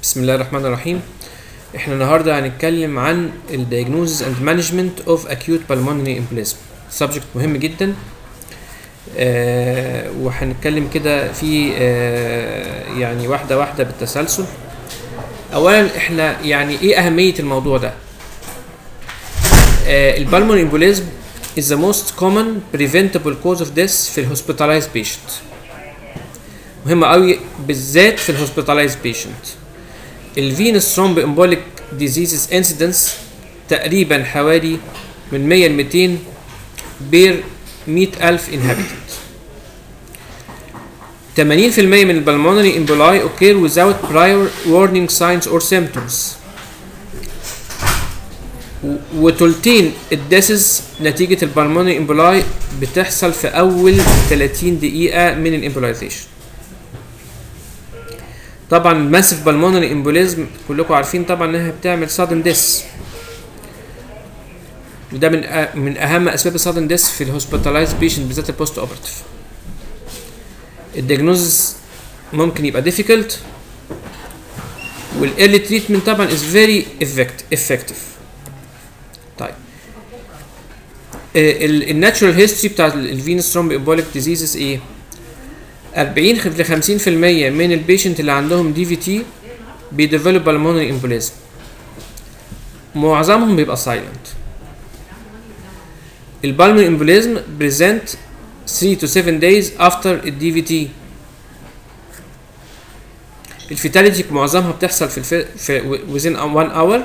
بسم الله الرحمن الرحيم احنا النهارده هنتكلم عن ال diagnosis and management of acute pulmonary embolism subject مهم جدا آه وهنتكلم كده في آه يعني واحده واحده بالتسلسل اولا احنا يعني ايه اهميه الموضوع ده آه البالمونري embolism is the most common preventable cause of death في الهوسبيتالايز patient مهمة قوي بالذات في الهوسبيتالايز patient الفينس ثرومب امبوليك ديزيزز انسيدنس تقريبا حوالي من 100 ل 200 بير 100000 انهابيتنت 80% من البلمونري امبولاي occur without prior warning signs or symptoms وتلتين الديسز نتيجة البلمونري امبولاي بتحصل في أول 30 دقيقة من الامبولايزيشن طبعا ماسيف بالمونري امبوليزم كلكم عارفين طبعا انها بتعمل سادن ديس وده من أه من اهم اسباب السادن ديس في الهوسبيتالايز بيشنت بالذات البوست اوبرتيف الدياجنوزس ممكن يبقى ديفيكلت والايرلي تريتمنت طبعا از فيري افكتيف طيب الناتشورال هيستوري بتاعت الفينس ثرومب امبوليك ديزيزز ايه 40 ل 50% من البيشنت اللي عندهم دي في تي بيديفلوب بالمونري امبوليزم معظمهم بيبقى سايلنت البالمونري امبوليزم بريزنت 3 to 7 days after الدي في تي الفيتاليتي معظمها بتحصل في, الف... في within 1 hour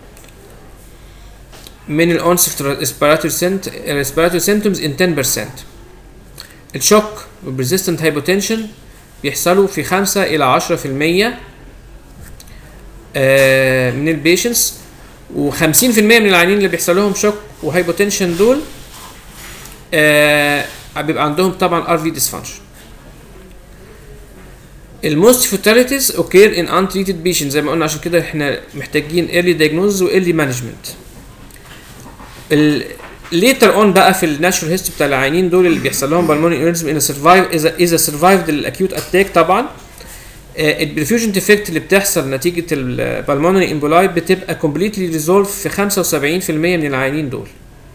من الأونست respiratory symptoms in 10% الشوك والبريزيستنت هايبوتنشن بيحصلوا في 5 إلى 10% آه من البيشنتس و50% من العيانين اللي بيحصل لهم شوك وهايبوتنشن دول آه بيبقى عندهم طبعا ار في ديسفانكشن الموست فوتاليتيز اوكير ان untreated patients زي ما قلنا عشان كده احنا محتاجين early diagnosis و early management ليتر اون بقى في الناتشورال هيستوري بتاع العيانين دول اللي بيحصل لهم بالموني انوريزم ان سرفايف اذا اذا سرفايفد الاكيوت اتاك طبعا البرفيوجن ديفكت اللي بتحصل نتيجه البالمونري امبولاي بتبقى كومبليتلي ريزولف في 75% من العيانين دول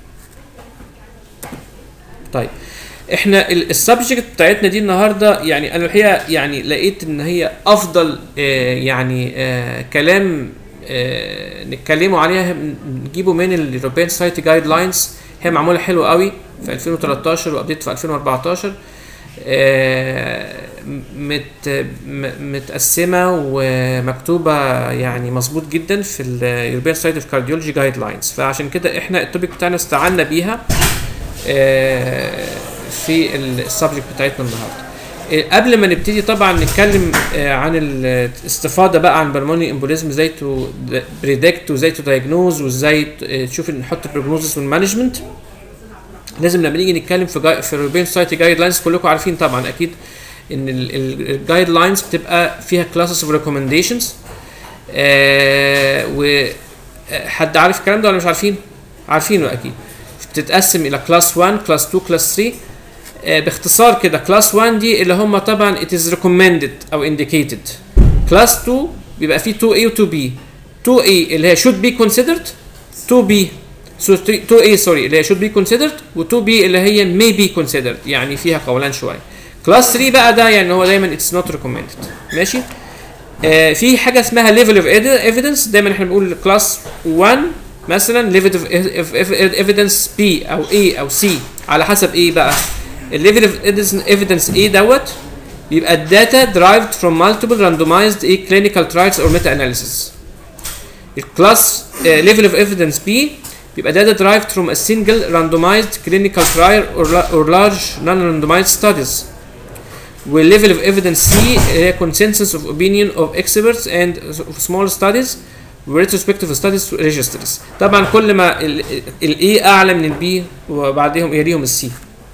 طيب احنا السبجكت بتاعتنا دي النهارده يعني انا الحقيقه يعني لقيت ان هي افضل آه يعني آه كلام آه نتكلموا عليها نجيبه من اليوروبيان سايتي جايد لاينز هي معموله حلوه قوي في 2013 وابديت في 2014 آه مت متقسمه ومكتوبه يعني مظبوط جدا في اليوروبيان سايتي اوف كارديولوجي جايد لاينز فعشان كده احنا التوبيك بتاعنا استعنا بيها آه في السبجكت بتاعتنا النهارده قبل ما نبتدي طبعا نتكلم عن الاستفاضه بقى عن بالموني امبوليزم ازاي تو بريدكت وازاي تو دايجنوز وازاي تشوف نحط البروجنوزس والمانجمنت لازم لما نيجي نتكلم في جاي في الروبين سوسايتي جايد لاينز كلكم عارفين طبعا اكيد ان الجايد لاينز بتبقى فيها كلاسز اوف ريكومنديشنز وحد عارف الكلام ده ولا مش عارفين؟ عارفينه اكيد بتتقسم الى كلاس 1 كلاس 2 كلاس 3 باختصار كده كلاس 1 دي اللي هم طبعا it is recommended او indicated كلاس 2 بيبقى فيه 2A و 2B 2A اللي هي should be considered 2B so 2A سوري اللي هي should be considered و 2B اللي هي may be considered يعني فيها قولان شويه كلاس 3 بقى ده يعني هو دايما it's not recommended ماشي آه في حاجه اسمها level of evidence دايما احنا بنقول كلاس 1 مثلا level of evidence B او A او C على حسب ايه بقى الليفل اوف ايفيدنس ايه دوت بيبقى الداتا derived from multiple randomized ايه clinical trials or meta analysis الكلاس ليفل اوف ايفيدنس بي بيبقى data derived from a single randomized clinical trial or, or large non-randomized studies والليفل اوف ايفيدنس سي هي consensus of opinion of experts and of small studies retrospective studies registries طبعا كل ما الاي اعلى من البي وبعدهم يليهم السي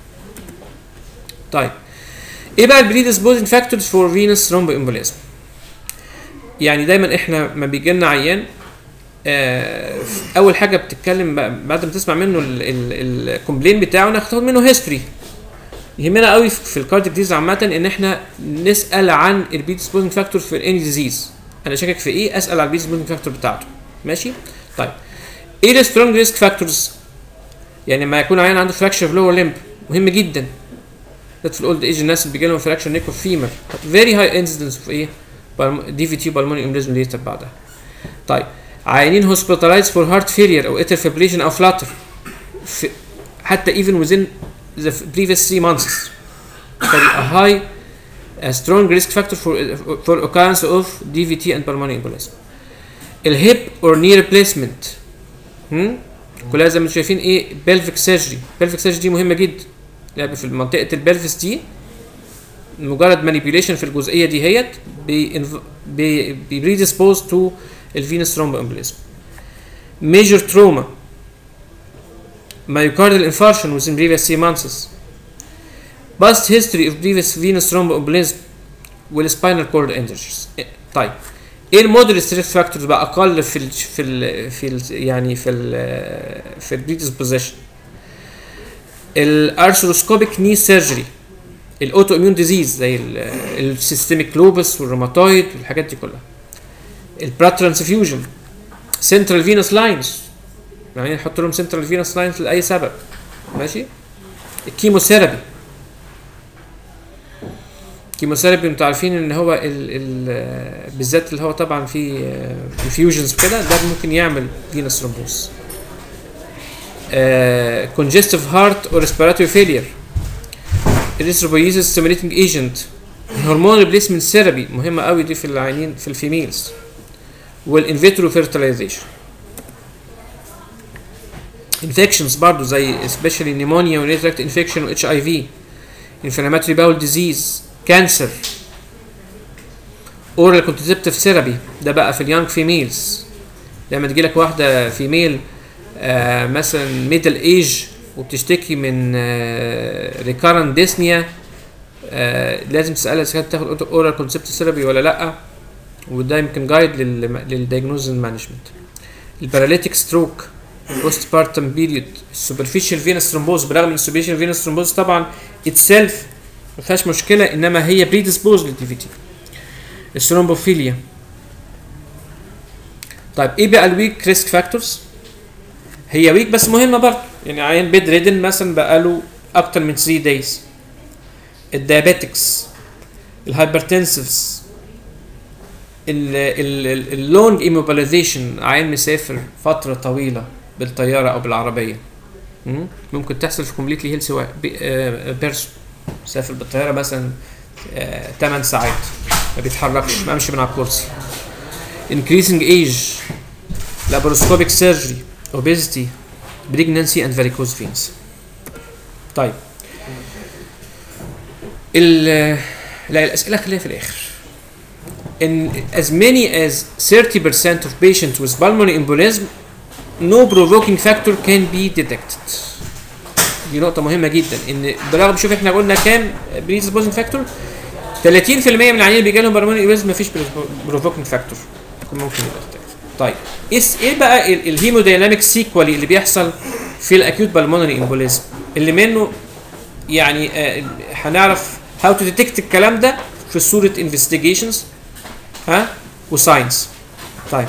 طيب ايه بقى البريدisposing فاكتورز فور فينس ثرومبوامبوليزم يعني دايما احنا ما بيجي لنا عيان آه اول حاجه بتتكلم بعد ما تسمع منه الكومبلين بتاعه ناخد منه هيستوري يهمنا قوي في الكارديك ديزيز عامه ان احنا نسال عن البريدisposing فاكتور في اني ديزيز انا شاكك في ايه اسال على البريدس بوزنج فاكتور بتاعته ماشي طيب ايه السترونج ريسك فاكتورز يعني لما يكون عيان عنده فراكشر في لور ليمب مهم جدا ده في الاولد ايج الناس اللي بيجي لهم فراكشر نيك اوف فيمر فيري هاي انسيدنس اوف ايه دي في تي بالموني امبليزم ليتر بعدها طيب عيانين هوسبيتالايز فور هارت فيلير او اتر فيبريشن او فلاتر في حتى even within the previous three months carry a high a strong risk factor for for occurrence of DVT and pulmonary embolism. الهيب or knee replacement هم؟ كلها زي ما انتم شايفين ايه pelvic surgery pelvic surgery دي مهمه جدا يعني في منطقه البلفس دي مجرد manipulation في الجزئيه دي هيت بي بي predisposed to الفينس thromboembolism major trauma myocardial infarction within previous three months past history of previous venous thromboembolism والspinal cord injuries إيه، طيب ايه المودريت ستريس فاكتورز بقى اقل في ال في ال في ال يعني في ال في البريدisposition الارثروسكوبيك ني سيرجري الاوتو اميون ديزيز زي السيستميك لوبس والروماتويد والحاجات دي كلها البلاد ترانسفيوجن سنترال فينوس لاينز يعني نحط لهم سنترال فينوس لاينز لاي سبب ماشي الكيموثيرابي الكيموثيرابي انتوا عارفين ان هو ال ال بالذات اللي هو طبعا في انفيوجنز كده ده ممكن يعمل فينوس ثرومبوس congestive heart or respiratory failure erythropoiesis stimulating agent هرمون ريبليسمنت ثيرابي مهمه قوي دي في العينين في الفيميلز والانفيترو فيرتلايزيشن infections برضه زي especially pneumonia و tract infection و HIV inflammatory bowel disease cancer oral contraceptive therapy ده بقى في اليونج فيميلز لما تجي لك واحده فيميل آه مثلا ميدل ايج وبتشتكي من آه ريكارنت ديسنيا آه لازم تسالها اذا كانت تاخد اورال كونسبت ثيرابي ولا لا وده يمكن جايد للدايجنوز مانجمنت الباراليتيك ستروك بوست بارتم بيريود السوبرفيشال فينس ثرومبوز برغم ان السوبرفيشال فينس ثرومبوز طبعا اتسيلف ما فيهاش مشكله انما هي بريديسبوز للدي في تي الثرومبوفيليا طيب ايه بقى الويك ريسك فاكتورز هي ويك بس مهمه برضه يعني عيان بيد ريدن مثلا بقاله اكتر من 3 دايز الدايابيتكس الهايبرتنسفز اللونج ايموبيلايزيشن عيان مسافر فتره طويله بالطياره او بالعربيه مم؟ ممكن تحصل في كومبليتلي هيلث بيرسون مسافر بالطياره مثلا 8 ساعات ما بيتحركش ما امشي من على الكرسي increasing age laparoscopic surgery obesity pregnancy and varicose veins طيب ال لا الاسئله خليها في الاخر in as many as 30% of patients with pulmonary embolism no provoking factor can be detected دي نقطة مهمة جدا ان برغم شوف احنا قلنا كام predisposing factor 30% من العيانين اللي بيجي لهم pulmonary embolism مفيش provoking factor ممكن يبقى detected. طيب ايه بقى الهيمودايناميك سيكوالي اللي بيحصل في الاكيوت بالمونري امبوليزم اللي منه يعني آه هنعرف هاو تو ديتكت الكلام ده في صوره انفستيجيشنز ها وساينس طيب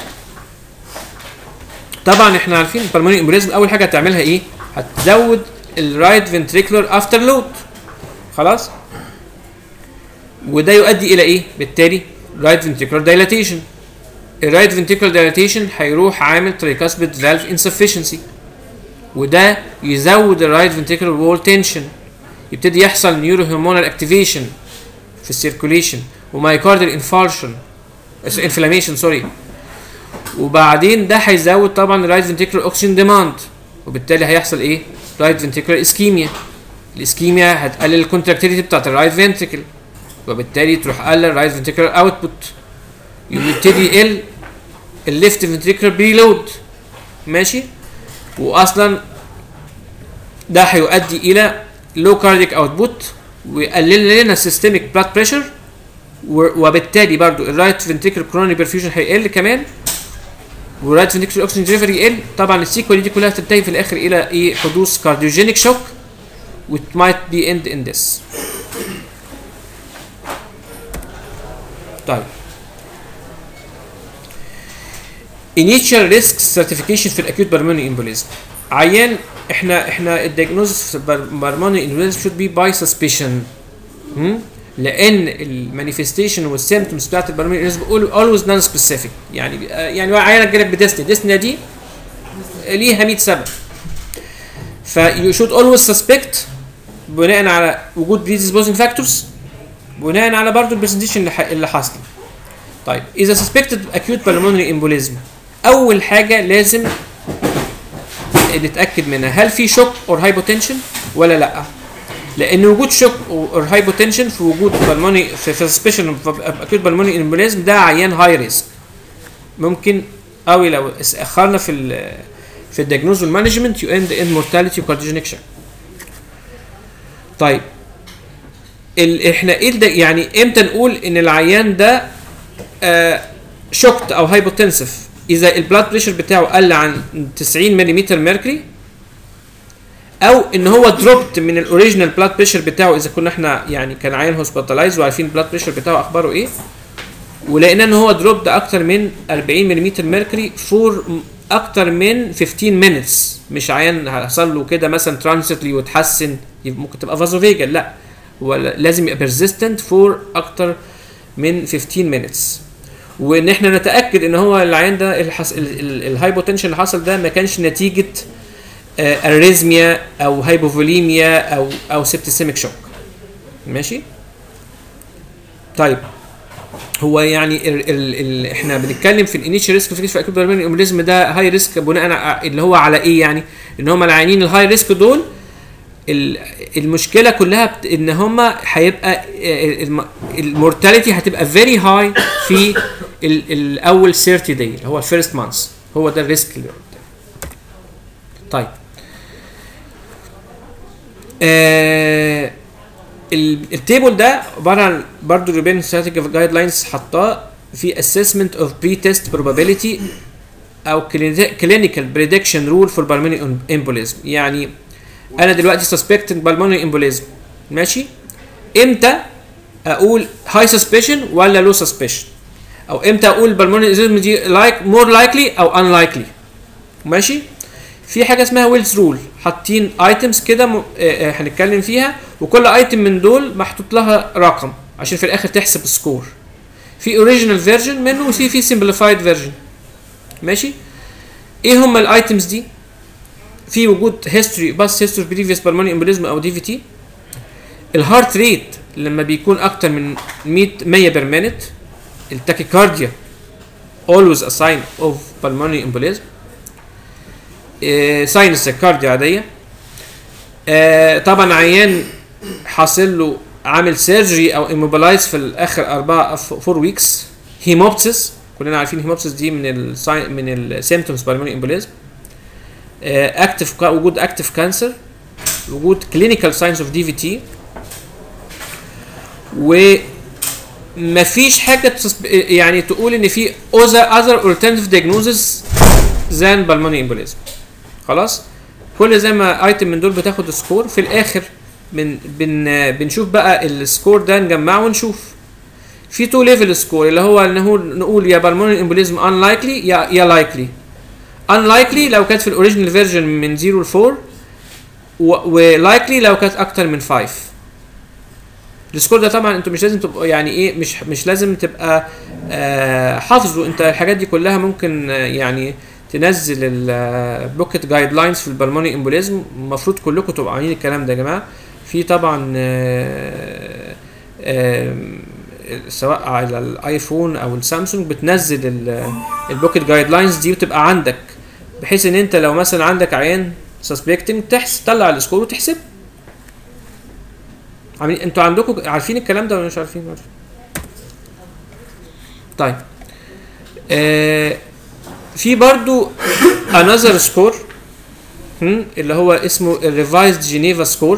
طبعا احنا عارفين البلمونري امبوليزم اول حاجه هتعملها ايه هتزود الرايت فنتريكولار افتر لود خلاص وده يؤدي الى ايه بالتالي رايت فنتريكولار دايلاتيشن الرايت فنتريكولار دايلاتيشن هيروح عامل تريكاسبيد فالف انسفشنسي وده يزود الرايت فنتريكولار وول تنشن يبتدي يحصل نيورو هرمونال اكتيفيشن في السيركوليشن ومايكاردال انفارشن انفلاميشن سوري وبعدين ده هيزود طبعا الرايت فنتريكولار اوكسجين ديماند وبالتالي هيحصل ايه؟ رايت فنتريكولار اسكيميا الاسكيميا هتقلل الكونتراكتيليتي بتاعت الرايت فنتريكل وبالتالي تروح قلل الرايت فنتريكولار اوتبوت يبتدي يقل الليفت فنتريكولار بريلود ماشي واصلا ده هيؤدي الى لو كارديك اوتبوت ويقلل لنا السيستميك بلاد بريشر وبالتالي برضو الرايت فنتريكولار كورونري برفيوجن هيقل كمان والرايت فنتريكولار اوكسجين ديليفري يقل طبعا السيكوال دي كلها تنتهي في الاخر الى ايه حدوث كارديوجينيك شوك which might be end in this طيب initial risk certification في الاكيوت بالمونري امبوليزم عيان احنا احنا الدياجنوز في بالمونري امبوليزم should be by suspicion هم؟ لان المانيفستيشن والسيمتومز بتاعت البالمونري امبوليزم always نون سبيسيفيك يعني يعني عيانك جالك بديسني ديسني دي ليها 100 سبب ف you should always suspect بناء على وجود predisposing factors بناء على برضه البرزنتيشن اللي, ح- اللي حاصل طيب اذا suspected acute pulmonary embolism اول حاجه لازم نتاكد منها هل في شوك اور هايبوتنشن ولا لا لان وجود شوك اور هايبوتنشن في وجود pulmonary في في suspicion of acute pulmonary embolism ده عيان هاي ريسك ممكن قوي لو اخرنا في ال في الدياجنوز والمانجمنت يو اند ان مورتاليتي وكارديوجينيك شوك طيب ال احنا ايه ده يعني امتى نقول ان العيان ده آه شوكت او هايبوتنسف اذا البلاد بريشر بتاعه قل عن 90 ملم ميركوري او ان هو دروبت من الاوريجينال بلاد بريشر بتاعه اذا كنا احنا يعني كان عيان هوسبيتالايز وعارفين البلاد بريشر بتاعه اخباره ايه ولقينا ان هو دروبد اكتر من 40 ملم ميركوري فور اكتر من 15 مينتس مش عيان حصل له كده مثلا ترانزيتلي وتحسن يبقى ممكن تبقى فازوفيجل لا هو لازم يبقى بيرزيستنت فور اكتر من 15 مينتس وان احنا نتاكد ان هو العيان ده الحس... الهايبوتنشن اللي حصل ده ما كانش نتيجه اريزميا او هايبوفوليميا او او سيبتسيميك شوك ماشي طيب هو يعني ال ال ال احنا بنتكلم في الانيشال ريسك في اكيد بالمونري امبوليزم ده هاي ريسك بناء على اللي هو على ايه يعني ان هم العيانين الهاي ريسك دول ال- المشكله كلها بت- ان هم هيبقى المورتاليتي هتبقى فيري هاي في ال- الاول 30 داي اللي هو الفيرست مانث هو ده الريسك اللي قدام. طيب آه ال- التيبل ده عباره عن برضه اليوروبيان ستاتيك جايد لاينز حطاه في assessment of pre-test probability او clinical prediction rule for pulmonary embolism يعني انا دلوقتي suspecting pulmonary embolism ماشي امتى اقول high suspicion ولا low suspicion او امتى اقول pulmonary embolism دي like more likely او unlikely ماشي في حاجه اسمها ويلز رول حاطين ايتمز كده م- آه، آه، هنتكلم فيها وكل ايتم من دول محطوط لها رقم عشان في الاخر تحسب السكور في اوريجينال فيرجن منه وفي في سمبليفايد فيرجن ماشي ايه هم الايتمز دي في وجود هيستوري بس هيستوري بريفيوس بالموني امبوليزم او دي في تي الهارت ريت لما بيكون اكتر من 100 100 بير مينت التاكيكارديا always a sign of pulmonary embolism ساينس كارديا عاديه آه، طبعا عيان حاصل له عامل سيرجري او اموبلايز في الاخر اربعه فور ويكس هيموبسيس كلنا عارفين هيموبسيس دي من ال من السيمتومز بالموني امبوليزم اكتف وجود اكتف كانسر وجود كلينيكال ساينس اوف دي في تي و مفيش حاجه تسب... يعني تقول ان في other alternative diagnosis than pulmonary embolism خلاص كل زي ما ايتم من دول بتاخد سكور في الاخر بن بن بنشوف بقى السكور ده نجمعه ونشوف في تو ليفل سكور اللي هو ان هو نقول يا بالمونري امبوليزم unlikely يا يا لايكلي unlikely لو كانت في الاوريجينال فيرجن من 0 ل 4 ولايكلي لو كانت اكتر من 5 السكور ده طبعا انتوا مش لازم تبقوا يعني ايه مش مش لازم تبقى آه حافظه انت الحاجات دي كلها ممكن آه يعني تنزل البوكيت جايد لاينز في البلموني امبوليزم المفروض كلكم تبقوا عارفين الكلام ده يا جماعه في طبعا آه آه سواء على الايفون او السامسونج بتنزل البوكيت جايد لاينز دي وتبقى عندك بحيث ان انت لو مثلا عندك عيان سسبكتنج تحس تطلع السكور وتحسب عاملين انتوا عندكم عارفين الكلام ده ولا مش عارفين عارفين. طيب آه في برضو another score هم، اللي هو اسمه الريفايزد جينيفا سكور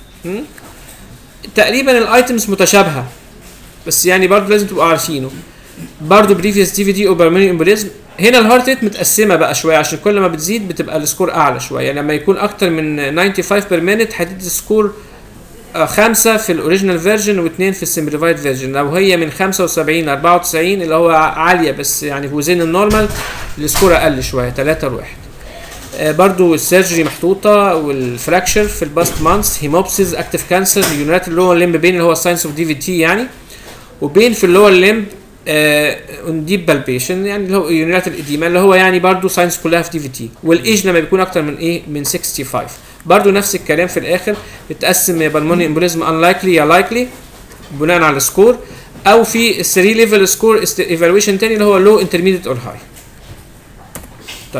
تقريبا الايتمز متشابهه بس يعني برضو لازم تبقوا عارفينه برضو بريفيوس دي في دي اوبرماني امبوليزم هنا الهارت ريت متقسمه بقى شويه عشان كل ما بتزيد بتبقى السكور اعلى شويه لما يكون اكتر من 95 بير مينت هتدي سكور آه، خمسة في الاوريجينال فيرجن واثنين في السمبليفايد فيرجن لو هي من 75 ل 94 اللي هو عالية بس يعني وزين النورمال السكور اقل شوية 3 لواحد آه، برضو السيرجري محطوطة والفراكشر في الباست مانثs هيموبسيس اكتف كانسر يونات اللي هو الليمب بين اللي هو ساينس اوف دي في تي يعني وبين في اللي هو الليمب اون ديب بالبيشن يعني اللي هو يونات الاديما اللي هو يعني برضو ساينس كلها في دي في تي والايج لما بيكون اكتر من ايه من 65 برضو نفس الكلام في الاخر بتقسم يا بالموني امبوليزم انلايكلي يا لايكلي بناء على السكور او في 3 ليفل سكور ايفالويشن تاني اللي هو لو انترميديت اور هاي طيب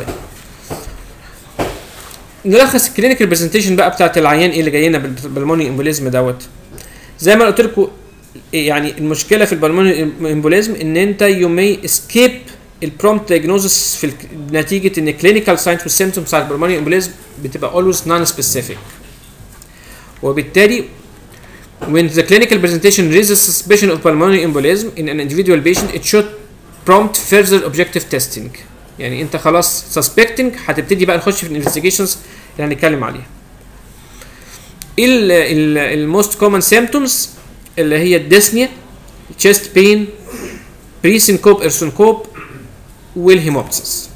نلخص الكلينيكال برزنتيشن بقى بتاعت العيان ايه اللي جاي لنا بالبلموني امبوليزم دوت زي ما قلت لكم يعني المشكله في البلموني امبوليزم ان انت يو ماي اسكيب البرومبت دايجنوزس في الك- نتيجه ان كلينيكال ساينس والسيمتومز بتاع البلموني امبوليزم بتبقى always نون سبيسيفيك وبالتالي when the clinical presentation raises suspicion of pulmonary embolism in an individual patient it should prompt further objective testing يعني انت خلاص suspecting هتبتدي بقى نخش في الانفستيجيشنز اللي هنتكلم عليها ايه الموست كومن سيمتومز اللي هي الديسنيا chest pain بريسينكوب ارسنكوب والهيموبسيس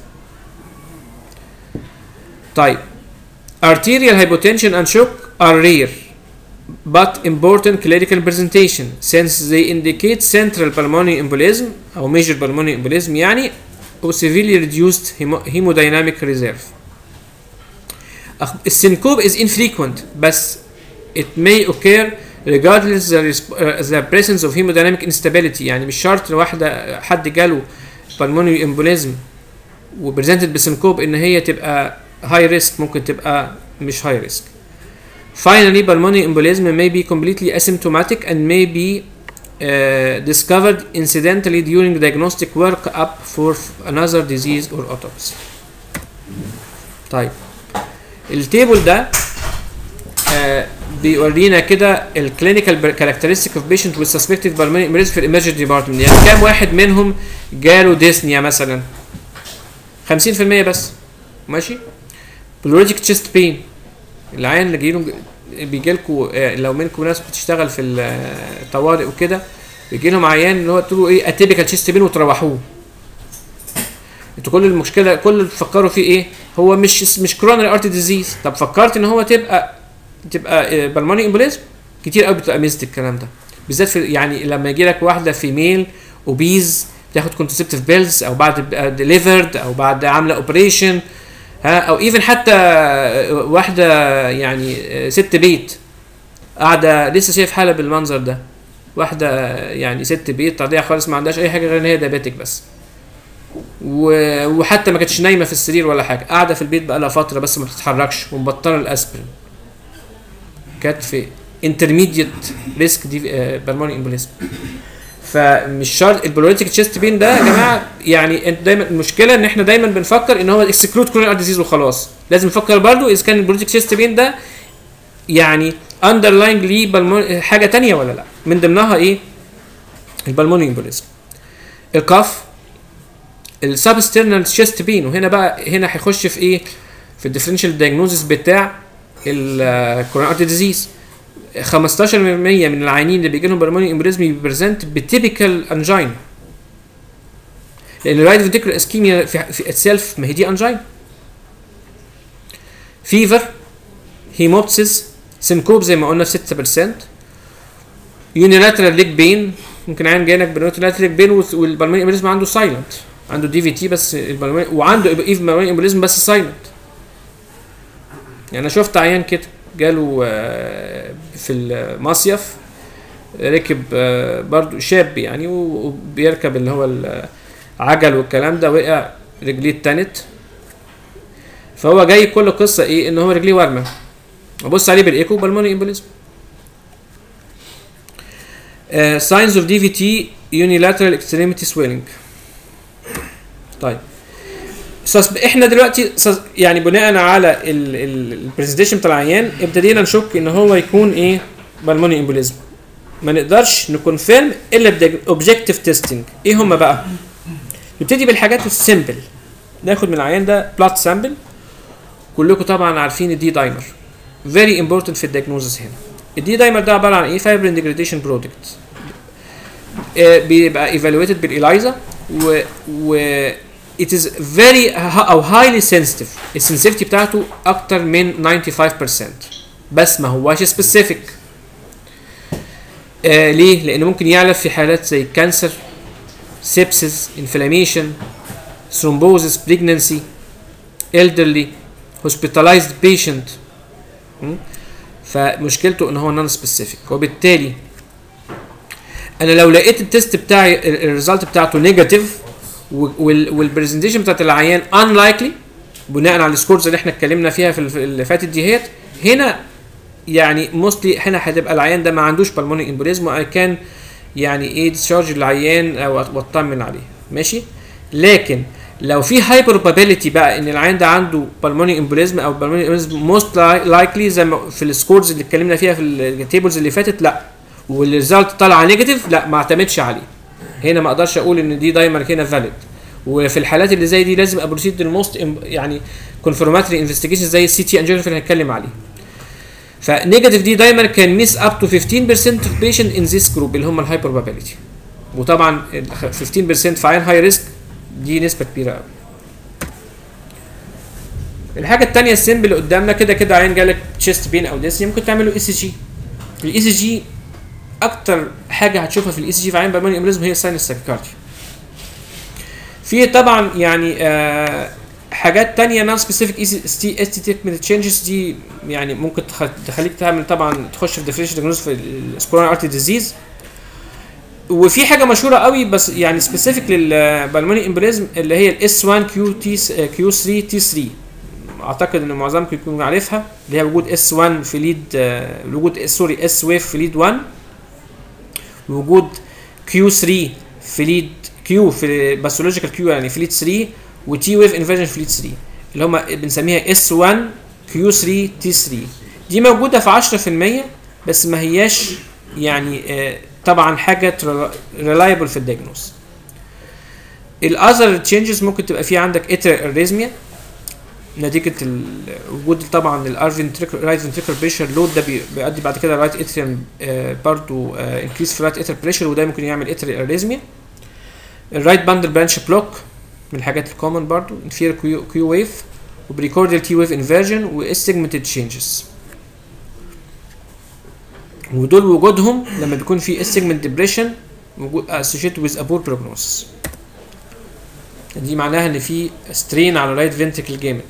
طيب arterial hypotension and shock are rare but important clinical presentation since they indicate central pulmonary embolism او major pulmonary embolism يعني او severely reduced hemo- hemodynamic reserve أخ- السنكوب is infrequent بس it may occur regardless the, resp- uh, the presence of hemodynamic instability يعني مش شرط واحدة حد جاله pulmonary embolism وبريزنتد بسنكوب ان هي تبقى هاي ريسك ممكن تبقى مش هاي ريسك Finally, pulmonary embolism may be completely asymptomatic and may be uh, discovered incidentally during diagnostic workup for another disease or autopsy. طيب التيبل ده آه بيورينا كده الكلينيكال كاركترستيك اوف بيشنت with suspected pulmonary embolism في الامرجنسي ديبارتمنت يعني كام واحد منهم جاله ديسنيا مثلا 50% بس ماشي بلوريتيك تشيست بين العيان اللي جايله بيجي لكم لو منكم ناس بتشتغل في الطوارئ وكده بيجي لهم عيان اللي هو تقولوا ايه اتيبيكال تشيست بين وتروحوه انتوا كل المشكله كل اللي بتفكروا فيه ايه هو مش مش كرونري ارت ديزيز طب فكرت ان هو تبقى تبقى بالموني امبوليزم كتير قوي بتبقى ميزت الكلام ده بالذات في يعني لما يجي لك واحده فيميل اوبيز تاخد كونترسبتيف بيلز او بعد ديليفرد او بعد عامله اوبريشن ها او ايفن حتى واحده يعني ست بيت قاعده لسه شايف حاله بالمنظر ده واحده يعني ست بيت طبيعيه خالص ما عندهاش اي حاجه غير ان هي دايبيتك بس و- وحتى ما كانتش نايمه في السرير ولا حاجه قاعده في البيت بقالها فتره بس ما بتتحركش ومبطله الاسبرين كانت في انترميديت ريسك دي بالموني امبوليزم فمش شرط البولوريتيك تشيست بين ده يا جماعه يعني انت دايما المشكله ان احنا دايما بنفكر ان هو اكسكلود كورونال ديزيز وخلاص لازم نفكر برضو اذا كان البولوريتيك تشيست بين ده يعني اندرلاينج ليه بالمون حاجه تانية ولا لا من ضمنها ايه البلموني امبوليزم الكاف السبسترنال تشيست بين وهنا بقى هنا هيخش في ايه في الديفرنشال دايجنوزس بتاع الكورونال ديزيز 15% من العيانين اللي بيجي لهم بالموني امبوليزم بيبريزنت بتيبيكال انجينا لان الرايت فينتيكولار اسكيميا في, في اتسيلف ما هي دي انجينا فيفر هيموبسيس سنكوب زي ما قلنا في 6% يونيلاترال ليج بين ممكن عيان جاي لك باليونيلاترال ليج بين والبلموني امبوليزم عنده سايلنت عنده دي في تي بس البلموني وعنده ايفن بالموني امبوليزم بس سايلنت يعني انا شفت عيان كده جاله آه، في المصيف ركب آه، برضو شاب يعني وبيركب اللي هو العجل والكلام ده وقع رجليه اتنت فهو جاي كل قصه ايه ان هو رجليه ورمه ابص عليه بالايكو بالموني امبوليزم ساينز اوف دي في تي يونيلاترال اكستريميتي سويلنج طيب سسب... احنا دلوقتي سس... يعني بناء على البرزنتيشن بتاع العيان ابتدينا نشك ان هو يكون ايه بالموني امبوليزم ما نقدرش نكونفيرم الا باوبجكتيف تيستنج ايه هم بقى نبتدي بالحاجات السيمبل ناخد من العيان ده بلات سامبل كلكم طبعا عارفين الدي دايمر فيري امبورتنت في الدياجنوزس هنا الدي دايمر ده عباره عن ايه فايبرين ديجريديشن برودكت بيبقى ايفالويتد بالايلايزا و و it is very ه- او highly sensitive السنسيفتي بتاعته اكتر من 95% بس ما هواش سبيسيفيك آه ليه؟ لانه ممكن يعلى في حالات زي كانسر سيبسس انفلاميشن ثرومبوزس بريجننسي elderly hospitalized patient م? فمشكلته ان هو نون سبيسيفيك وبالتالي انا لو لقيت التيست بتاعي الريزلت بتاعته نيجاتيف والبرزنتيشن بتاعت العيان unlikely بناء على السكورز اللي احنا اتكلمنا فيها في الف- اللي فاتت ديت هنا يعني موستلي هنا هتبقى العيان ده ما عندوش بالموني امبوليزم وانا كان يعني ايه ديسشارج العيان او واطمن عليه ماشي لكن لو في هاي probability بقى ان العيان ده عنده بالموني امبوليزم او بالموني امبوليزم موست لايكلي زي ما في السكورز اللي اتكلمنا فيها في التيبلز اللي فاتت لا والريزلت طالعه نيجاتيف لا ما اعتمدش عليه هنا ما اقدرش اقول ان دي دايمر هنا فاليد وفي الحالات اللي زي دي لازم ابروسيد الموست يعني كونفرماتري انفستيجيشن زي السي تي انجيوجرافي اللي هنتكلم عليه فنيجاتيف دي دايما كان ميس اب تو 15% اوف بيشنت ان ذيس جروب اللي هم الهاي probability وطبعا ال 15% في عين هاي ريسك دي نسبه كبيره قوي الحاجه الثانيه السيمبل اللي قدامنا كده كده عين جالك تشيست بين او ديسني ممكن تعمله اي سي جي الاي سي جي اكتر حاجه هتشوفها في الاي سي جي في عين بالموني امبليزم هي ساينس ساكيكارديا في طبعا يعني آه حاجات تانية نون سبيسيفيك اس تي اس تي تكمل تشينجز دي يعني ممكن تخ- تخليك تعمل طبعا تخش في ديفرنشال دياجنوز في السكورون ارتي ديزيز وفي حاجه مشهوره قوي بس يعني سبيسيفيك للبالموني امبوليزم اللي هي الاس 1 كيو تي كيو 3 تي 3 اعتقد ان معظمكم يكون عارفها اللي هي وجود اس 1 في ليد آه، وجود سوري اس ويف في ليد 1 وجود كيو 3 في ليد كيو في باثولوجيكال كيو يعني في ليد 3 وتي ويف انفيرجن في ليد 3 اللي هم بنسميها اس 1 كيو 3 تي 3 دي موجوده في 10% بس ما هياش يعني آه، طبعا حاجه ريلايبل في الدياجنوز الاذر تشينجز ممكن تبقى في عندك اتر اريزميا نتيجه ال- وجود طبعا الار رايت فنتريكل بريشر لود ده بي- بيؤدي بعد كده رايت اتريم برضه انكريس في رايت اتر بريشر وده ممكن يعمل اتر اريزميا الرايت باندل برانش بلوك من الحاجات الكومن برضه انفير كيو كيو ويف وبريكورديال تي ويف انفيرجن واستجمنتد تشينجز ودول وجودهم لما بيكون في استجمنت ديبريشن موجود associated with a poor prognosis دي معناها ان في سترين على الرايت فنتريكل جامد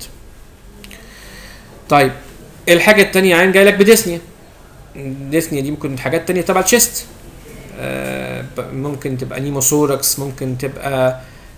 طيب الحاجه التانية عين جاي لك بديسنيا ديسنيا دي ممكن حاجات تانية تبع الشيست آه ب- ممكن تبقى نيموثوركس ممكن تبقى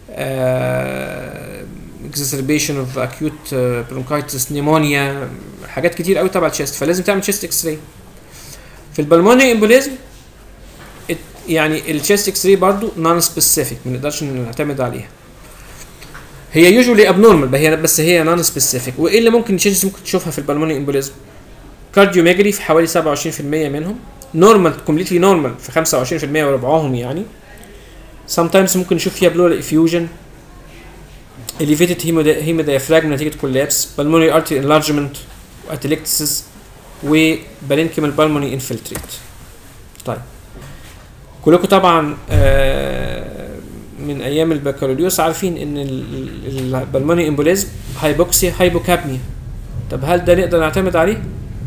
آه exacerbation of acute آه، bronchitis pneumonia حاجات كتير قوي تبع الشيست فلازم تعمل تشيست اكس راي في البلمونري امبوليزم يعني الشيست اكس راي برضه نون سبيسيفيك ما نقدرش نعتمد عليها هي يوجوالي ابنورمال هي بس هي نون سبيسيفيك وايه اللي ممكن تشينجز ممكن تشوفها في البلمونري امبوليزم كارديوميجري في حوالي 27% منهم نورمال كومبليتلي نورمال في 25% وربعهم يعني sometimes ممكن نشوف فيها بلورال افيوجن elevated hemodiaphragm نتيجه كولابس pulmonary artery enlargement واتليكتسس وبالينكيمال بالموني انفلتريت طيب كلكم طبعا آه، من ايام البكالوريوس عارفين ان البلموني امبوليزم هايبوكسيا هايبوكابنيا طب هل ده نقدر نعتمد عليه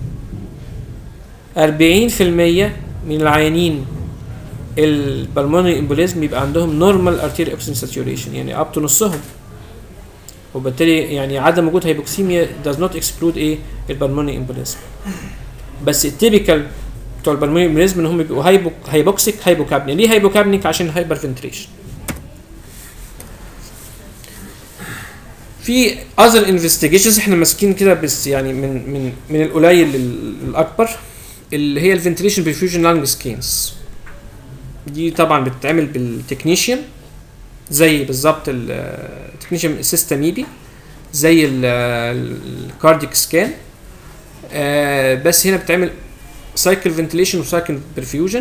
40% من العيانين البلموني امبوليزم بيبقى عندهم نورمال ارتيري اوكسجين ساتوريشن يعني اب تو نصهم وبالتالي يعني عدم وجود هايبوكسيميا does not exclude ايه البلموني امبوليزم بس التيبيكال بتوع البلموني امبوليزم ان هم بيبقوا هايبو هايبوكسيك هايبوكابنيا ليه هايبوكابنيك عشان هايبر فنتريشن في اذر انفستيجيشنز احنا ماسكين كده بس يعني من من من القليل لل- للاكبر اللي هي الفنتريشن برفيوجن لانج سكينز دي طبعا بتتعمل بالتكنيشيان زي بالظبط التكنيشيان سيستميبي زي الكارديك سكان بس هنا بتعمل سايكل فنتيليشن وسايكل برفيوجن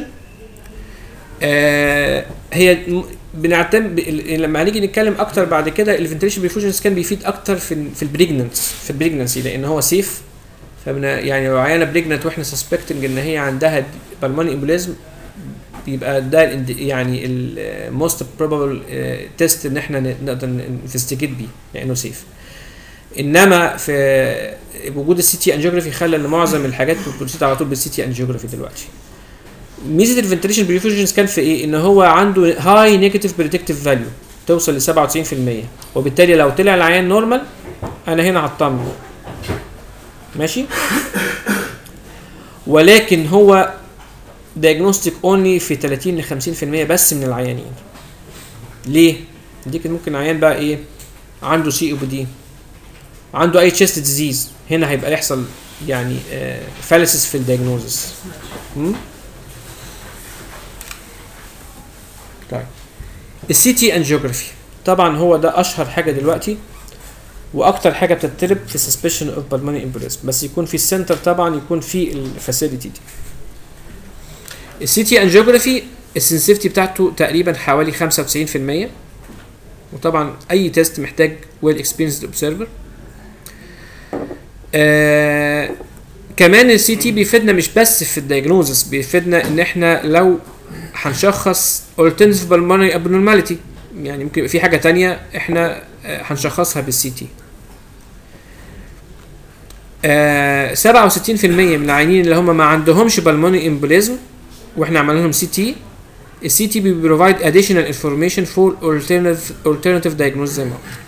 هي م- بنعتمد ال- لما هنيجي نتكلم اكتر بعد كده الفنتيليشن برفيوجن سكان بيفيد اكتر في ال- في البريجننس في البريجننسي لان هو سيف فمن يعني لو عيانه بريجننت واحنا سسبكتنج ان هي عندها بالموني امبوليزم يبقى ده ال- يعني الموست بروبابل تيست ان احنا ن- نقدر انفستيجيت بيه لانه سيف انما في وجود السي تي انجيوجرافي خلى ان معظم الحاجات بتبروسيد على طول بالسي تي انجيوجرافي دلوقتي ميزه الفنتريشن بريفوجنز كان في ايه ان هو عنده هاي نيجاتيف بريدكتيف فاليو توصل ل 97% وبالتالي لو طلع العيان نورمال انا هنا هطمن ماشي ولكن هو diagnostic only في 30 ل 50% بس من العيانين ليه دي كان ممكن عيان بقى ايه عنده سي او بي دي عنده اي تشيست ديزيز هنا هيبقى يحصل يعني فالسس في الدياجنوزس طيب السي تي انجيوجرافي طبعا هو ده اشهر حاجه دلوقتي واكتر حاجه بتطلب في سسبشن اوف بالموني امبوليزم بس يكون في السنتر طبعا يكون في الفاسيلتي دي السي تي انجيوجرافي السنسيفتي بتاعته تقريبا حوالي 95% وطبعا اي تيست محتاج ويل اكسبيرينسد اوبزرفر آه كمان السي تي بيفيدنا مش بس في الدايجنوزس بيفيدنا ان احنا لو هنشخص alternative pulmonary abnormality يعني ممكن يبقى في حاجه تانية احنا آه، هنشخصها بالسي تي آه 67% من العيانين اللي هم ما عندهمش بالموني امبوليزم واحنا عملنا لهم سي تي السي تي بيبروفايد additional information for alternative alternative diagnosis زي ما قلت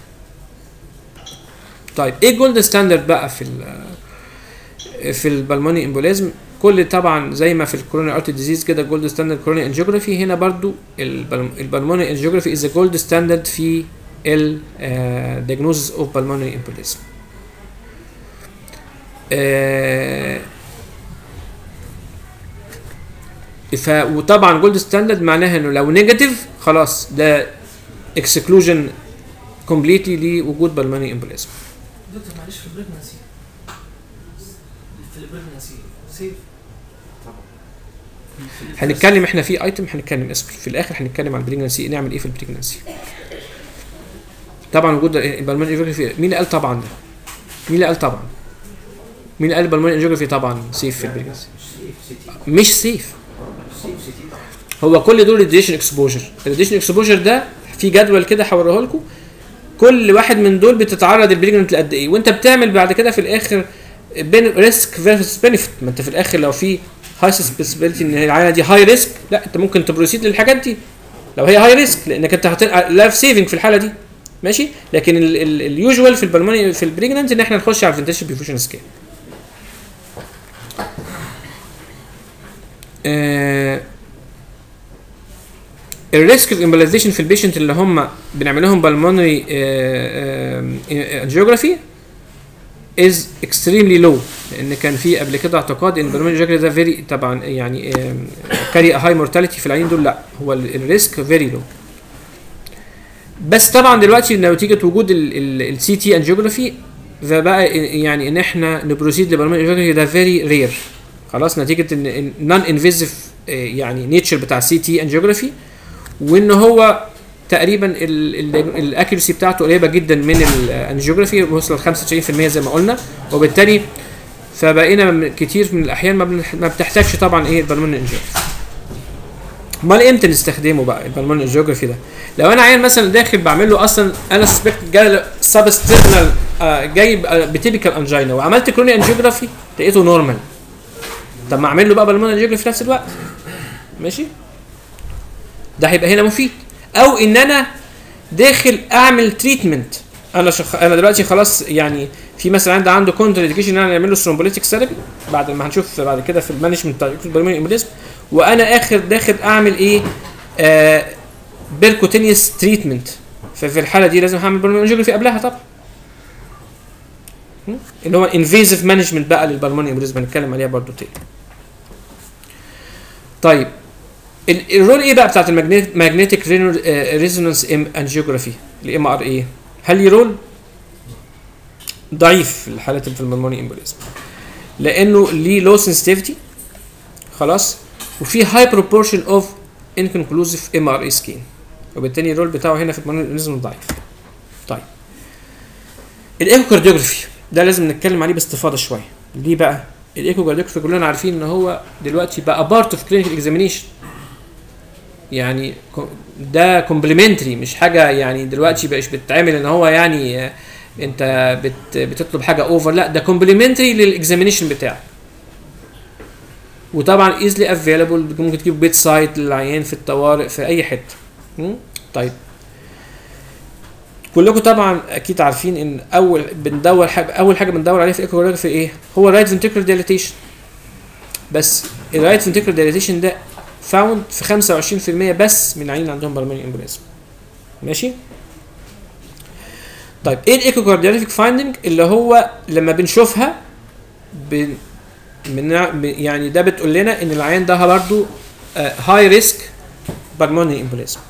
طيب ايه الجولد ستاندرد بقى في ال في البلموني امبوليزم كل طبعا زي ما في الكورونا ارتي ديزيز كده جولد ستاندرد كورونا انجيوجرافي هنا برضو البلموني انجيوجرافي از جولد ستاندرد في ال diagnosis اوف بالموني امبوليزم ف وطبعا جولد ستاندرد معناها انه لو نيجاتيف خلاص ده اكسكلوجن كومبليتلي لوجود بالموني امبوليزم دكتور معلش في البريجنسي في البريجنسي سيف هنتكلم احنا في ايتم هنتكلم اسم في الاخر هنتكلم عن البريجنسي نعمل ايه في البريجنسي طبعا وجود البلموني انجيوجرافي مين اللي قال طبعا ده مين اللي قال طبعا مين اللي قال البلموني انجيوجرافي طبعا سيف في البريجنسي مش سيف هو كل دول راديشن اكسبوجر الراديشن اكسبوجر ده في جدول كده هوريه لكم كل واحد من دول بتتعرض البريجننت لقد ايه وانت بتعمل بعد كده في الاخر بين ريسك فيرسس بنفيت ما انت في الاخر لو في هاي سسبيسبيلتي ان العينه دي هاي ريسك لا انت ممكن تبروسيد للحاجات دي لو هي هاي ريسك لانك انت هتبقى لايف سيفنج في الحاله دي ماشي لكن اليوجوال في البلموني في البريجننت ان احنا نخش على الفنتيشن بيفوشن سكيل الريسك اوف امبلايزيشن في البيشنت اللي هم بنعمل لهم بالمونري انجيوجرافي از اكستريملي لو لان كان في قبل كده اعتقاد ان البالمونري انجيوجرافي ده فيري طبعا يعني كاري هاي مورتاليتي في العين دول لا هو الريسك فيري لو بس طبعا دلوقتي نتيجه وجود السي تي انجيوجرافي فبقى يعني ان احنا نبروسيد لبالمونري انجيوجرافي ده فيري رير خلاص نتيجه ان نون انفيزيف يعني نيتشر بتاع سي تي انجيوجرافي وان هو تقريبا الاكيرسي بتاعته قريبه جدا من الانجيوجرافي وصل ل 95% زي ما قلنا وبالتالي فبقينا كتير من الاحيان ما, بنح- ما بتحتاجش طبعا ايه البالمون انجيوجرافي امال امتى نستخدمه بقى البالمون انجيوجرافي ده لو انا عيان مثلا داخل بعمل له اصلا انا سسبكت جاي سبسترنال جاي بتيبيكال انجينا وعملت كروني انجيوجرافي لقيته نورمال طب ما اعمل له بقى بالمون انجيوجرافي في نفس الوقت ماشي ده هيبقى هنا مفيد او ان انا داخل اعمل تريتمنت انا شخ... انا دلوقتي خلاص يعني في مثلا عندي عنده كونتر انديكيشن ان انا اعمل له ثرومبوليتيك ثيرابي بعد ما هنشوف بعد كده في المانجمنت بتاع البلمونري امبوليزم وانا اخر داخل اعمل ايه آه بيركوتينيوس تريتمنت ففي الحاله دي لازم هعمل بالمونري انجيوجرافي قبلها طبعا م? اللي هو انفيزيف مانجمنت بقى للبلمونري امبوليزم هنتكلم عليها برضو تاني طيب ال- الرول ايه بقى بتاعت الماجنتيك ريزونانس انجيوجرافي الام ار اي هل ليه رول ضعيف في الحالات في الملموني امبوليزم لانه ليه لو سنسيتيفيتي خلاص وفي هاي بروبورشن اوف انكونكلوزيف ام ار اي سكين وبالتالي الرول بتاعه هنا في الملموني امبوليزم ضعيف طيب الايكوكارديوجرافي ده لازم نتكلم عليه باستفاضه شويه ليه بقى الايكو كارديوجرافي كلنا عارفين ان هو دلوقتي بقى بارت اوف كلينيكال اكزامينيشن يعني كو- ده كومبلمنتري مش حاجه يعني دلوقتي بقاش بتتعمل ان هو يعني آه، انت بت بتطلب حاجه اوفر لا ده كومبلمنتري للاكزامينيشن بتاعك وطبعا ايزلي افيلابل ممكن تجيب بيت سايت للعيان في الطوارئ في اي حته م? طيب كلكم طبعا اكيد عارفين ان اول بندور حاجة اول حاجه بندور عليها في الايكوجرافي ايه هو الرايت فنتريكولار ديليتيشن بس الرايت فنتريكولار ديليتيشن ده فاوند في 25% بس من العيانين اللي عندهم بالموني امبوليزم ماشي طيب ايه الايكوكارديولوجيك فايندنج اللي هو لما بنشوفها بن من يعني ده بتقول لنا ان العيان ده برضه هاي ريسك بالموني امبوليزم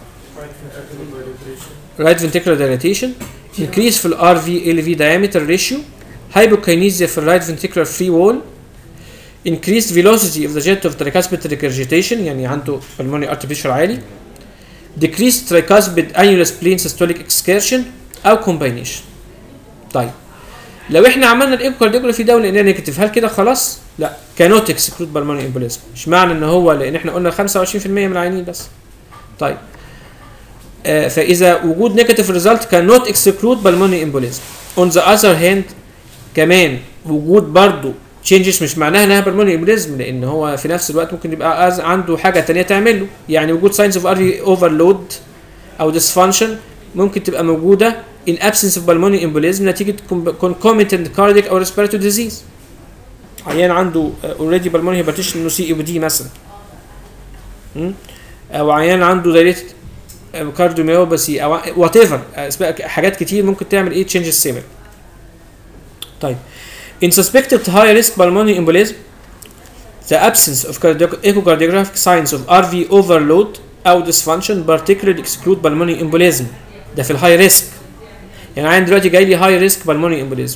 right ventricular dilatation increase في ال RV LV diameter ratio hypokinesia في ال right ventricular free wall increased velocity of the jet of tricuspid regurgitation يعني عنده pulmonary artery pressure عالي decreased tricuspid annulus plane systolic excursion او combination طيب لو احنا عملنا الايكوكارديوجرافي ده ولقيناه نيجاتيف هل كده خلاص؟ لا كانوت اكسكلود بالموني امبوليزم مش معنى ان هو لان احنا قلنا 25% من العيانين بس طيب آه، فاذا وجود نيجاتيف ريزلت كان نوت اكسكلود بالموني امبوليزم اون ذا اذر هاند كمان وجود برضو تشينجز مش معناها انها بالموني امبوليزم لان هو في نفس الوقت ممكن يبقى أز- عنده حاجه تانية تعمل له يعني وجود ساينز اوف اري اوفرلود او ديسفانكشن ممكن تبقى موجوده in absence of pulmonary embolism نتيجه concomitant cardiac or respiratory disease عيان عنده اوريدي pulmonary hypertension انه سي او دي مثلا م? او عيان عنده دايريت كارديوميوباثي او وات ايفر حاجات كتير ممكن تعمل ايه تشينجز سيميلر طيب in suspected high risk pulmonary embolism the absence of cardio- echocardiographic signs of RV overload او dysfunction particularly exclude pulmonary embolism ده في الهاي ريسك يعني عيان دلوقتي جاي لي هاي ريسك pulmonary embolism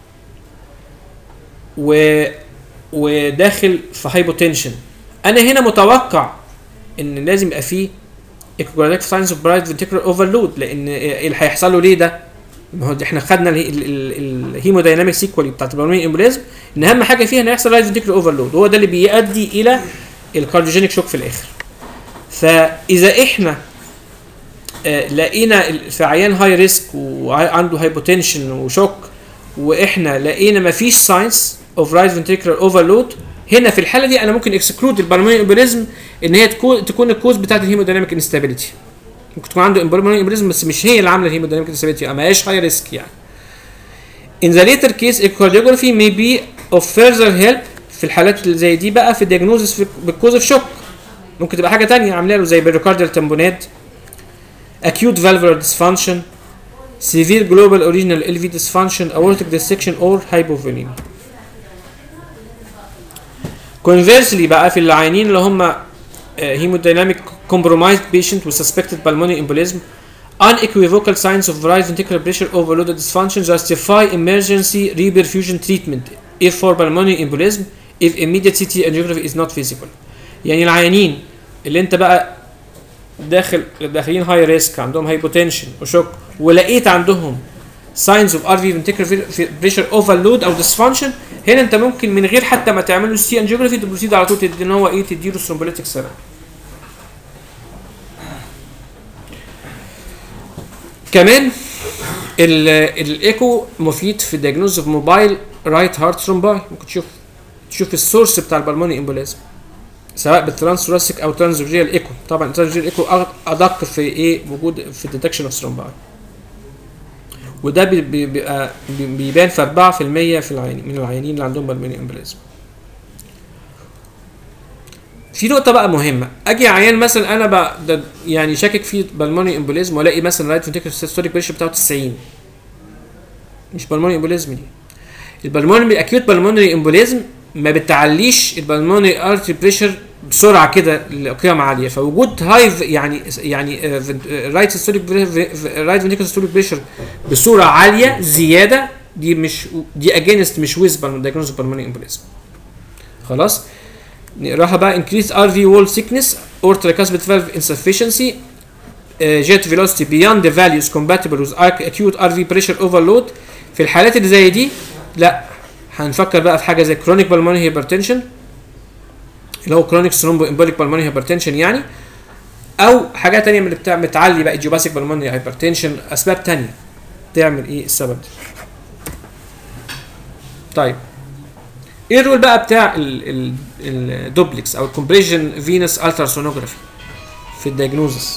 و وداخل في هايبوتنشن انا هنا متوقع ان لازم يبقى فيه ايكوجرافيك ساينس اوف برايت فنتيكولار اوفرلود لان اللي هيحصل له ليه ده؟ ما هو احنا خدنا الهيمودايناميك سيكوالي بتاعت البلمونري امبوليزم ان اهم حاجه فيها ان يحصل رايت فنتيكولار اوفرلود هو ده اللي بيؤدي الى الكارديوجينيك شوك في الاخر فاذا احنا آه، لقينا ال- في عيان هاي ريسك وعنده هايبوتنشن وشوك واحنا لقينا ما فيش ساينس اوف رايت فنتريكولار اوفرلود هنا في الحاله دي انا ممكن اكسكلود البلمونري امبوليزم ان هي تكون تكون الكوز بتاعت الهيمودايناميك انستابيليتي ممكن تكون عنده امبوليزم امبوليزم بس مش هي اللي عامله الهيمودايناميك انستابيليتي ما هياش هاي ريسك يعني In the later case echocardiography may be of further help في الحالات اللي زي دي بقى في diagnosis بالكوز اوف شوك ممكن تبقى حاجه تانية عامله له زي بالريكارديال تمبونات acute valvular dysfunction severe global original LV dysfunction aortic dissection or hypovolemia conversely بقى في العيانين اللي هم hemodynamic compromised patient with suspected pulmonary embolism unequivocal signs of right ventricular pressure overloaded dysfunction justify emergency reperfusion treatment if for pulmonary embolism if immediate CT angiography is not feasible يعني العيانين اللي انت بقى داخل داخلين هاي ريسك عندهم هايبوتنشن وشوك ولقيت عندهم ساينز اوف ار في فنتيكولار بريشر اوفرلود او ديسفانكشن هنا انت ممكن من غير حتى ما تعمل له سي انجيوجرافي تبروسيد على طول تدي ان هو ايه تديله ثرومبوليتيك سيرم كمان ال- الايكو مفيد في الدياجنوز اوف موبايل رايت هارت ثرومباي ممكن تشوف تشوف السورس بتاع البلموني امبوليزم سواء بالترانس ثوراسيك او ترانسفيريال ايكو طبعا الترانسفيريال ايكو أغ- ادق في ايه وجود في الديتكشن اوف ثرومباي وده بي- بي- بيبقى بي- بيبان في 4% في العيانين من العيانين اللي عندهم بالموني امبوليزم في نقطة بقى مهمة، أجي عيان مثلا أنا بقى ده يعني شاكك في بالموني امبوليزم وألاقي مثلا رايت فنتيكولار سيستوليك بريشر بتاعه 90 مش بالموني امبوليزم دي البلمونري اكيوت بالمونري امبوليزم ما بتعليش البلمونري ارتري بريشر بسرعه كده لقيم عاليه فوجود هاي يعني يعني رايت سيستوليك رايت فنتيكولار سيستوليك بريشر بصوره عاليه زياده دي مش دي اجينست مش ويز دايجنوز بالمونري امبوليزم خلاص نقراها بقى increased RV wall thickness or tricuspid valve insufficiency uh, jet velocity beyond the values compatible with ac- acute RV pressure overload في الحالات اللي زي دي لا هنفكر بقى في حاجه زي كرونيك بالموني هيبرتنشن اللي هو كرونيك ثرومبو امبوليك بالموني هيبرتنشن يعني او حاجات تانية من اللي بتاع بتعلي بقى ايديوباثيك بالموني هايبرتنشن اسباب تانية تعمل ايه السبب ده طيب ايه الرول بقى بتاع الدوبلكس او الكومبريشن فينس التراسونوجرافي في الدياجنوزس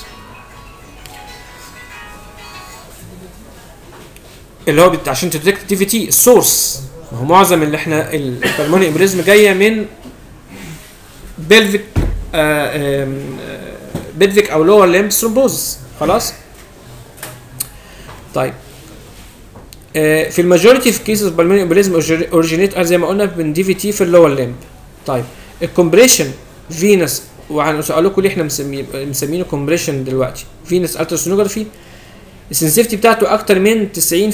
اللي هو بت- عشان تديتكت تي في تي السورس ما هو معظم اللي احنا البلموني امبريزم جايه من بلفيك بلفيك او لور ليمب ثرومبوزس خلاص طيب آه، في الماجوريتي في كيسز بالموني امبريزم اوريجينيت زي ما قلنا من دي في تي في اللور ليمب طيب الكومبريشن فينس وهنسأل لكم ليه احنا مسمين مسمينه كومبريشن دلوقتي فينس التراسونوجرافي السنسيفتي بتاعته اكتر من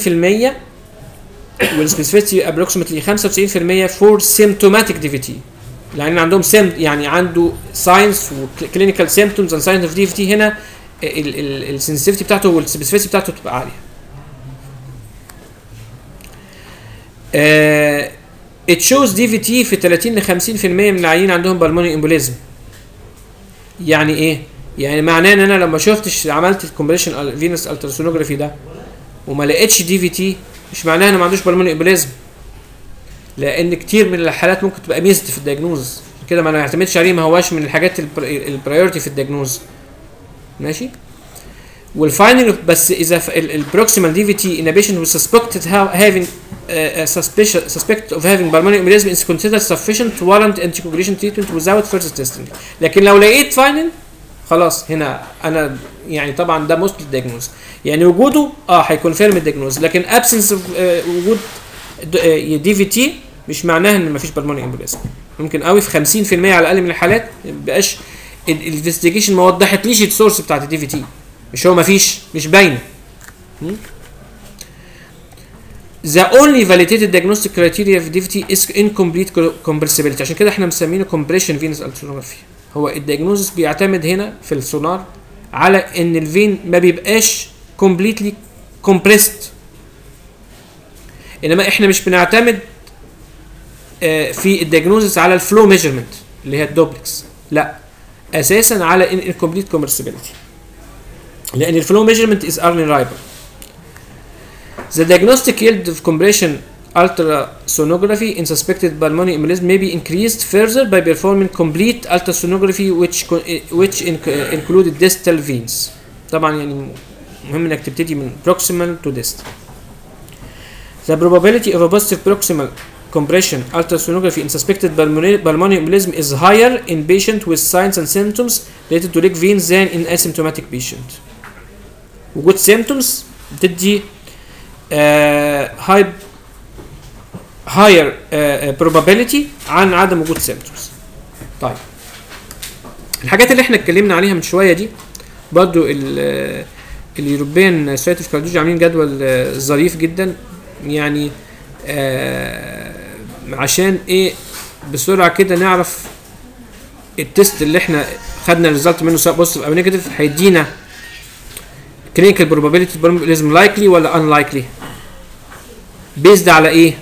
90% والسبيسيفيتي ابروكسيمتلي 95% فور سيمتوماتيك دي في تي يعني عندهم سيم يعني عنده ساينس وكلينيكال سيمتومز اند ساينس اوف دي في تي هنا السنسيفتي بتاعته والسبيسيفيتي بتاعته بتبقى عاليه آه it shows DVT في 30 ل 50% من العيانين عندهم بالموني امبوليزم يعني ايه؟ يعني معناه ان انا لما شفتش عملت الكومبريشن فينس التراسونوجرافي ده وما لقيتش دي في تي مش معناها انه ما عندوش بالموني امبوليزم لان كتير من الحالات ممكن تبقى ميزد في الدياجنوز كده ما نعتمدش عليه ما هواش من الحاجات البرايورتي في الدياجنوز ماشي والفاينل بس اذا البروكسيمال دي في تي in a patient who suspected ha- having uh, a suspicion suspect of having pulmonary embolism is considered sufficient to warrant anticoagulation treatment without further testing لكن لو لقيت فاينل خلاص هنا انا يعني طبعا ده موست دياجنوز يعني وجوده اه هيكونفيرم الدياجنوز لكن ابسنس وجود دي في تي مش معناها ان مفيش بالموني امبوليزم ممكن قوي في 50% على الاقل من الحالات ما بيبقاش الانفستيجيشن ما وضحتليش السورس بتاعت الدي في تي مش هو مفيش مش باينه م? The only validated diagnostic criteria في DVT is incomplete compressibility عشان كده احنا مسمينه compression venous ultrasonography هو الدياجنوزس بيعتمد هنا في السونار على ان الفين ما بيبقاش completely compressed انما احنا مش بنعتمد آه، في الدياجنوزس على الفلو ميجرمنت اللي هي الدوبلكس لا اساسا على incomplete compressibility لان الفلو ميجرمنت is unreliable The diagnostic yield of compression ultrasonography in suspected pulmonary embolism may be increased further by performing complete ultrasonography which co- which inc- included distal veins. طبعا يعني مهم انك تبتدي من proximal to distal. The probability of a positive proximal compression ultrasonography in suspected pulmonary, pulmonary embolism is higher in patient with signs and symptoms related to leg veins than in asymptomatic patient. وجود symptoms بتدي هاي هاير probability عن عدم وجود symptoms طيب الحاجات اللي احنا اتكلمنا عليها من شويه دي برضو ال- اليوروبيان سوسايتي اوف كارديولوجي عاملين جدول آه، ظريف جدا يعني آه، عشان ايه بسرعه كده نعرف التست اللي احنا خدنا الريزلت منه سواء بوزيتيف او نيجاتيف هيدينا clinical probability probabilism likely ولا unlikely based على ايه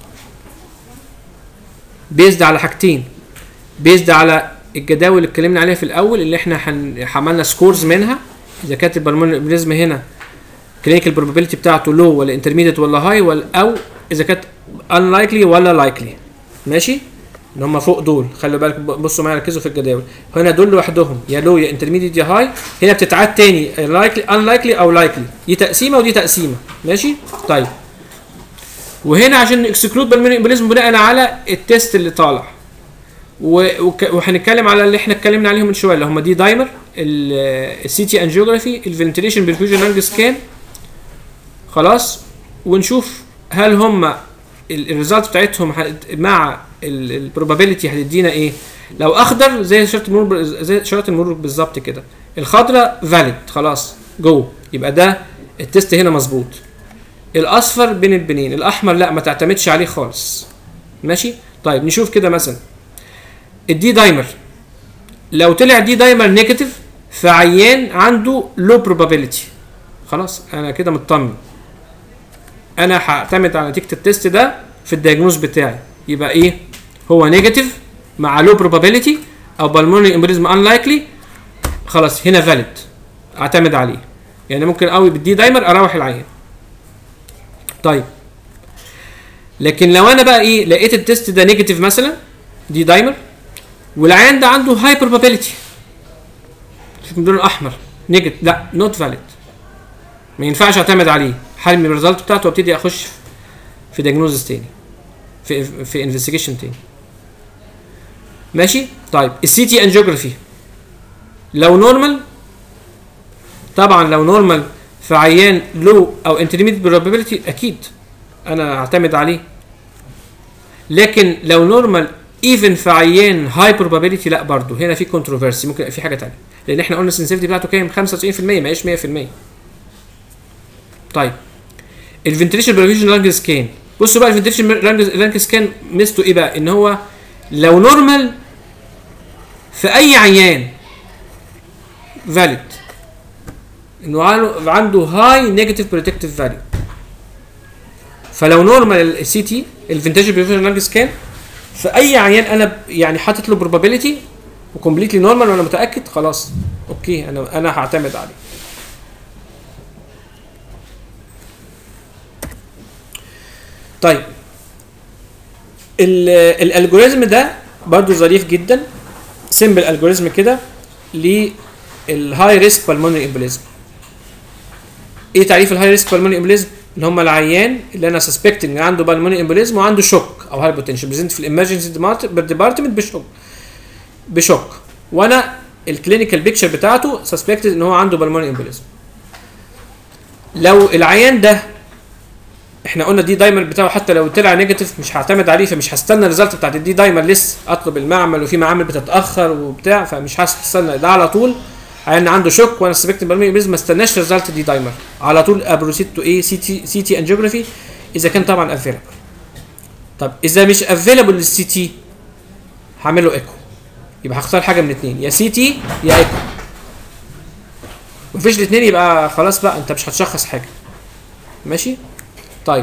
based على حاجتين based على الجداول اللي اتكلمنا عليها في الاول اللي احنا حن- عملنا سكورز منها اذا كانت البرمونيزم هنا clinical probability بتاعته low ولا intermediate ولا high ولا او اذا كانت unlikely ولا likely ماشي اللي هم فوق دول خلي بالك بصوا معايا ركزوا في الجداول هنا دول لوحدهم يا لو يا انترميديت يا هاي هنا بتتعاد تاني لايكلي unlikely او لايكلي دي تقسيمه ودي تقسيمه ماشي طيب وهنا عشان اكسكلود بالموني امبوليزم بناء على التيست اللي طالع و- وك- وهنتكلم على اللي احنا اتكلمنا عليهم من شويه اللي هم دي دايمر السي تي انجيوجرافي الفنتيليشن بالفيوجن انج سكان خلاص ونشوف هل هم الريزلت بتاعتهم ه- مع البروبابيلتي هتدينا ايه لو اخضر زي اشاره المرور زي اشاره المرور بالظبط كده الخضراء فاليد خلاص جو يبقى ده التست هنا مظبوط الاصفر بين البنين الاحمر لا ما تعتمدش عليه خالص ماشي طيب نشوف كده مثلا الدي دايمر لو طلع دي دايمر نيجاتيف فعيان عنده لو probability خلاص انا كده مطمن انا هعتمد على نتيجه التست ده في الدياجنوز بتاعي يبقى ايه هو نيجاتيف مع لو probability او بالمونري امبوليزم unlikely خلاص هنا فاليد اعتمد عليه يعني ممكن قوي بالدي دايمر اروح العيان طيب لكن لو انا بقى ايه لقيت التست ده نيجاتيف مثلا دي دايمر والعيان ده عنده هاي probability شوف باللون الاحمر نيجاتيف لا نوت فاليد ما ينفعش اعتمد عليه حرمي الريزلت بتاعته وابتدي اخش في دياجنوزس تاني في في انفستيجيشن تاني ماشي طيب السي تي انجيوجرافي لو نورمال طبعا لو نورمال في عيان لو او انترميديت probability اكيد انا اعتمد عليه لكن لو نورمال ايفن في عيان هاي probability لا برضه هنا في كونتروفيرسي ممكن يبقى في حاجه تانية لان احنا قلنا السنسيتيفيتي بتاعته كام 95% ما هيش 100% طيب الفنتريشن بريفيجن لانج سكان بصوا بقى الفنتريشن لانج سكان ميزته ايه بقى ان هو لو نورمال في اي عيان فاليد انه عنده- عنده هاي نيجاتيف بروتكتيف فاليو فلو نورمال السي تي الفنتاج بريفيجن لانج سكان في اي عيان انا ب- يعني حاطط له probability وكومبليتلي نورمال وانا متاكد خلاص اوكي انا انا هعتمد عليه طيب ال- الالجوريزم ده برضو ظريف جدا سيمبل الجوريزم كده للهاي ريسك بالمونري امبوليزم ايه تعريف الهاي ريسك بالمونري امبوليزم اللي هم العيان اللي انا سسبكتنج ان عنده بالمونري امبوليزم وعنده شوك او هاي بوتنشال بريزنت في الامرجنسي ديبارتمنت بشوك بشوك وانا الكلينيكال بيكتشر بتاعته سسبكتد ان هو عنده بالمونري امبوليزم لو العيان ده احنا قلنا دي دايمر بتاعه حتى لو طلع نيجاتيف مش هعتمد عليه فمش هستنى الريزلت بتاعت الدي دايمر لسه اطلب المعمل وفي معامل بتتاخر وبتاع فمش هستنى ده على طول عيان عنده شوك وانا سبكت بالمونري ما استناش ريزلت دي دايمر على طول ابروسيد تو ايه سي تي سي تي انجيوجرافي اذا كان طبعا افيلبل طب اذا مش افيلبل للسي تي هعمل له ايكو يبقى هختار حاجه من الاثنين يا سي تي يا ايكو مفيش الاثنين يبقى خلاص بقى انت مش هتشخص حاجه ماشي طيب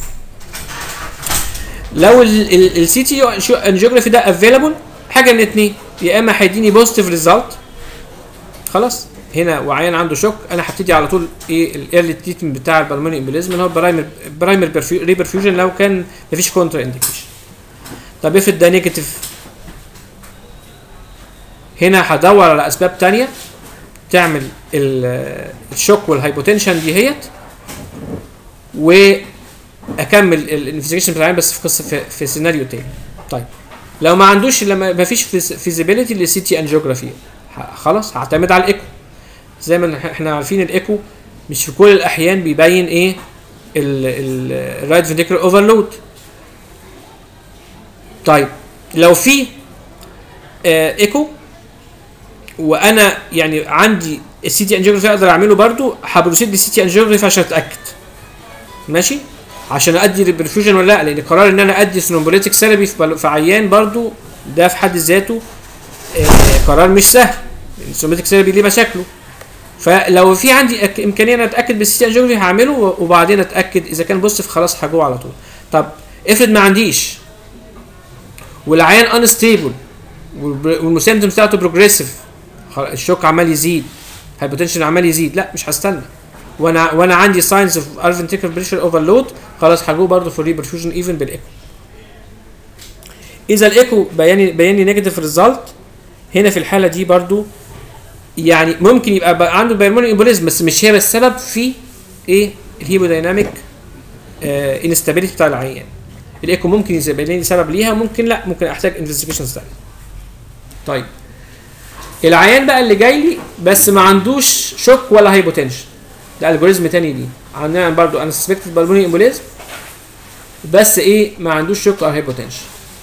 لو السي تي انجيوجرافي ده افيلبل حاجه من الاثنين يا اما هيديني بوزيتيف ريزلت خلاص هنا وعيان عنده شوك انا هبتدي على طول ايه الايرلي تريتمنت بتاع البلموني امبوليزم اللي هو برايمر برايمر ريبرفيوجن لو كان مفيش كونترا انديكيشن طب افرض ده نيجاتيف هنا هدور على اسباب تانية تعمل ال- الشوك والهايبوتنشن دي هيت واكمل الانفستيجيشن بتاعي بس في قصه في, في سيناريو تاني طيب لو ما عندوش لما ما فيش فيزيبيليتي للسي تي انجيوجرافي خلاص هعتمد على الايكو زي ما احنا عارفين الايكو مش في كل الاحيان بيبين ايه الرايت فينتيكولار اوفرلود طيب لو في آه ايكو وانا يعني عندي السي تي انجيوجرافي اقدر اعمله برضو هبروسيد بالسي تي انجيوجرافي عشان اتاكد ماشي عشان ادي ريبرفيوجن ولا لا لان قرار ان انا ادي سنومبوليتيك ثيرابي في, بل- في عيان برضو ده في حد ذاته آه قرار مش سهل لان السنومبوليتيك ثيرابي ليه مشاكله فلو في عندي أك- امكانيه ان اتاكد بالسي تي انجيوجرافي هعمله و- وبعدين اتاكد اذا كان بوزيتيف خلاص هجوه على طول طب افرض ما عنديش والعيان انستيبل والسيمتومز بتاعته بروجريسيف الشوك عمال يزيد هايبوتنشن عمال يزيد لا مش هستنى وانا وانا عندي ساينز اوف ارفنتيكال بريشر اوفرلود خلاص هجو برضه في ريبرفيوجن ايفن بالايكو اذا الايكو بياني بياني نيجاتيف ريزلت هنا في الحاله دي برضه يعني ممكن يبقى بقى عنده بالمونري امبوليزم بس مش هي السبب في ايه الهيمودايناميك آه انستابيليتي بتاع العيان الايكو ممكن يبقى لي سبب ليها ممكن لا ممكن احتاج انفستيجيشنز ثانيه طيب العيان بقى اللي جاي لي بس ما عندوش شوك ولا هايبوتنشن ده الجوريزم تاني دي عندنا برضو انا سسبكتد بالموني امبوليزم بس ايه ما عندوش شوك او هايبوتنشن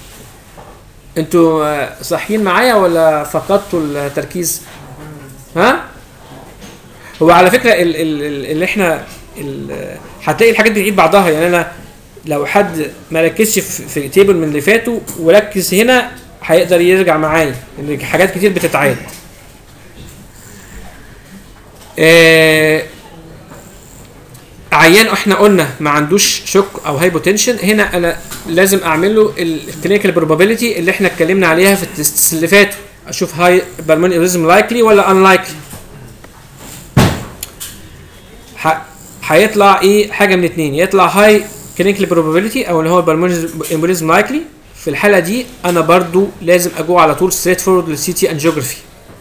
انتوا آه، صاحيين معايا ولا فقدتوا التركيز ها هو على فكره ال- ال- ال- اللي احنا ال- هتلاقي الحاجات بتعيد بعضها يعني انا لو حد ما ركزش في في تيبل من اللي فاتوا وركز هنا هيقدر يرجع معايا لان حاجات كتير بتتعاد آه عيان احنا قلنا ما عندوش شوك او هايبوتنشن هنا انا لازم اعمل له الكلينيكال بروبابيلتي اللي احنا اتكلمنا عليها في التست اللي فاتوا اشوف هاي بالموني اريزم لايكلي ولا ان لايكلي هيطلع ايه حاجه من اتنين يطلع هاي كلينيكال بروبابيلتي او اللي هو البالموني امبوليزم لايكلي في الحاله دي انا برضو لازم اجو على طول ستريت فورورد للسي تي انجيوجرافي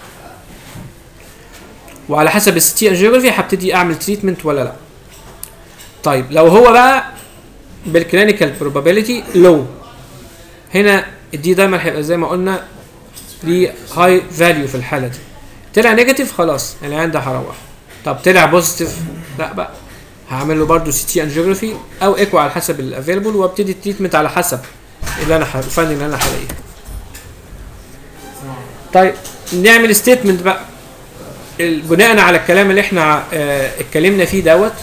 وعلى حسب السي تي انجيوجرافي هبتدي اعمل تريتمنت ولا لا طيب لو هو بقى بالكلينيكال بروبابيلتي لو هنا الدي دايما هيبقى زي ما قلنا ليه هاي فاليو في الحاله دي طلع نيجاتيف خلاص العيان ده هروح طب طلع بوزيتيف لا بقى هعمل له برضه سي تي انجيوجرافي او ايكو على حسب الافيلبل وابتدي التريتمنت على حسب اللي انا ح- الفن اللي انا هلاقيه طيب نعمل ستيتمنت بقى ال- بناء على الكلام اللي احنا آه، اتكلمنا فيه دوت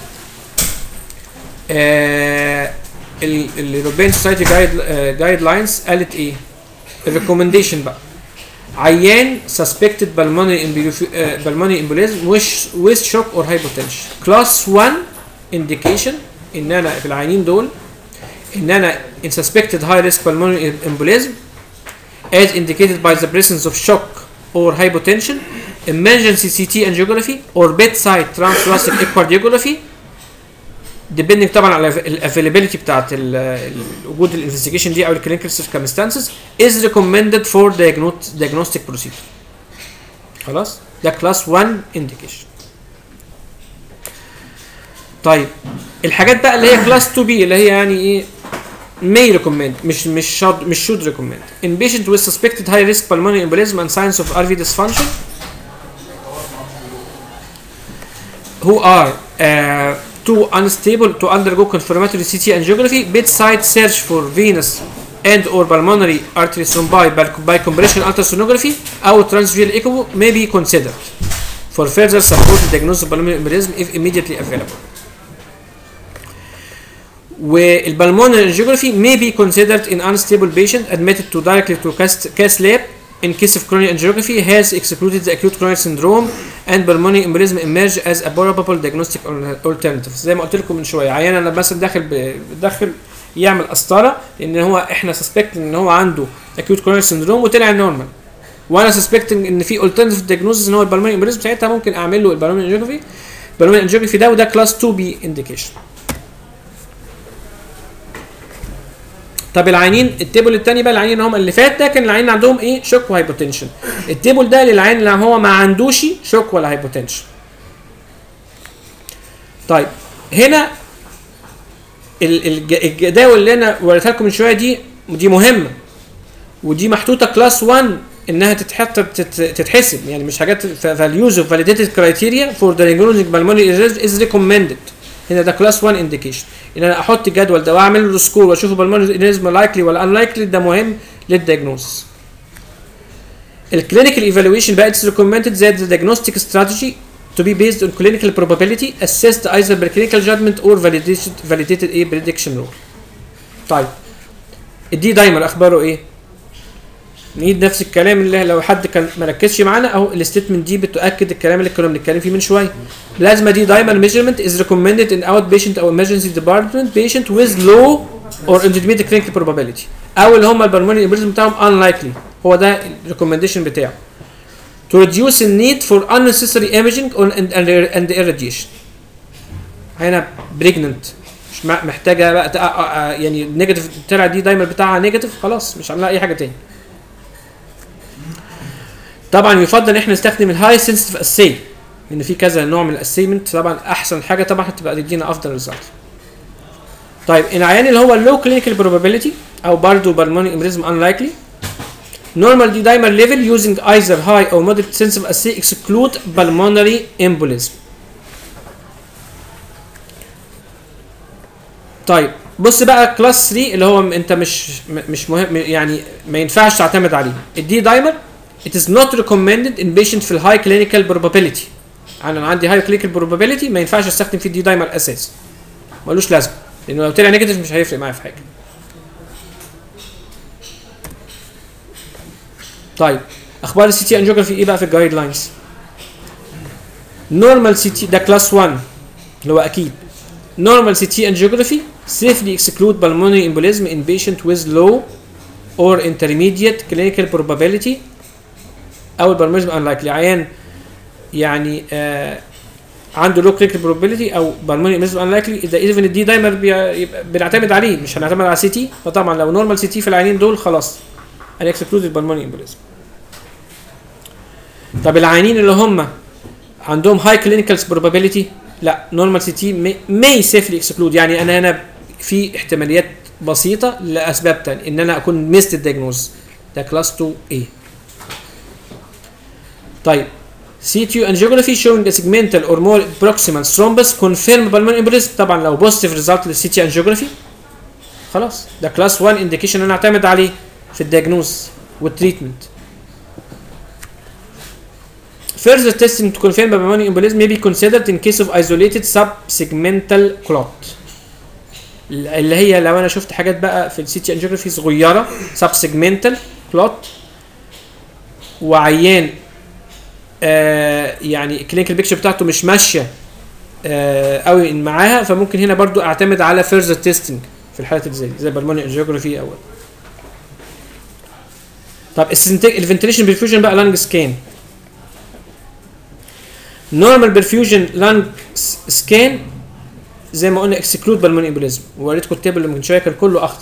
اليوروبيان سوسايتي جايد جايد لاينز قالت ايه؟ الريكومنديشن بقى عيان suspected pulmonary emboli- آه، pulmonary embolism with with shock or hypotension class 1 indication ان انا في العيانين دول ان انا in suspected high risk pulmonary embolism as indicated by the presence of shock or hypotension emergency CT angiography or bedside transthoracic echocardiography depending طبعا على الافيلابيلتي بتاعت ال- ال- وجود الانفستيجيشن دي او الكلينيكال circumstances is recommended for diagno- diagnostic procedure خلاص ده كلاس 1 indication طيب الحاجات بقى اللي هي كلاس 2 بي اللي هي يعني ايه may recommend مش مش should مش should recommend in patient with suspected high risk pulmonary embolism and signs of RV dysfunction who are uh, too unstable to undergo confirmatory CT angiography bedside search for venous and or pulmonary artery thrombi by, by compression ultrasonography or transvagal echo may be considered for further support the diagnosis of pulmonary embolism if immediately available والبلمونري angiography may be considered in unstable patient admitted to directly to CAS, CAS lab in case of coronary angiography has excluded the acute coronary syndrome and pulmonary embolism emerge as a probable diagnostic alternative زي ما قلت لكم من شويه عيان انا مثلا داخل ب- داخل يعمل قسطره لان هو احنا سسبكت ان هو عنده acute coronary syndrome وطلع نورمال وانا سسبكتنج ان في alternative diagnosis ان هو البلمونري امبوليزم ساعتها ممكن اعمل له البلمونري انجيوجرافي البلمونري انجيوجرافي ده وده كلاس 2 بي انديكيشن طب العينين التيبل الثاني بقى العينين هم اللي فات ده كان العينين عندهم ايه شوك وهايبوتنشن التيبل ده للعين اللي هو ما عندوش شوك ولا هايبوتنشن طيب هنا ال- الج- الجداول اللي انا وريتها لكم من شويه دي دي مهمه ودي محطوطه كلاس 1 انها تتحط تت- تتحسب يعني مش حاجات فاليوز اوف فاليديتد كرايتيريا فور diagnosing pulmonary از ريكومندد هنا ده كلاس 1 انديكيشن ان انا احط الجدول ده واعمل له سكور واشوف pulmonary aneurysm لايكلي ولا unlikely ده مهم للدياجنوز الكلينيكال ايفالويشن بقى اتس recommended that the diagnostic strategy to be based on clinical probability assessed either by clinical judgment or validated validated a prediction rule طيب الدي دايمر اخباره ايه نيد نفس الكلام اللي لو حد كان ما ركزش معانا اهو الستيتمنت دي بتؤكد الكلام اللي كنا بنتكلم فيه من شويه بلازما دي دايمر ميجرمنت از recommended in outpatient او emergency department patient with low or intermediate clinical probability او اللي هم البلمونري امبوليزم بتاعهم unlikely هو ده الريكومنديشن بتاعه to reduce the need for unnecessary imaging on and, and, and irradiation هنا pregnant مش مع- محتاجه بقى تق- آه، آه، يعني نيجاتيف طلع دي دايما بتاعها نيجاتيف خلاص مش عاملها اي حاجه تاني طبعا يفضل ان احنا نستخدم الهاي سنسيتيف اسي لان في كذا نوع من الاسيمنت طبعا احسن حاجه طبعا هتبقى تدينا افضل ريزلت طيب العيان اللي هو اللو كلينيكال probability او برضه بالموني امبريزم unlikely normal D dimer level using either high or moderate sensitive assay exclude pulmonary embolism طيب بص بقى كلاس 3 اللي هو م- انت مش م- مش مهم يعني ما ينفعش تعتمد عليه الدي دايمر it is not recommended in patient في الهاي clinical probability انا عندي هاي clinical probability ما ينفعش استخدم فيه الدي دايمر اساسا ملوش لازمه لانه لو طلع نيجاتيف مش هيفرق معايا في حاجه طيب اخبار السي تي انجيوجرافي ايه بقى في الجايد لاينز نورمال سي تي ده كلاس 1 اللي هو اكيد normal CT angiography safely exclude pulmonary embolism in patient with low or intermediate clinical probability او البرمجم unlikely عيان يعني آه عنده low clinical probability او pulmonary embolism unlikely اذا even الدي دايمر بي- يبقى بنعتمد عليه مش هنعتمد على سي تي فطبعا لو نورمال سي تي في العينين دول خلاص هنكسكلود البلمونري embolism طب العيانين اللي هم عندهم هاي كلينيكال probability لا نورمال سي تي may safely exclude يعني انا هنا في احتماليات بسيطه لاسباب تانية ان انا اكون ميست الدياجنوز ده كلاس 2 A طيب CT angiography showing a segmental or more proximal thrombus confirm pulmonary embolism طبعا لو positive result لل CT angiography خلاص ده كلاس 1 indication انا اعتمد عليه في الدياجنوز والتريتمنت Further testing to confirm pulmonary embolism may be considered in case of isolated subsegmental clot. اللي هي لو انا شفت حاجات بقى في السي تي انجيوجرافي صغيره subsegmental clot وعيان آه يعني الكلينيكال بيكتشر بتاعته مش ماشيه آه قوي معاها فممكن هنا برضو اعتمد على further testing في الحالات اللي زي دي زي pulmonary انجيوجرافي او طب الفنتليشن برفيوجن بقى لانج سكان نورمال برفيوجن لانج سكان زي ما قلنا اكسكلود بالموني امبوليزم ووريتكم التيبل اللي من شويه كان كله اخضر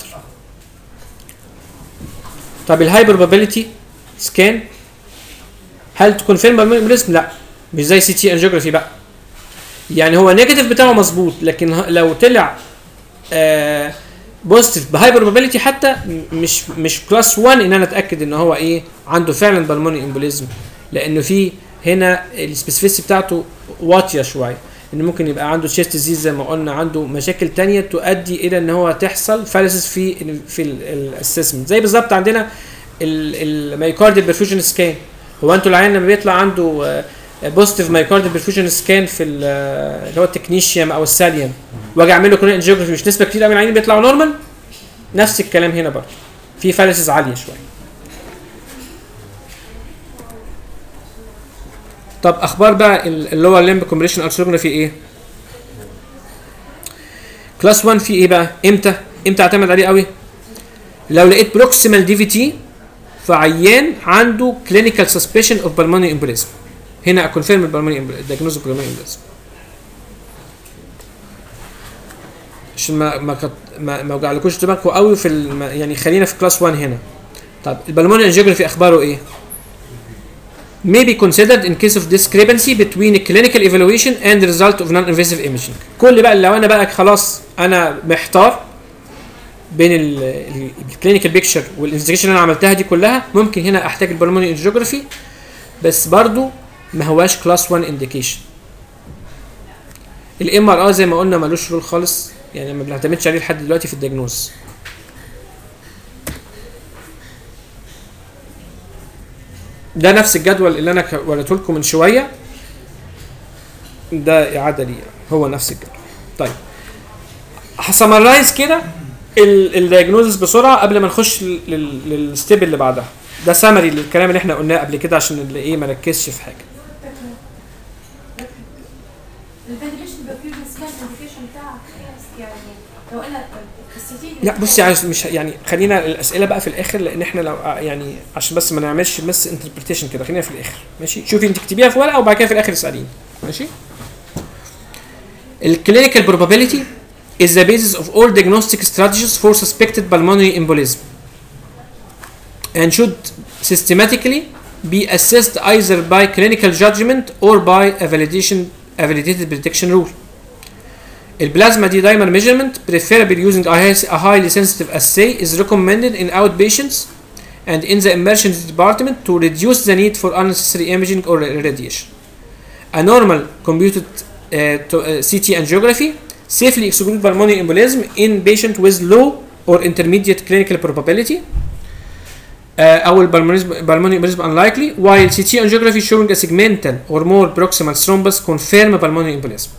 طب الهايبر بابيليتي سكان هل تكونفيرم بالموني امبوليزم لا مش زي سي تي انجيوجرافي بقى يعني هو النيجاتيف بتاعه مظبوط لكن ه- لو طلع آه بوزيتيف بهايبر بابيليتي حتى م- مش مش كلاس 1 ان انا اتاكد ان هو ايه عنده فعلا بالموني امبوليزم لانه في هنا السبيسيفيسي بتاعته واطيه شويه ان ممكن يبقى عنده تشيست ديزيز زي ما قلنا عنده مشاكل تانية تؤدي الى ان هو تحصل فالسس في في الاسسمنت زي بالظبط عندنا المايكارديال برفيوجن سكان هو انتوا العيان لما بيطلع عنده بوزيتيف مايكارديال برفيوجن سكان في ال- آه، اللي هو التكنيشيوم او الساليوم واجي اعمل له كورنيا انجيوجرافي مش نسبه كتير قوي من العيانين بيطلعوا نورمال نفس الكلام هنا برضه في فالسز عاليه شويه طب اخبار بقى اللور ليمب كومبريشن ارثروجرافي ايه كلاس 1 في ايه بقى امتى امتى اعتمد عليه قوي لو لقيت بروكسيمال دي في تي فعيان عنده كلينيكال سسبشن اوف بالمونري امبوليزم هنا اكونفيرم البالمونري دايجنوز اوف بالمونري امبوليزم عشان ما ما كت- ما, ما وجعلكوش دماغكم قوي في الم... يعني خلينا في كلاس 1 هنا طب البالمونري انجيوجرافي اخباره ايه may be considered in case of discrepancy between a clinical evaluation and the result of non-invasive imaging. كل بقى لو انا بقى خلاص انا محتار بين الكلينيكال بيكتشر والانفستيجيشن اللي انا عملتها دي كلها ممكن هنا احتاج البلمونري انجيوجرافي بس برضو ما هواش كلاس 1 انديكيشن. الام ار اه زي ما قلنا ملوش رول خالص يعني ما بنعتمدش عليه لحد دلوقتي في الدياجنوز. ده نفس الجدول اللي انا ك- وريته لكم من شويه ده اعاده ليه هو نفس الجدول طيب هسمرايز كده الدياجنوزس بسرعه قبل ما نخش لل- لل- للستيب اللي بعدها ده سمري للكلام اللي احنا قلناه قبل كده عشان اللي ايه ما نركزش في حاجه الفنتيليشن برفيوجن سكان انديكيشن بتاعك يعني لو قلنا السيتين لا بصي عايز مش يعني خلينا الاسئله بقى في الاخر لان احنا لو يعني عشان بس ما نعملش مس انتربريتيشن كده خلينا في الاخر ماشي شوفي انت اكتبيها في ورقه وبعد كده في الاخر اساليني ماشي الكلينيكال probability is the basis of all diagnostic strategies for suspected pulmonary embolism and should systematically be assessed either by clinical judgment or by a validation a validated prediction rule البلازما دي دايما measurement preferably using a high- a highly sensitive assay is recommended in outpatients and in the emergency department to reduce the need for unnecessary imaging or radiation. A normal computed uh, to, uh, CT angiography safely excludes pulmonary embolism in patient with low or intermediate clinical probability uh, أو pulmonary pulmonary embolism unlikely while CT angiography showing a segmental or more proximal thrombus confirm pulmonary embolism.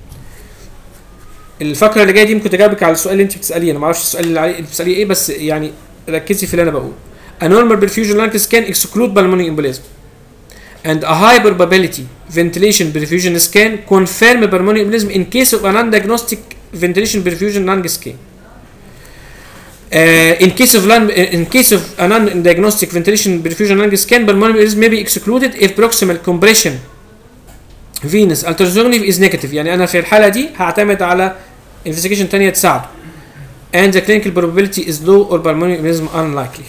الفقره اللي جايه دي ممكن تجاوبك على السؤال اللي انت بتساليه انا ما اعرفش السؤال اللي عليه- اللي بتساليه ايه بس يعني ركزي في اللي انا بقوله A normal perfusion lung scan exclude pulmonary embolism and a high probability ventilation perfusion scan confirm pulmonary embolism in case of a non-diagnostic ventilation perfusion lung scan Uh, in case of lung, in case of a non-diagnostic ventilation perfusion lung scan, pulmonary embolism may be excluded if proximal compression venous ultrasonography is negative يعني انا في الحاله دي هعتمد على investigation تانية تساعده and the clinical probability is low or pulmonary embolism unlikely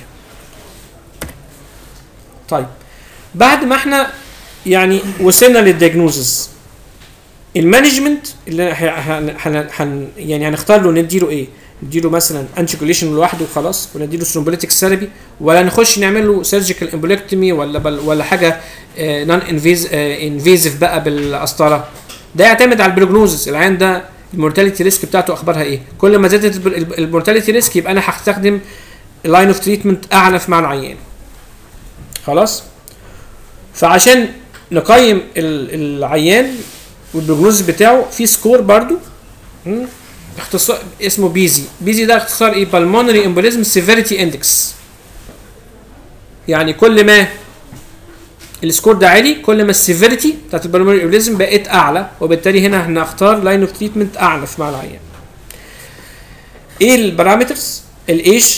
طيب بعد ما احنا يعني وصلنا للدياجنوزز المانجمنت اللي ه- ه- هن هن يعني هنختار له نديله ايه؟ نديله مثلا انتيكوليشن لوحده وخلاص ولا نديله ثرومبوليتيك ثيرابي ولا نخش نعمل له سيرجيكال امبوليكتومي ولا بل ولا حاجه نون انفيزيف بقى بالقسطره ده يعتمد على البروجنوزس العيان ده المورتاليتي ريسك بتاعته اخبارها ايه؟ كل ما زادت المورتاليتي ريسك يبقى انا هستخدم لاين اوف تريتمنت اعنف مع العيان خلاص؟ فعشان نقيم ال- العيان والبروجنوز بتاعه في سكور برضو مم، اختصار اسمه بيزي بيزي ده اختصار ايه بالمونري امبوليزم سيفيريتي اندكس يعني كل ما السكور ده عالي كل ما السيفيريتي بتاعت البالمونري امبوليزم بقت اعلى وبالتالي هنا هنختار لاين اوف تريتمنت اعنف مع العيان ايه البارامترز الايش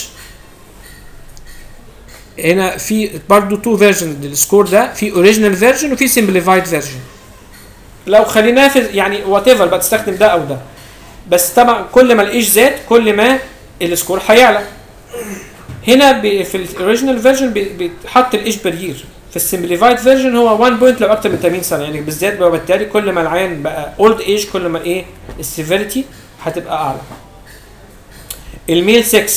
هنا في برضو تو فيرجن للسكور ده في اوريجينال فيرجن وفي سمبليفايد فيرجن لو خليناه في يعني وات ايفر بقى تستخدم ده او ده بس طبعا كل ما الايش زاد كل ما السكور هيعلى هنا ب- في الاوريجينال فيرجن بيتحط الايش برير في السمبليفايد فيرجن هو 1 بوينت لو اكتر من 80 سنه يعني بالذات بقى وبالتالي كل ما العيان بقى اولد ايج كل ما الايه السيفيريتي هتبقى اعلى الميل 6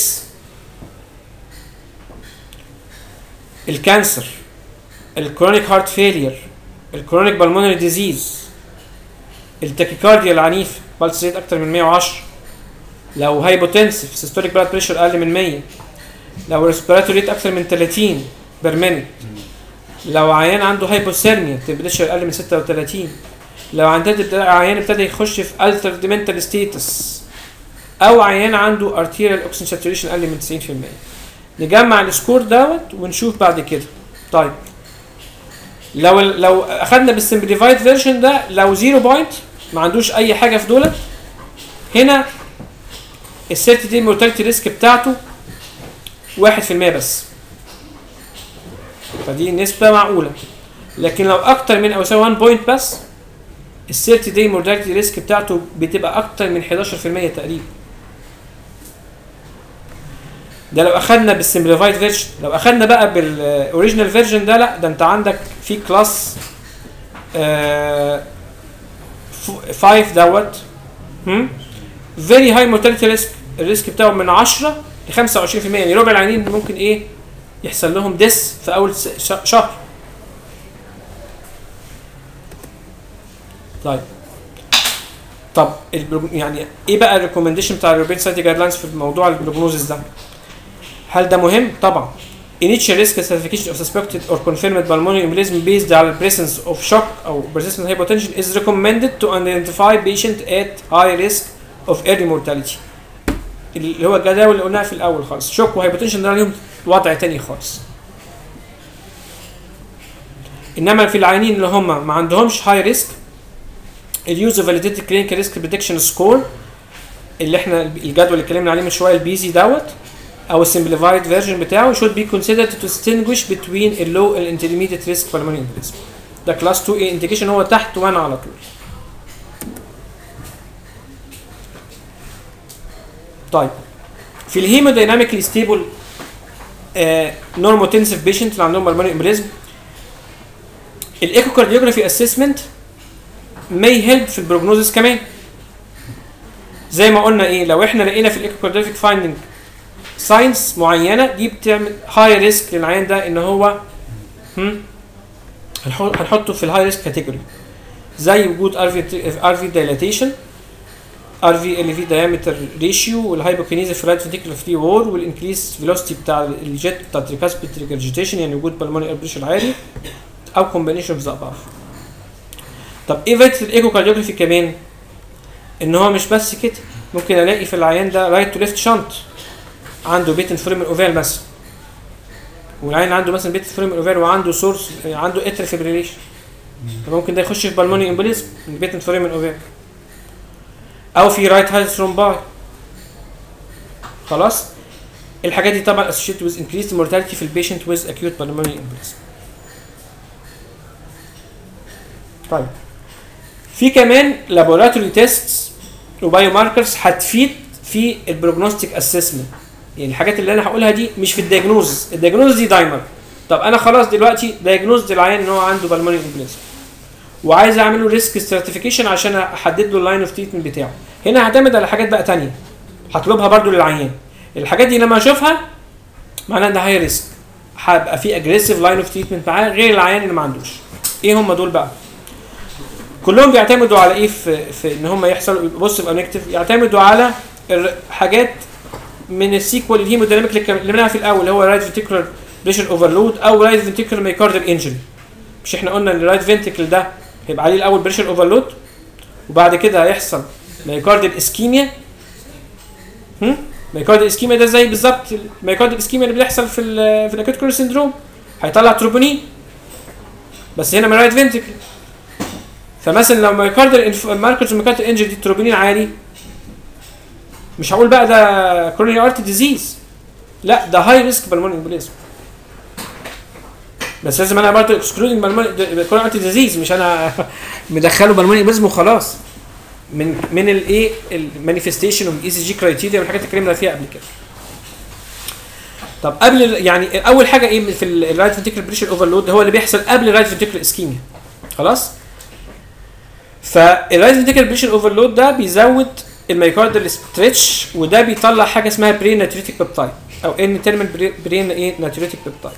الكانسر الكرونيك هارت فيلير الكرونيك بالمونري ديزيز التاكيكارديا العنيف بالس ريت اكتر من 110 لو هايبوتنسيف سيستوليك بلاد بريشر اقل من 100 لو ريسبيراتوري ريت اكتر من 30 بير مينيت لو عيان عنده هايبوثيرميا تمبريتشر اقل من 36 لو عندك عيان ابتدى يخش في altered mental status او عيان عنده arterial oxygen saturation اقل من 90% نجمع السكور دوت ونشوف بعد كده طيب لو لو اخدنا بالسمبليفايد فيرجن ده لو 0 بوينت ما عندوش اي حاجه في دولت هنا السيرت دي مورتاليتي ريسك بتاعته 1% بس فدي نسبة معقولة لكن لو أكتر من أو يساوي 1 بوينت بس السيرت دي مورتاليتي ريسك بتاعته بتبقى أكتر من 11% تقريبا ده لو اخدنا بالسمبليفايد فيرجن لو اخدنا بقى بالاوريجينال فيرجن ده لا ده انت عندك في كلاس 5 دوت فيري هاي مورتاليتي ريسك الريسك بتاعه من 10 ل 25% يعني ربع العيانين ممكن ايه يحصل لهم ديس في اول س- ش- شهر طيب طب البروج- يعني ايه بقى الريكومنديشن بتاع اليوروبيان سايتي جايد لاينز في موضوع البروجنوزيس ده؟ هل ده مهم؟ طبعا. Initial risk classification of suspected or confirmed pulmonary embolism based on the presence of shock or persistent hypotension is recommended to identify patient at high risk of early mortality. اللي هو الجداول اللي قلناها في الاول خالص، شوك وهايبوتنشن ده ليهم وضع تاني خالص. انما في العيانين اللي هم ما عندهمش هاي ريسك اليوز فاليديتد كلينيكال ريسك بريدكشن سكور اللي احنا الجدول اللي اتكلمنا عليه من شويه البي زي دوت او السمبليفايد فيرجن بتاعه should be considered to distinguish between a low and intermediate risk pulmonary embolism ده كلاس 2 A indication هو تحت 1 على طول طيب في الهيمودايناميكلي ستيبل نورموتنسيف بيشنت اللي عندهم pulmonary embolism الايكوكارديوجرافي اسسمنت may help في البروجنوزس كمان زي ما قلنا ايه لو احنا لقينا في الايكوكارديوجرافيك فايندنج ساينس معينه دي بتعمل هاي ريسك للعيان ده ان هو هم هنحط- هنحطه في الهاي ريسك كاتيجوري زي وجود ار في ار في دايلاتيشن ار في ال في دايمتر ريشيو والهايبوكينيزا في رايت فينتيكولار فري وول والانكريس فيلوسيتي بتاع الجيت بتاع التريكاسبيد ريجرجيتيشن يعني وجود بالموني بريشر عالي او كومبينيشن اوف ذا اباف طب ايه فايده الايكو كارديوجرافي كمان ان هو مش بس كده ممكن الاقي في العيان ده رايت تو ليفت شنط عنده بيت انفورمال اوفال مثلا والعين عنده مثلا بيت انفورمال اوفال وعنده سورس عنده اتر فيبريليشن ممكن ده يخش في بالموني امبوليزم من بيت انفورمال اوفال او في رايت هايت ثرومباي خلاص الحاجات دي طبعا associated with increased mortality في البيشنت with acute pulmonary embolism طيب في كمان لابوراتوري تيستس وبايو ماركرز هتفيد في البروجنوستيك اسسمنت يعني الحاجات اللي انا هقولها دي مش في الدياجنوز الدياجنوز دي دايمر طب انا خلاص دلوقتي دايجنوز العيان ان هو عنده بالمونري امبوليزم وعايز اعمل له ريسك ستراتيفيكيشن عشان احدد له اللاين اوف تريتمنت بتاعه هنا هعتمد على حاجات بقى تانية هطلبها برضو للعيان الحاجات دي لما اشوفها معناها ده هاي ريسك هيبقى في اجريسيف لاين اوف تريتمنت معاه غير العيان اللي ما عندوش ايه هم دول بقى كلهم بيعتمدوا على ايه في, في ان هم يحصل بص او نيجاتيف يعتمدوا على الر- حاجات من السيكوال الهيموديناميك اللي اتكلمناها في الاول اللي هو رايت فينتيكولار بريشر اوفرلود او رايت فينتيكولار مايكاردال انجري مش احنا قلنا ان الرايت فينتيكل ده هيبقى عليه الاول بريشر اوفرلود وبعد كده هيحصل مايكاردال اسكيميا هم مايكاردال اسكيميا ده زي بالظبط المايكاردال اسكيميا اللي بيحصل في ال في الاكوت كوري سندروم هيطلع تروبونين بس هنا من رايت فينتيكل فمثلا لو مايكاردال ماركرز مايكاردال انجري دي التروبونين عالي مش هقول بقى ده كوروني ارت ديزيز لا ده هاي ريسك بالموني امبوليزم بس لازم انا برضه اكسكلودنج كوروني ارت ديزيز مش انا مدخله بالموني امبوليزم وخلاص من من الايه المانيفستيشن والاي سي جي كرايتيريا والحاجات اللي اتكلمنا فيها قبل كده طب قبل ال- يعني اول حاجه ايه في الرايت فنتيكل بريشر اوفرلود هو اللي بيحصل قبل الرايت فنتيكل اسكيميا خلاص فالرايت فنتيكل بريشر اوفرلود ده بيزود الميوكاردال ستريتش وده بيطلع حاجه اسمها بري ناتريتيك بيبتايد او ان تيرمال بري ايه ناتريتيك بيبتايد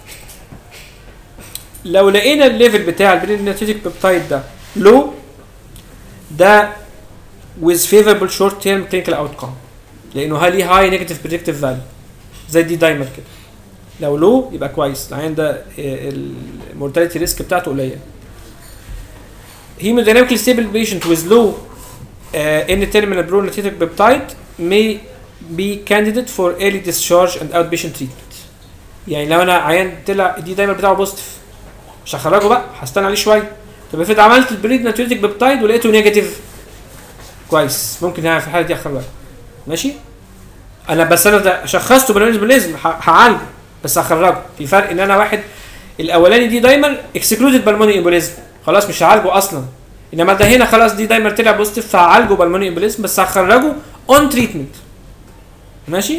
لو لقينا الليفل بتاع البري ناتريتيك بيبتايد ده لو ده with favorable short term clinical outcome لانه هاي هاي نيجاتيف بريدكتيف فاليو زي دي دايما كده لو لو يبقى كويس العين ده المورتاليتي ريسك بتاعته قليله hemodynamically stable patient with low uh, N-terminal pronated peptide may be candidate for early discharge and outpatient treatment. يعني لو انا عيان طلع دي دايما بتاعه بوزيتيف مش هخرجه بقى هستنى عليه شويه طب افرض عملت البريد ناتريتك بيبتايد ولقيته نيجاتيف كويس ممكن يعني في الحاله دي اخرجه ماشي انا بس انا ده شخصته بالنسبه هعالجه بس هخرجه في فرق ان انا واحد الاولاني دي دايما اكسكلودد بالموني امبوليزم خلاص مش هعالجه اصلا انما ده هنا خلاص دي دايما طلع بوزيتيف فهعالجه بالموني امبوليزم بس هخرجه اون تريتمنت ماشي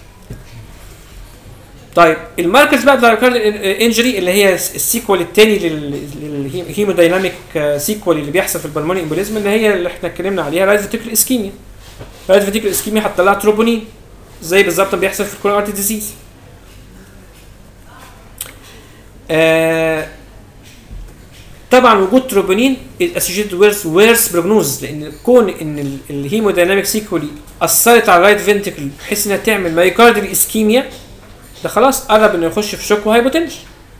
طيب الماركرز بقى بتاع الانجري اللي هي السيكوال الثاني للهيمودايناميك سيكوال اللي بيحصل في البلموني امبوليزم اللي هي اللي احنا اتكلمنا عليها رايت فيتيكل اسكيميا رايت فيتيكل اسكيميا هتطلع تروبونين زي بالظبط ما بيحصل في الكوروناري ارتي ديزيز آه طبعا وجود تروبونين اسوشيتد ويرس ويرس بروجنوز لان كون ان الهيمودايناميك سيكولي اثرت على الرايت فنتكل بحيث انها تعمل مايكارديال اسكيميا ده خلاص قرب انه يخش في شوك وهايبوتنشن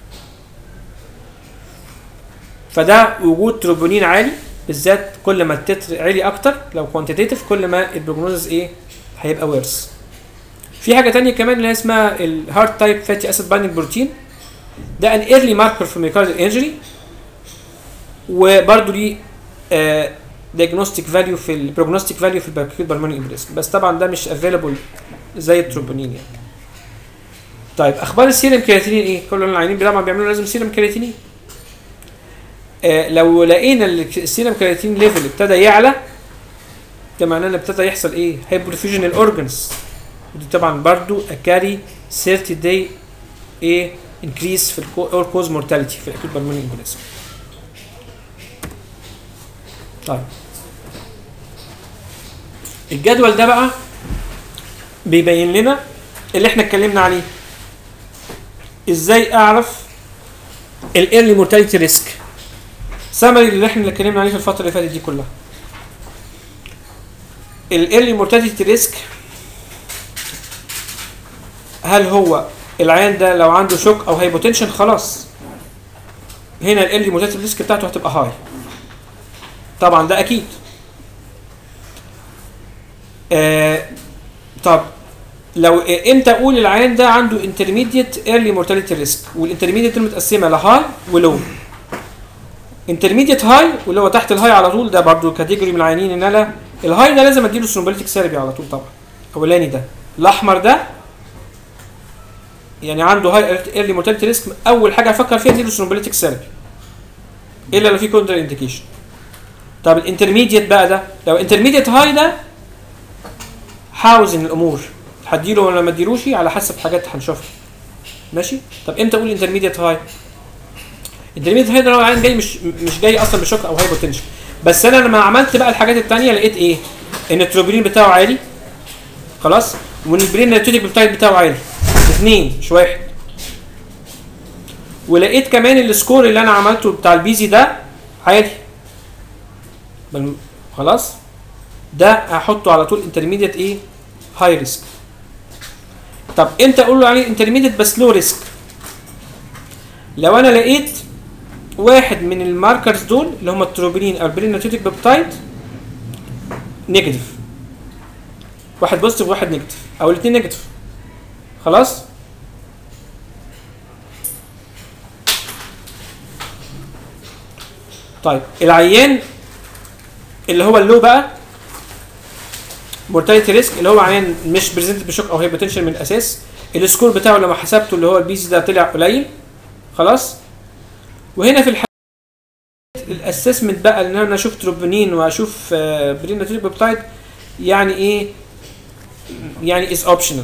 فده وجود تروبونين عالي بالذات كل ما التتر عالي اكتر لو كوانتيتيف كل ما البروجنوز ايه هيبقى ويرس في حاجه تانية كمان اللي هي اسمها الهارت تايب فاتي اسيد بايندنج بروتين ده ان ايرلي ماركر في ميوكارديال انجري وبرده ليه ديagnostic فاليو في البروجنوستيك فاليو في الباكيوت بالموني امبريزم بس طبعا ده مش افيلابل زي التروبونين يعني طيب اخبار السيرم كرياتينين ايه كل العيانين طبعا بيعملوا لازم سيرم كرياتينين آه لو لقينا السيرم كرياتين ليفل ابتدى يعلى ده معناه ان ابتدى يحصل ايه هايبرفيوجن الاورجنز ودي طبعا برضو اكاري 30 داي ايه انكريس في الاور كوز مورتاليتي في الاكيوت بالموني امبريزم طيب الجدول ده بقى بيبين لنا اللي احنا اتكلمنا عليه ازاي اعرف الايرلي مورتاليتي ريسك سمري اللي احنا اللي اتكلمنا عليه في الفتره اللي فاتت دي كلها الايرلي مورتاليتي ريسك هل هو العيان ده لو عنده شوك او هايبوتنشن خلاص هنا الايرلي مورتاليتي ريسك بتاعته هتبقى هاي طبعا ده اكيد آه طب لو امتى اقول العيان ده عنده انترميديت ايرلي مورتاليتي ريسك والانترميديت متقسمه لهاي ولو انترميديت هاي واللي هو تحت الهاي على طول ده برضو كاتيجوري من العيانين ان انا الهاي ده لازم اديله ثرومبوليتيك ثيرابي على طول طبعا الاولاني ده الاحمر ده يعني عنده هاي ايرلي مورتاليتي ريسك اول حاجه افكر فيها اديله ثرومبوليتيك ثيرابي الا لو في كونتر انديكيشن طب الانترميديت بقى ده لو انترميديت هاي ده حاوزن الامور هديله ولا ما اديلوش على حسب حاجات هنشوفها ماشي طب امتى اقول انترميديت هاي انترميديت هاي ده لو العيان جاي مش مش جاي اصلا بشوك او هايبوتنشن بس انا لما عملت بقى الحاجات التانية لقيت ايه ان التروبولين بتاعه عالي خلاص وان البرين نيتوتيك بتاعي بتاعه عالي اثنين مش واحد ولقيت كمان السكور اللي انا عملته بتاع البيزي ده عالي بل- خلاص ده هحطه على طول انترميديت ايه هاي ريسك طب امتى اقول له عليه انترميديت بس لو ريسك لو انا لقيت واحد من الماركرز دول اللي هم التروبولين او البرين نيتوتيك بيبتايد نيجاتيف واحد بوزيتيف وواحد نيجاتيف او الاثنين نيجاتيف خلاص طيب العيان اللي هو اللو بقى مورتاليتي ريسك اللي هو عيان مش بريزنت بشوك او هايبوتنشن من الاساس السكور بتاعه لما حسبته اللي هو البيزي ده طلع قليل خلاص وهنا في الحالة الاسسمنت بقى ان انا اشوف تروبونين واشوف برين ناتوريك بيبتايد يعني ايه يعني از اوبشنال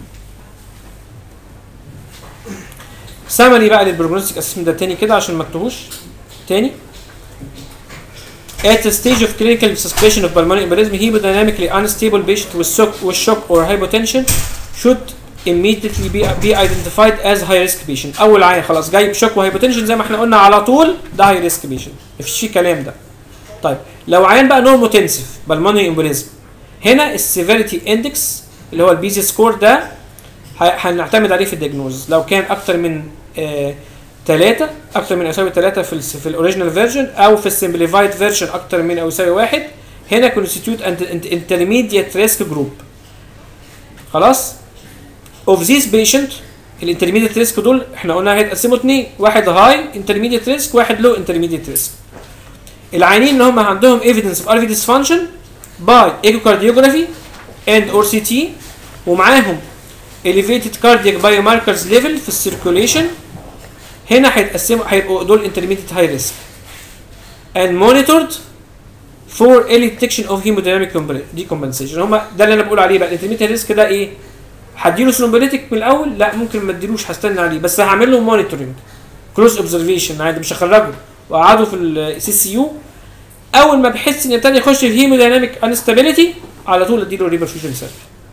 سمري بقى للبروجنوستيك اسسمنت ده تاني كده عشان ما تتوهوش تاني At the stage of clinical suspicion of pulmonary embolism, hemodynamically unstable patient with shock, with shock or hypotension should immediately be, be identified as high risk patient. أول عين خلاص جاي بشوك وهايبوتنشن زي ما احنا قلنا على طول ده هاي ريسك بيشنت. مفيش فيه كلام ده. طيب لو عين بقى نورموتنسيف pulmonary embolism هنا السيفيريتي اندكس اللي هو البيزي سكور ده ه- هنعتمد عليه في الدياجنوز لو كان اكتر من آه ثلاثة أكتر من أو يساوي ثلاثة في ال في الأوريجينال فيرجن أو في السمبليفايد فيرجن أكتر من أو يساوي واحد هنا constitute an intermediate risk group خلاص of this patient الانترميديت ريسك دول احنا قلنا هيتقسموا اثنين واحد هاي انترميديت ريسك واحد لو انترميديت ريسك العيانين اللي هم عندهم evidence of RV dysfunction by echocardiography and or CT ومعاهم elevated cardiac biomarkers level في السيركوليشن هنا هيتقسموا هيبقوا دول intermediate high risk and monitored for early detection of hemodynamic compre- decompensation هم ده اللي انا بقول عليه بقى الانترميديت ريسك ده ايه؟ هديله ثرومبوليتيك من الاول لا ممكن ما اديلوش هستنى عليه بس هعمل له مونيتورنج كلوز اوبزرفيشن عادي مش هخرجه واقعده في السي سي يو اول ما بحس ان ابتدى يخش في هيمودايناميك انستابيليتي على طول اديله ريبرفيوجن ثيرابي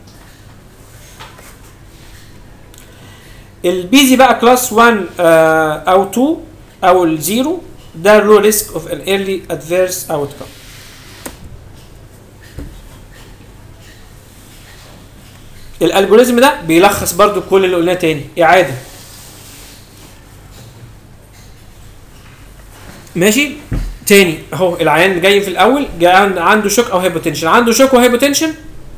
البيزي بقى كلاس 1 آه، او 2 او الزيرو ده لو ريسك اوف ان ايرلي ادفيرس اوتكم الالجوريزم ده بيلخص برضو كل اللي قلناه تاني اعاده ماشي تاني اهو العيان جاي في الاول جاي عن- عنده شوك او هايبوتنشن عنده شوك وهايبوتنشن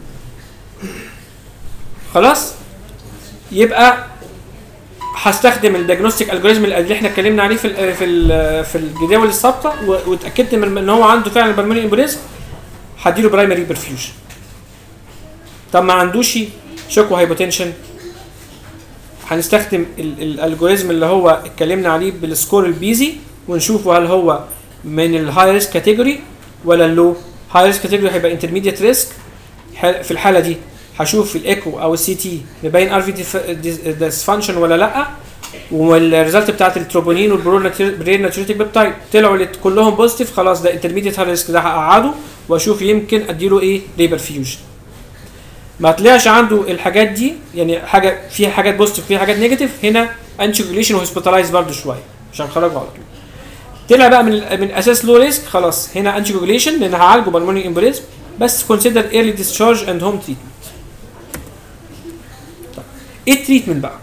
خلاص يبقى هستخدم الديagnostic الجوريزم اللي احنا اتكلمنا عليه في ال في ال في الجداول السابقه و- واتاكدت من ان هو عنده فعلا بالموني امبوليزم هديله برايمري برفيوجن طب ما عندوش شوك وهايبوتنشن هنستخدم ال- الالجوريزم اللي هو اتكلمنا عليه بالسكور البيزي ونشوف هل هو من الهاي ريسك كاتيجوري ولا اللو هاي ريسك كاتيجوري هيبقى انترميديت ريسك في الحاله دي هشوف في الايكو او السي تي مبين ار في ديسفانكشن ولا لا والريزلت بتاعت التروبونين والبرين ناتريتيك بيبتايد طلعوا لت- كلهم بوزيتيف خلاص ده انترميديت هاي ريسك ده هقعده واشوف يمكن اديله ايه ريبرفيوجن ما طلعش عنده الحاجات دي يعني حاجه فيها حاجات بوزيتيف فيها حاجات نيجاتيف هنا انتيجوليشن وهوسبيتالايز برضه شويه مش هنخرجه على طول طلع بقى من من اساس لو ريسك خلاص هنا انتيجوليشن لان هعالجه بالموني امبوليزم بس كونسيدر ايرلي ديسشارج اند هوم تريتمنت ايه التريتمنت بقى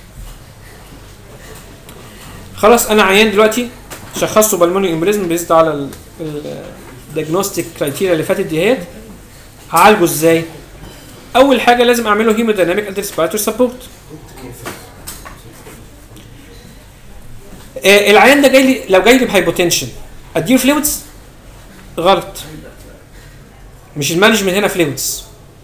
خلاص انا عيان دلوقتي شخصته بالموني امبوليزم بيزد على الديagnostic كرايتيريا اللي فاتت ديت هعالجه ازاي اول حاجه لازم اعمل له هيمودايناميك انتي ريسبيراتوري سبورت العيان ده جاي لي لو جاي لي بهايبوتنشن اديله فلويدز غلط مش المانجمنت هنا فلويدز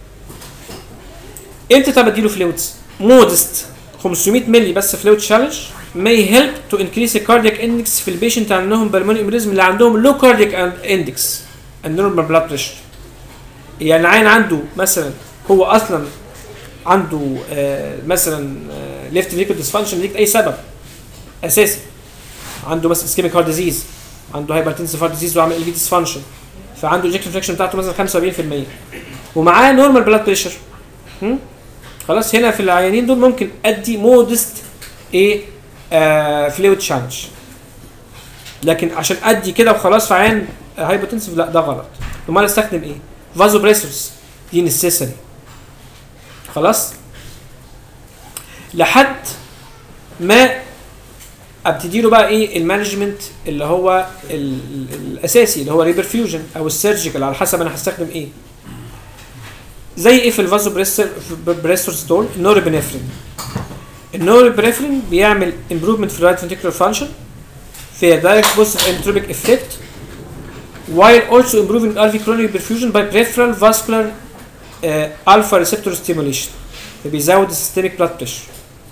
امتى طب اديله فلويدز مودست 500 مللي بس فلويد تشالنج may help to increase the cardiac index في البيشنت عندهم بالموني امبريزم اللي عندهم low cardiac index and normal blood pressure يعني العين عنده مثلا هو اصلا عنده آه مثلا ليفت فيكل ديسفانكشن ليك اي سبب اساسي عنده مثلا اسكيميك هارت ديزيز عنده هايبرتنسيف هارت ديزيز وعامل ال في ديسفانكشن فعنده ايجكشن فراكشن بتاعته مثلا 75% ومعاه نورمال بلاد بريشر خلاص هنا في العيانين دول ممكن ادي مودست ايه آه فلويد تشالنج لكن عشان ادي كده وخلاص في عين هايبوتنسيف لا ده غلط امال استخدم ايه فازو بريسرز دي نسيسري خلاص لحد ما ابتدي له بقى ايه المانجمنت اللي هو ال- ال- الاساسي اللي هو ريبرفيوجن او السيرجيكال على حسب انا هستخدم ايه زي ايه في الفازو بريسر بريسرز دول النوربنفرين النوربنفرين بيعمل امبروفمنت في الرايت فنتيكولار فانكشن في دايركت بوزيتيف انتروبيك افكت while also improving RV coronary perfusion by peripheral vascular uh, alpha receptor stimulation فبيزود السيستميك بلاد بريشر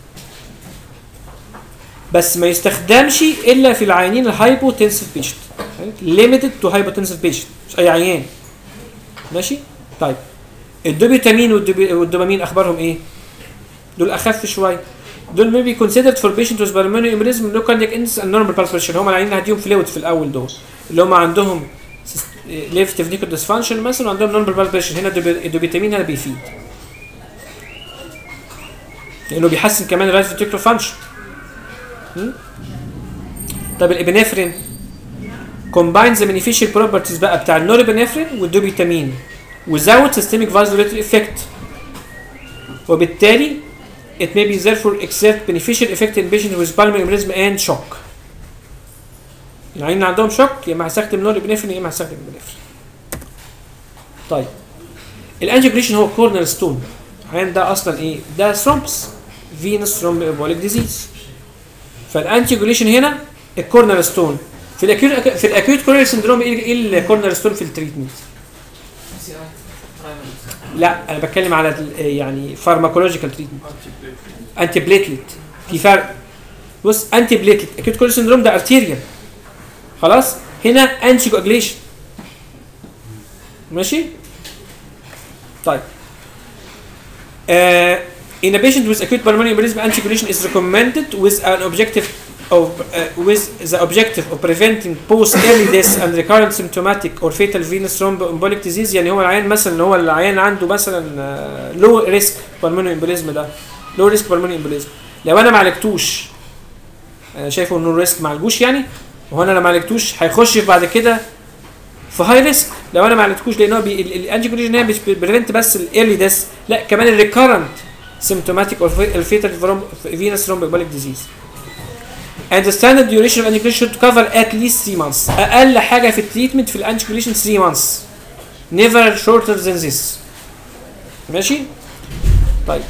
بس ما يستخدمش الا في العيانين الهايبوتنسيف بيشنت ليميتد تو هايبوتنسيف بيشنت مش اي عيان ماشي طيب الدوبيتامين والدوبي- والدوبامين اخبارهم ايه دول اخف شويه دول may be considered for patient with pulmonary embolism low cardiac index and normal pulse pressure هم العيانين اللي هديهم فلويد في الاول دول اللي هم عندهم ليفت فينيكال ديسفانكشن مثلا وعندهم نورمال بلاد بريشر هنا الدوبي- الدوبيتامين هنا بيفيد لانه بيحسن كمان الرايت فينتيكولار فانكشن طب الابنفرين combines the beneficial properties بقى بتاع النوربنفرين والدوبيتامين without systemic vasodilatory effect وبالتالي it may be therefore exert beneficial effect in patients with pulmonary embolism and shock العيان اللي عندهم شوك يا اما هستخدم نوربنفرين يا اما هستخدم ابنفرين طيب الانجيوجريشن هو كورنر ستون العيان ده اصلا ايه ده ثرومبس فينوس ثرومبوليك ديزيز فالانتيجوليشن هنا الكورنر ستون في الاكيوت في الاكيوت كورنر سندروم ايه إيه الكورنر ستون في التريتمنت سي اي برايمري لا انا بتكلم على ال- يعني فارماكولوجيكال تريتمنت انتي بليتلت في فرق بص انتي بليتلت اكيوت كورنر سندروم ده ارتيريال خلاص هنا انتي كواجليشن ماشي طيب uh, in a patient with acute pulmonary embolism anticoagulation is recommended with an objective of uh, with the objective of preventing post early death and recurrent symptomatic or fatal venous thromboembolic disease يعني هو العيان مثلا اللي هو العيان عنده مثلا لو ريسك pulmonary embolism ده لو ريسك pulmonary embolism لو انا ما عالجتوش انا شايفه انه ريسك ما عالجوش يعني وهو انا لو ما عالجتوش هيخش بعد كده في هاي ريسك لو انا ما عالجتوش لان هو الانجيكوليشن هي مش بريفنت بس الايرلي ديث لا كمان الريكارنت symptomatic or fatal from venous thromboembolic disease. And the standard duration of anticoagulation should cover at least 3 months. أقل حاجة في التريتمنت في الانتيكوليشن 3 months. Never shorter than this. ماشي؟ طيب.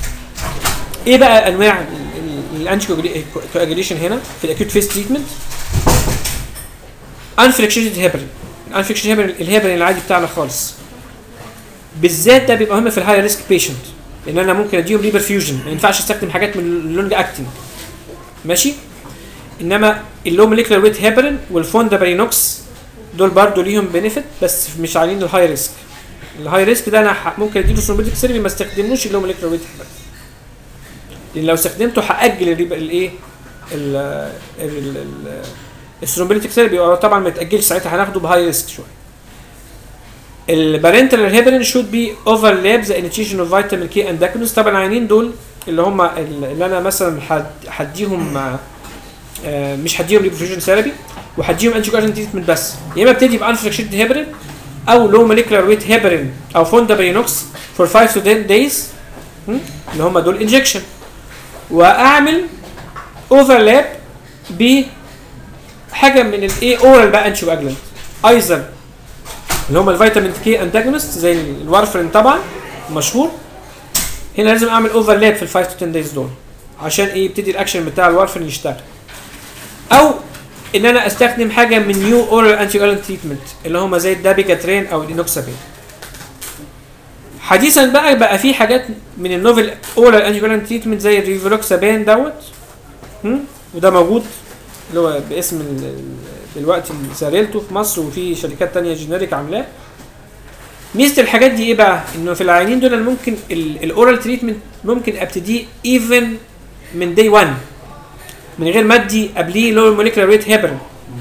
إيه بقى أنواع الانتيكوagulation هنا في الأكيوت فيس تريتمنت؟ unfractionated heparin. unfractionated heparin الهيبرين العادي بتاعنا خالص. بالذات ده بيبقى مهم في الهاي ريسك بيشنت. لان انا ممكن اديهم ريبر فيوجن ما ينفعش استخدم حاجات من اللونج اكتنج ماشي انما اللو موليكولار ويت هيبرين والفوندا برينوكس دول برضو ليهم بنفيت بس مش عاليين الهاي ريسك الهاي ريسك ده انا ح- ممكن اديله سرومبيتك سيرفي ما استخدموش اللو موليكولار ويت هيبرين لان لو استخدمته هاجل الريبر الايه ال ال- ال- السرومبيتك سيرفي طبعا ما يتاجلش ساعتها هناخده بهاي ريسك شويه البارنتال هيبرين شود بي اوفرلاب ذا انيشيشن اوف فيتامين كي اند داكنوس طبعا العينين دول اللي هم اللي انا مثلا هد- هديهم آه، مش هديهم ريبرفيوجن ثيرابي وهديهم انتي تريتمنت بس يا اما ابتدي بانفلكشيتد هيبرين او لو موليكولار ويت هيبرين او فوندا برينوكس فور 5 تو 10 دايز اللي هم دول انجكشن واعمل اوفرلاب ب حاجه من الايه اورال بقى انتي اجلنت ايزر اللي هم الفيتامين كي انتاجونست زي الوارفرين طبعا مشهور هنا لازم اعمل اوفرلاب في ال 5 تو 10 دايز دول عشان ايه يبتدي الاكشن بتاع الوارفرين يشتغل او ان انا استخدم حاجه من نيو اورال انتي اورال تريتمنت اللي هم زي الدابيجاترين او الانوكسابين حديثا بقى بقى في حاجات من النوفل اورال انتي تريتمنت زي الريفلوكسابان دوت هم؟ وده موجود اللي هو باسم ال- ال- دلوقتي ساريلتو في مصر وفي شركات تانية جينيريك عاملاه ميزه الحاجات دي ايه بقى؟ انه في العيانين دول أنا ممكن الاورال تريتمنت ممكن ابتديه ايفن من دي 1 من غير ما ادي قبليه لو موليكولار ويت هيبرين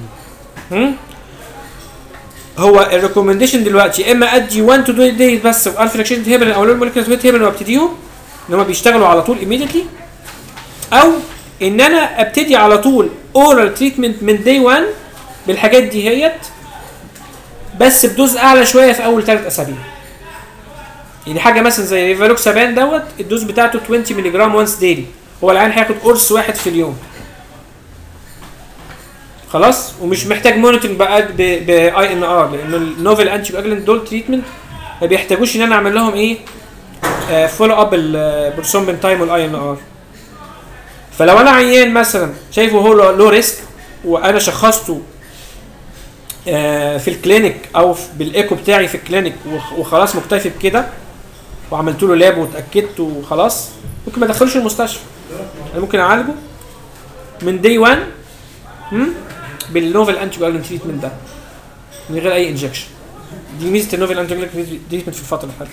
هو الريكومنديشن دلوقتي يا اما ادي 1 تو داي بس والفا ريكشن هيبرين او لو موليكولار ويت هيبرين وابتديهم ان هم بيشتغلوا على طول immediately او ان انا ابتدي على طول اورال تريتمنت من دي 1 بالحاجات دي هيت بس بدوز اعلى شويه في اول ثلاث اسابيع يعني حاجه مثلا زي ريفالوكسابان دوت الدوز بتاعته 20 مللي جرام وانس ديلي هو العيان هياخد قرص واحد في اليوم خلاص ومش محتاج مونيتورنج بقى باي ان ار لانه النوفل انتي كواجلنت دول تريتمنت ما بيحتاجوش ان انا اعمل لهم ايه فولو اب البروسومبين تايم والاي ان ار فلو انا عيان مثلا شايفه هو لو ريسك وانا شخصته آه، في الكلينيك او في- بالايكو بتاعي في الكلينيك وخ- وخلاص مكتفي بكده وعملت له لاب واتاكدت وخلاص ممكن ما ادخلوش المستشفى انا ممكن اعالجه من دي 1 هم؟ بالنوفل انتي كواجلنت تريتمنت ده من غير اي انجكشن دي ميزه النوفل انتي كواجلنت تريتمنت في الفتره الحاليه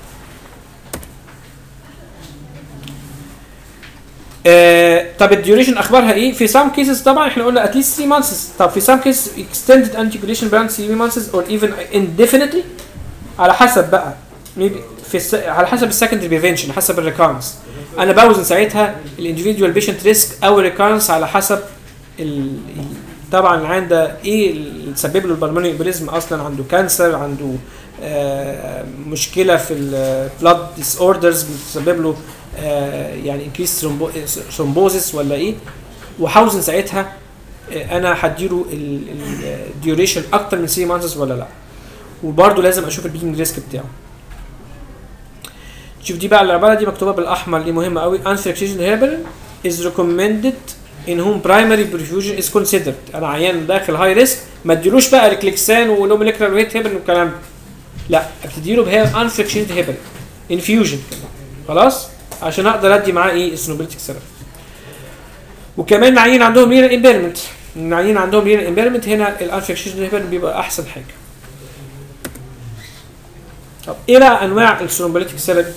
آه، طب الديوريشن اخبارها ايه؟ في سام كيسز طبعا احنا قلنا اتليست 3 مانثس طب في سام كيس اكستندد انتيكوليشن براند 3 مانثس اور ايفن indefinitely على حسب بقى maybe في الس... على حسب السكندري بريفنشن حسب الريكارنس انا بوزن ساعتها الانديفيدوال بيشنت ريسك او الريكارنس على حسب ال... ال- طبعا العيان ده ايه اللي تسبب له البلمونري امبوليزم اصلا عنده كانسر عنده آه مشكله في البلاد ديس اوردرز بتسبب له آه يعني انكريس ثرومبوزس ولا ايه وهوزن ساعتها آه انا هديله الديوريشن اكتر من 3 مانثس ولا لا وبرده لازم اشوف البيكنج ريسك بتاعه شوف دي بقى العباره دي مكتوبه بالاحمر دي مهمه قوي انفكشن هيربل is recommended in whom primary perfusion is considered انا عيان داخل هاي ريسك ما اديلوش بقى ريكليكسان ولو موليكولار ويت هيبل والكلام ده لا ابتدي له بهي انفكشن هيبل انفيوجن خلاص عشان اقدر ادي معاه ايه السنوبليتيك سيرم وكمان العيين عندهم رينال امبيرمنت العيين عندهم رينال امبيرمنت هنا الانفكشن هيبل بيبقى احسن حاجه طب ايه بقى انواع السرومبوليتيك سيرابي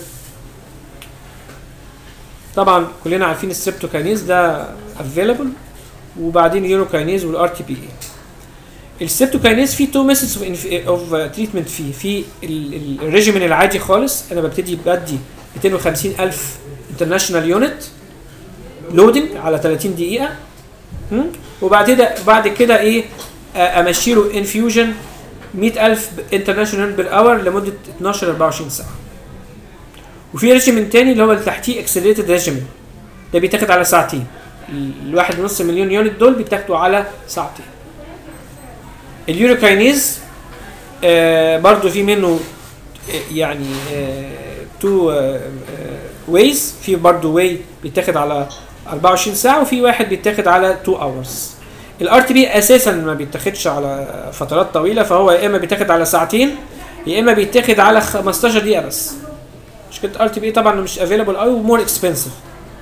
طبعا كلنا عارفين السبتوكاينيز ده افيلبل وبعدين يوروكاينيز والار تي بي اي السبتوكاينيز فيه تو ميثودز اوف تريتمنت فيه في ال- ال- الريجيمين العادي خالص انا ببتدي بدي 250 الف انترناشونال يونت لودنج على 30 دقيقه هم؟ وبعد كده بعد كده ايه آه، امشي له انفيوجن 100000 انترناشونال بالاور لمده 12 24 ساعه وفي ريجيمين تاني اللي هو اللي تحتيه اكسلريتد ريجيمين ده بيتاخد على ساعتين ال- الواحد ونص مليون يونت دول بيتاخدوا على ساعتين اليوروكاينيز آه برضو في منه آه، يعني تو ويز في برضو واي بيتاخد على 24 ساعه وفي واحد بيتاخد على 2 اورز الار تي بي اساسا ما بيتاخدش على فترات طويله فهو يا اما بيتاخد على ساعتين يا اما بيتاخد على 15 دقيقه بس مشكله ار تي بي طبعا مش افيلبل قوي ومور اكسبنسيف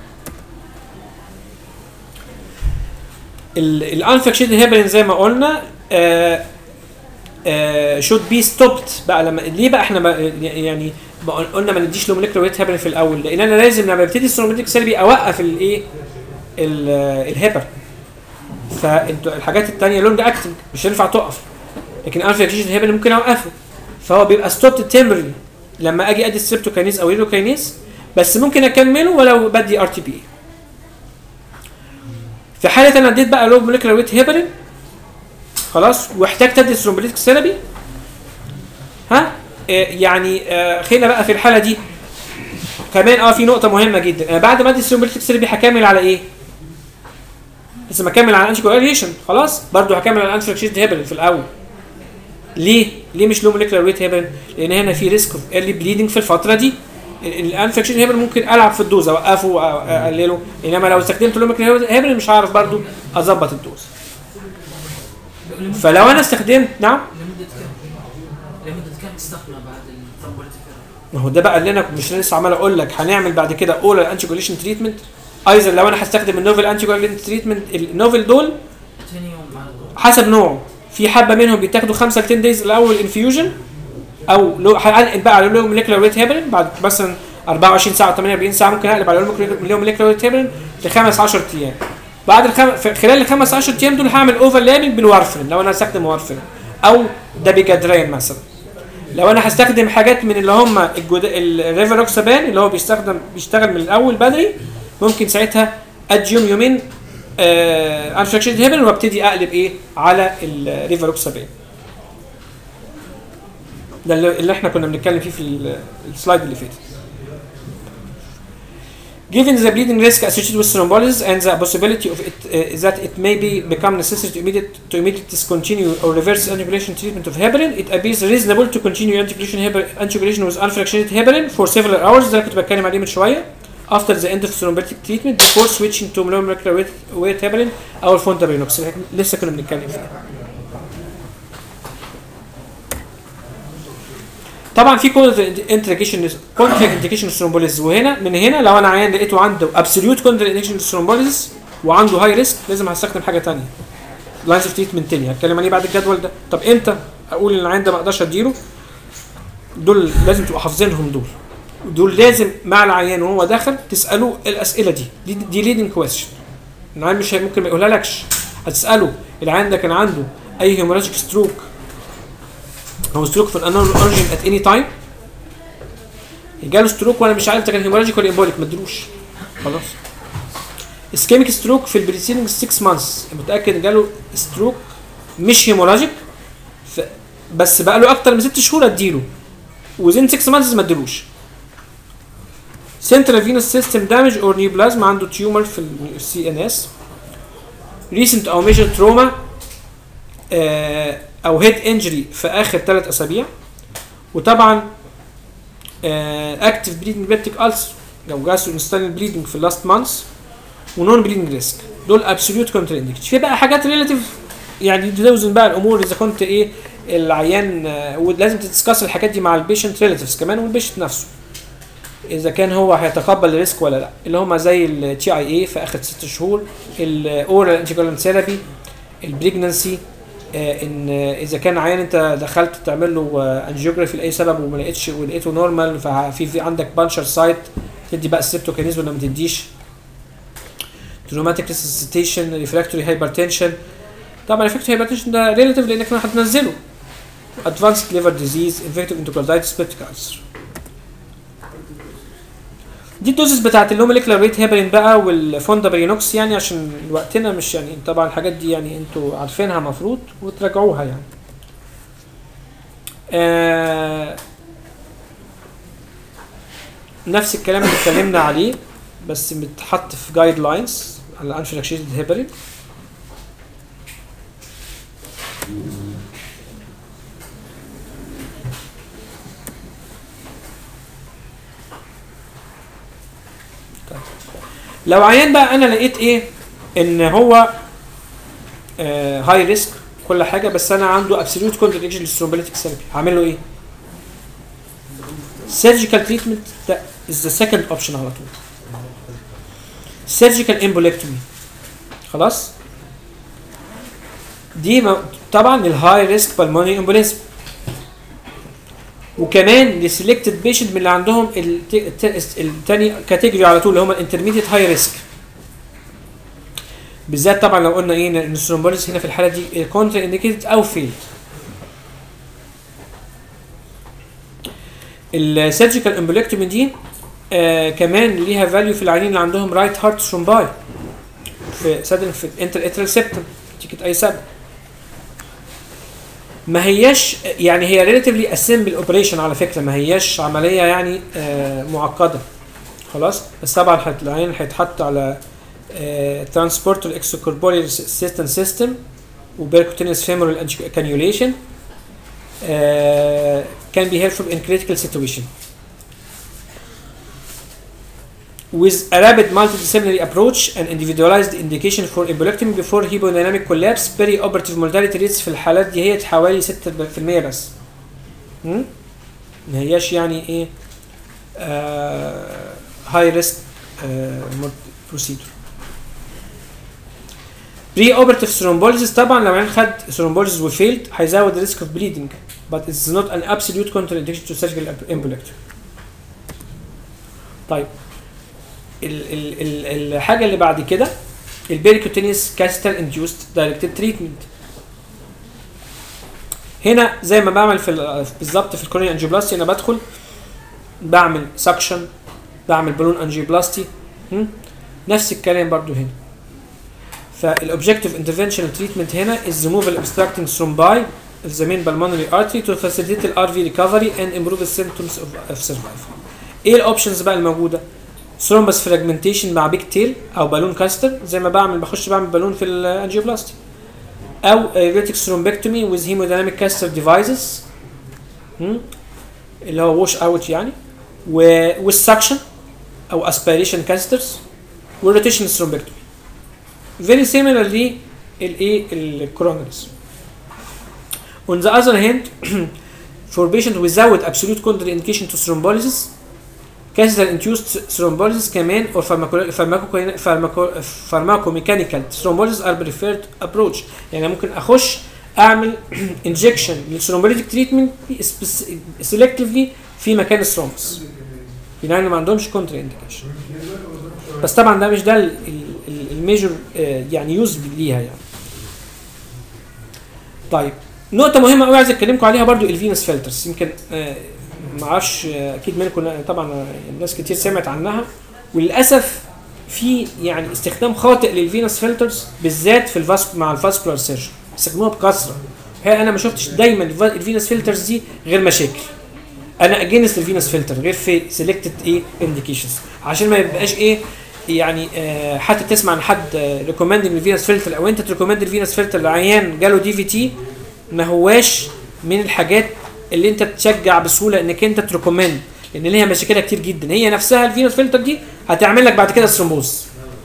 الانفكشن هيبرين زي ما قلنا آه شود بي ستوبد بقى لما ليه بقى احنا بقى يعني بقى قلنا ما نديش له موليكولار ويت هيبرين في الاول لان انا لازم لما ابتدي السيروميتريك سيربي اوقف الايه الهيبر فانتوا الحاجات الثانيه لونج اكتنج مش هينفع تقف لكن انفكشن هيبرين ممكن اوقفه فهو بيبقى ستوبد تمبرلي لما اجي ادي السيبتوكاينيز او اليوكاينيز بس ممكن اكمله ولو بدي ار تي بي في حاله انا اديت بقى لو موليكولار ويت هيبرين خلاص واحتاجت ادي ثرومبوليتيك ثيرابي ها آه يعني آه خلينا بقى في الحاله دي كمان اه في نقطه مهمه جدا انا بعد ما ادي ثرومبوليتيك ثيرابي هكمل على ايه؟ لسه ما اكمل على انتي كوagulation خلاص برضو هكمل على انفكشن هيبرين في الاول ليه؟ ليه مش لو موليكولار ويت هيبرين؟ لان هنا في ريسك اوف ايرلي بليدنج في الفتره دي الانفكشن هيبرين ممكن العب في الدوز اوقفه واقلله انما لو استخدمت لو موليكولار هيبرين مش هعرف برضو اظبط الدوز فلو انا استخدمت نعم لمدة كم؟ لمدة كم تستخدمه بعد الثرومبوليتيك ما هو ده بقى اللي انا مش لسه عمال اقول لك هنعمل بعد كده اورال انتي كوليشن تريتمنت ايضا لو انا هستخدم النوفل انتي كوليشن تريتمنت النوفل دول ثاني يوم على طول حسب نوعه في حبه منهم بيتاخدوا 5 ل 10 دايز الاول انفيوجن او لو هنقل بقى على لو موليكولار ويت هيبرين بعد مثلا 24 ساعه 48 ساعه ممكن اقلب على لو موليكولار ويت هيبرين لخمس 10 ايام بعد الخم... في خلال الخمس 10 ايام دول هعمل اوفرلابنج بالوارفرين لو انا هستخدم وارفرين او دابيجادرين مثلا لو انا هستخدم حاجات من اللي هم الجد... الريفروكسابان اللي هو بيستخدم بيشتغل من الاول بدري ممكن ساعتها ادي يوم يومين آه انفكشن هيبرين وابتدي اقلب ايه على الريفروكسابان ده اللي اللي احنا كنا بنتكلم فيه في ال- السلايد اللي فاتت Given the bleeding risk associated with thrombolysis and the possibility of it uh, that it may be become necessary to immediate to immediately discontinue or reverse anticoagulation treatment of heparin, it appears reasonable to continue anticoagulation, heparin, anticoagulation with unfractionated heparin for several hours ده اللي كنت بتكلم عليه من شويه after the end of thrombolytic treatment before switching to molecular weight, weight heparin او الفونتابرينوكس اللي احنا لسه كنا بنتكلم فيه. طبعا في كونتر انديكيشن كونتر انديكيشن ثرومبوليز وهنا من هنا لو انا عيان لقيته عنده ابسوليوت كونتر انديكيشن ثرومبوليز وعنده هاي ريسك لازم هستخدم حاجه ثانيه لاينز اوف تريتمنت تاني هتكلم عليه بعد الجدول ده طب امتى اقول ان العيان ده ما اقدرش اديله دول لازم تبقوا حافظينهم دول دول لازم مع العيان وهو داخل تساله الاسئله دي دي, دي ليدنج كويستشن العيان مش هي- ممكن ما يقولها لكش هتساله العيان ده كان عنده اي هيموراجيك ستروك هو ستروك في الانون اوريجين ات اني تايم جاله ستروك وانا مش عارف ده كان هيموراجيك ولا امبوليك ما ادلوش خلاص اسكيميك ستروك في البريسيدنج 6 مانثس متاكد إن جاله ستروك مش هيموراجيك ف... بس بقى له اكتر من 6 شهور اديله وزين 6 مانثس ما ادلوش سنترال فينوس سيستم دامج اور نيوبلازما عنده تيومر في السي ان اس ريسنت او ميجر تروما او هيد انجري في اخر ثلاث اسابيع وطبعا اكتف بليدنج بيبتيك السر لو جاسو انستانل بليدنج في اللاست مانثs ونون بليدنج ريسك دول ابسوليوت كونتر انديكيشن في بقى حاجات ريلاتيف يعني توزن بقى الامور اذا كنت ايه العيان آه، ولازم تدسكس الحاجات دي مع البيشنت ريلاتيفز كمان والبيشنت نفسه اذا كان هو هيتقبل الريسك ولا لا اللي هم زي التي اي اي في اخر ست شهور الاورال انتيكولان ثيرابي البريجنسي آه، ان آه، اذا كان عيان انت دخلت تعمل له انجيوجرافي لاي سبب وما لقيتش ولقيته نورمال ففي في عندك بانشر سايت تدي بقى ستريبتوكينيز ولا ما تديش تروماتيك ريسيتيشن ريفراكتوري هايبرتنشن طبعا ريفراكتوري هايبرتنشن ده ريلاتيف لانك احنا هتنزله ادفانسد ليفر ديزيز انفكتيف انتوكاردايتس بيبتيك ألسر دي الدوزز بتاعت اللو موليكولار ريت هيبرين بقى والفوندا برينوكس يعني عشان وقتنا مش يعني طبعا الحاجات دي يعني انتوا عارفينها مفروض وتراجعوها يعني آه نفس الكلام اللي اتكلمنا عليه بس متحط في جايد لاينز على انفراكشيتد هيبرين لو عيان بقى انا لقيت ايه ان هو هاي ريسك كل حاجه بس انا عنده ابسوليوت كونتراكشن للثرومبوليتيك ثيرابي هعمل له ايه؟ سيرجيكال تريتمنت ده از ذا سكند اوبشن على طول سيرجيكال امبوليكتومي خلاص دي م- طبعا الهاي ريسك بالموني امبوليزم وكمان لسيلكتد بيشنت من اللي عندهم الت- الت- التاني كاتيجوري على طول اللي هم الانترميديت هاي ريسك بالذات طبعا لو قلنا ايه ان الثرومبوليس هنا في الحاله دي كونتر انديكيتد او فيلد السيرجيكال امبوليكتومي دي آه كمان ليها فاليو في العيانين اللي عندهم رايت هارت ثرومباي في سادن في الانتر اترال سيبتم تيكت اي سبب ما هياش يعني هي ريلاتيفلي اسمبل اوبريشن على فكره ما هياش عمليه يعني آه معقده خلاص بس طبعا هت- العين هيتحط على ترانسبورتر اكسوكوربوريال سيستم سيستم وبيركوتينيوس فيمورال كانيوليشن can be helpful in critical situation with a rapid multidisciplinary approach and individualized indication for embolectomy before hemodynamic collapse perioperative mortality rates في الحالات دي هي حوالي 6% بس م? ما هياش يعني ايه هاي ريسك بروسيدور بري اوبرتيف ثرومبوليسيس طبعا لو العيان خد ثرومبوليسيس وفيلد هيزود الريسك اوف بليدنج but it's not an absolute contraindication to surgical embolectomy. طيب ال ال ال الحاجه اللي بعد كده البيريكوتينيوس كاستر انديوست دايركتد تريتمنت هنا زي ما بعمل في ال- بالظبط في الكوروني انجيوبلاستي انا بدخل بعمل سكشن بعمل بالون انجيوبلاستي هم؟ نفس الكلام برضو هنا فالاوبجكتيف انترفنشن تريتمنت هنا is removal obstructing thrombi of the main pulmonary artery to facilitate the RV recovery and improve the symptoms of, of survival. ايه الاوبشنز بقى الموجوده؟ ثرومبس فراجمنتيشن مع بيك تيل او بالون كاستر زي ما بعمل بخش بعمل بالون في الانجيوبلاستي او ريتك ثرومبكتومي وذ هيموديناميك كاستر ديفايسز اللي هو ووش اوت يعني والسكشن او اسبيريشن كاسترز والروتيشن ثرومبكتومي فيري سيميلر للايه الكورونريز On the other hand, for patient without absolute contraindication to thrombolysis, catheter-induced thrombolysis كمان or pharmaco- pharmaco- pharmaco- pharmacomechanical thrombolysis are preferred approach. يعني ممكن اخش اعمل injection للثرومبوليتيك تريتمنت selectively في مكان الثرومبس. يعني ما عندهمش كونتر انديكيشن. بس طبعا ده مش ده الميجور يعني يوز ليها يعني. طيب نقطة مهمة قوي عايز اتكلمكم عليها برضو الفينس فلترز يمكن آه، ما اعرفش آه، اكيد منكم طبعا آه، الناس كتير سمعت عنها وللاسف في يعني استخدام خاطئ للفينس فلترز بالذات في الفاسك مع الفاسكولار سيرجن بيستخدموها بكثرة هي انا ما شفتش دايما الف- الفينس فلترز دي غير مشاكل انا اجينست الفينس فلتر غير في سيلكتد ايه انديكيشنز عشان ما يبقاش ايه يعني آه حتى تسمع عن حد ريكومندنج الفينس فلتر او انت تريكومند الفينس فلتر لعيان جاله دي في تي ما هواش من الحاجات اللي انت تشجع بسهوله انك انت تريكومند لان ليها مشاكلها كتير جدا هي نفسها الفينوس فلتر دي هتعمل لك بعد كده ثرومبوز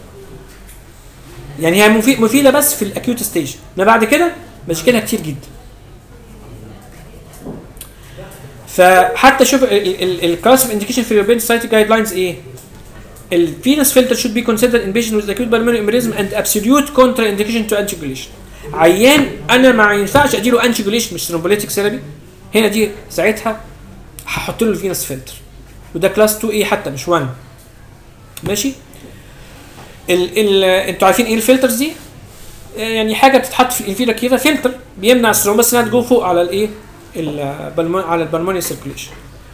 يعني هي مفيد مفيده بس في الاكيوت ستيج ما بعد كده مشاكلها كتير جدا فحتى شوف الكلاس اوف انديكيشن في اليوروبيان سوسايتي جايد لاينز ايه الفينوس فلتر should be considered in patient with acute pulmonary embolism and absolute contraindication to anticoagulation عيان انا ما ينفعش اديله انتيجوليشن مش ثرومبوليتيك ثيرابي هنا دي ساعتها هحط له الفينس فلتر وده كلاس 2 اي حتى مش 1 ماشي ال ال انتوا عارفين ايه الفلترز دي آه، يعني حاجه بتتحط في الانفيرا كده فلتر بيمنع الثرومبس انها تجو فوق على الايه البلمون على البلموني سيركوليشن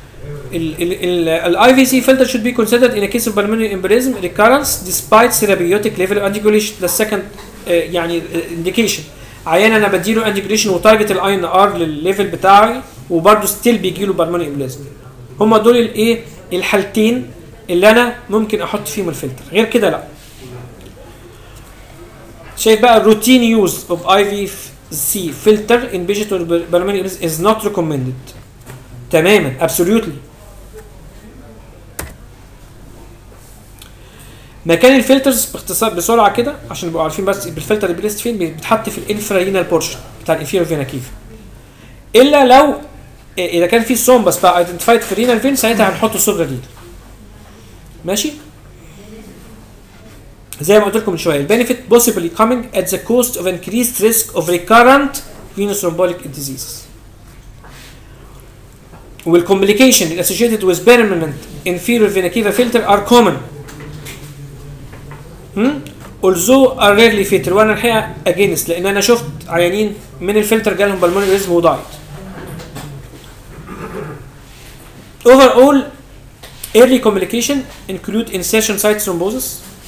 الاي في سي filter should be considered in a case of pulmonary embolism recurrence despite therapeutic level of anticoagulation ده السكند يعني indication عيان انا بديله انتجريشن وتارجت الاي ان ار للليفل بتاعي وبرده ستيل بيجي له بالموني امبلازم هم دول الايه الحالتين اللي انا ممكن احط فيهم الفلتر غير كده لا شايف بقى الروتين يوز اوف اي في سي فلتر ان بيشنت بالموني از نوت ريكومندد تماما ابسوليوتلي مكان الفلترز باختصار بسرعه كده عشان نبقوا عارفين بس بالفلتر بيلست فين بيتحط في الانفرارينال بورشن بتاع الانفيرو فينا كيف الا لو اذا كان في ثرومبس بقى ايدنتيفايد في الرينال فين ساعتها هنحطه سوبرا رينال ماشي زي ما قلت لكم من شويه البنفيت possibly coming at the cost of increased risk of recurrent venous thrombotic diseases والcomplication associated with permanent inferior vena cava filter are common هم؟ although are rarely fatal وانا الحقيقه against لان انا شفت عيانين من الفلتر جالهم بالمونري ريزم وضاعت overall early complication include insertion site thrombosis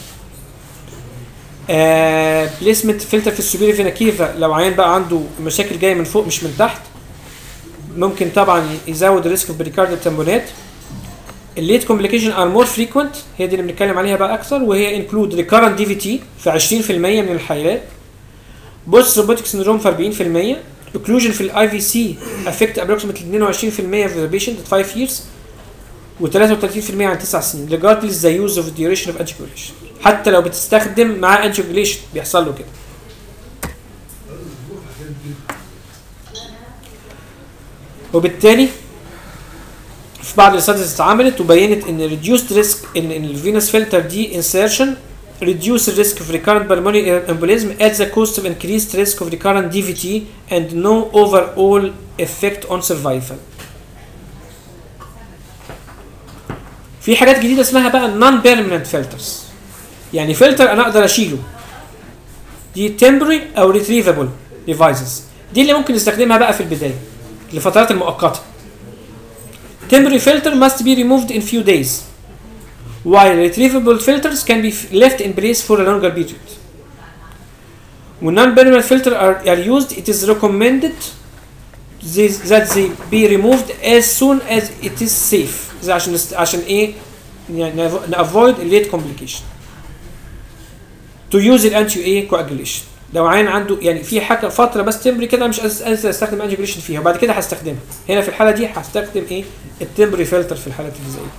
آه بليسمنت فلتر في السوبيري فينا كيفا لو عيان بقى عنده مشاكل جايه من فوق مش من تحت ممكن طبعا يزود الريسك اوف بريكارديال تمبونات الليت كومبليكيشن ار مور فريكوينت هي دي اللي بنتكلم عليها بقى اكثر وهي انكلود ريكارنت دي في تي في 20% من الحالات بوست روبوتيك سندروم في 40% اوكلوجن في الاي في سي افكت ابروكسيمتلي 22% في ذا بيشنت 5 ييرز و33% عن 9 سنين regardless the use of duration of anticoagulation حتى لو بتستخدم مع anticoagulation بيحصل له كده وبالتالي في بعض الاستاديز اتعملت وبينت ان reduced risk ان ان الفينوس فلتر دي insertion reduce the risk of recurrent pulmonary embolism at the cost of increased risk of recurrent DVT and no overall effect on survival. في حاجات جديدة اسمها بقى non permanent filters يعني فلتر انا اقدر اشيله دي temporary او retrievable devices دي اللي ممكن نستخدمها بقى في البداية لفترات المؤقتة temporary filter must be removed in few days while retrievable filters can be f- left in place for a longer period. When non-permanent filters are, are used, it is recommended they- that they be removed as soon as it is safe. ده عشان است- عشان ايه؟ يعني ن- avoid late complication. To use الانتي ايه coagulation. لو عين عنده يعني في حاجه فتره بس تمبري كده مش قادر قادر استخدم انتي فيها وبعد كده هستخدمها. هنا في الحاله دي هستخدم ايه؟ التمبري فلتر في الحالات اللي زي دي.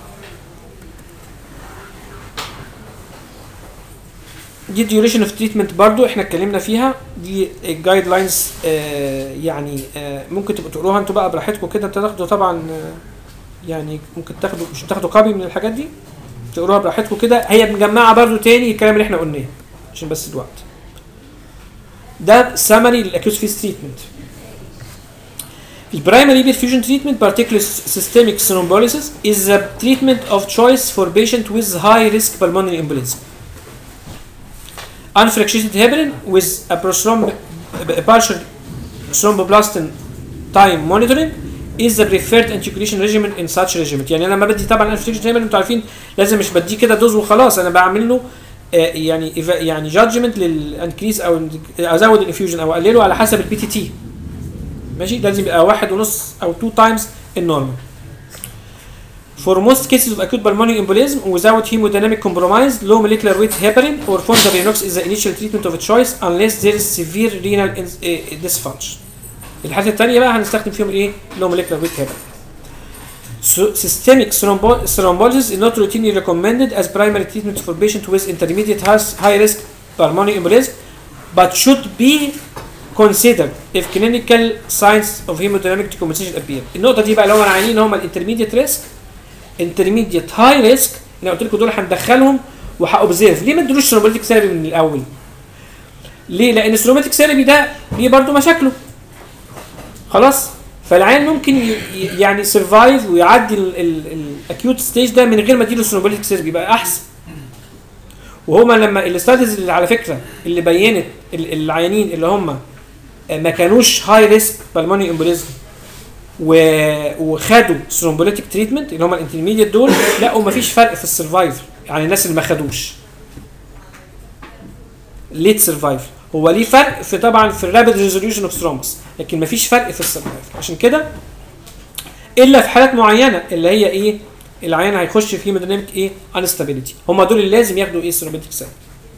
دي ديوريشن اوف تريتمنت برضو احنا اتكلمنا فيها دي الجايد لاينز يعني آه ممكن تبقوا تقروها انتوا بقى براحتكم كده انتوا تاخدوا طبعا آه يعني ممكن تاخدوا مش تاخدوا كوبي من الحاجات دي تقروها براحتكم كده هي مجمعه برضو تاني الكلام اللي احنا قلناه عشان بس الوقت ده سمري للاكيوت فيس تريتمنت البرايمري perfusion treatment particularly systemic thrombolysis is the treatment of choice for patient with high risk pulmonary embolism unfractionated heparin with a prostrom a partial thromboplastin time monitoring is the preferred anticoagulation regimen in such regimen يعني انا لما بدي طبعا unfractionated heparin انتوا عارفين لازم مش بديه كده دوز وخلاص انا بعمل له آه، يعني إيفا- يعني جادجمنت للانكريز او ازود الانفيوجن او اقلله على حسب البي تي تي ماشي لازم يبقى واحد ونص او 2 تايمز النورمال For most cases of acute pulmonary embolism without hemodynamic compromise, low molecular weight heparin or fondaparinux is the initial treatment of choice unless there is severe renal ins- eh, dysfunction. الحالات الثانية بقى هنستخدم فيهم ايه؟ low molecular weight heparin. So, systemic thrombo- thrombolysis is not routinely recommended as primary treatment for patients with intermediate high- high risk pulmonary embolism, but should be considered if clinical signs of hemodynamic decompensation appear. النقطة دي بقى اللي هم العيانين اللي هم الانترميديت ريسك انترميديت هاي ريسك انا قلت لكم دول هندخلهم وهاوبزيرف ليه ما ادلوش ثرومبوليتيك ثيرابي من الاول ليه لان الثرومبوليتيك ثيرابي ده ليه برضه مشاكله خلاص فالعيان ممكن ي- ي- يعني سرفايف ويعدي الاكيوت ستيج ده من غير ما اديله ثرومبوليتيك ثيرابي يبقى احسن وهما لما الاستاديز اللي على فكره اللي بينت ال- العيانين اللي هم ما كانوش هاي ريسك بالموني امبوليزم و... وخدوا ثرومبوليتيك تريتمنت اللي هم الانترميديت دول لقوا مفيش فرق في السرفايفل يعني الناس اللي ما خدوش ليت سرفايفل هو ليه فرق في طبعا في الرابيد ريزوليوشن اوف ثرومبس لكن مفيش فرق في السرفايفل عشان كده الا في حالات معينه اللي هي ايه العيان هيخش في هيموديناميك ايه انستابيليتي هم دول اللي لازم ياخدوا ايه ثرومبوليتيك سيل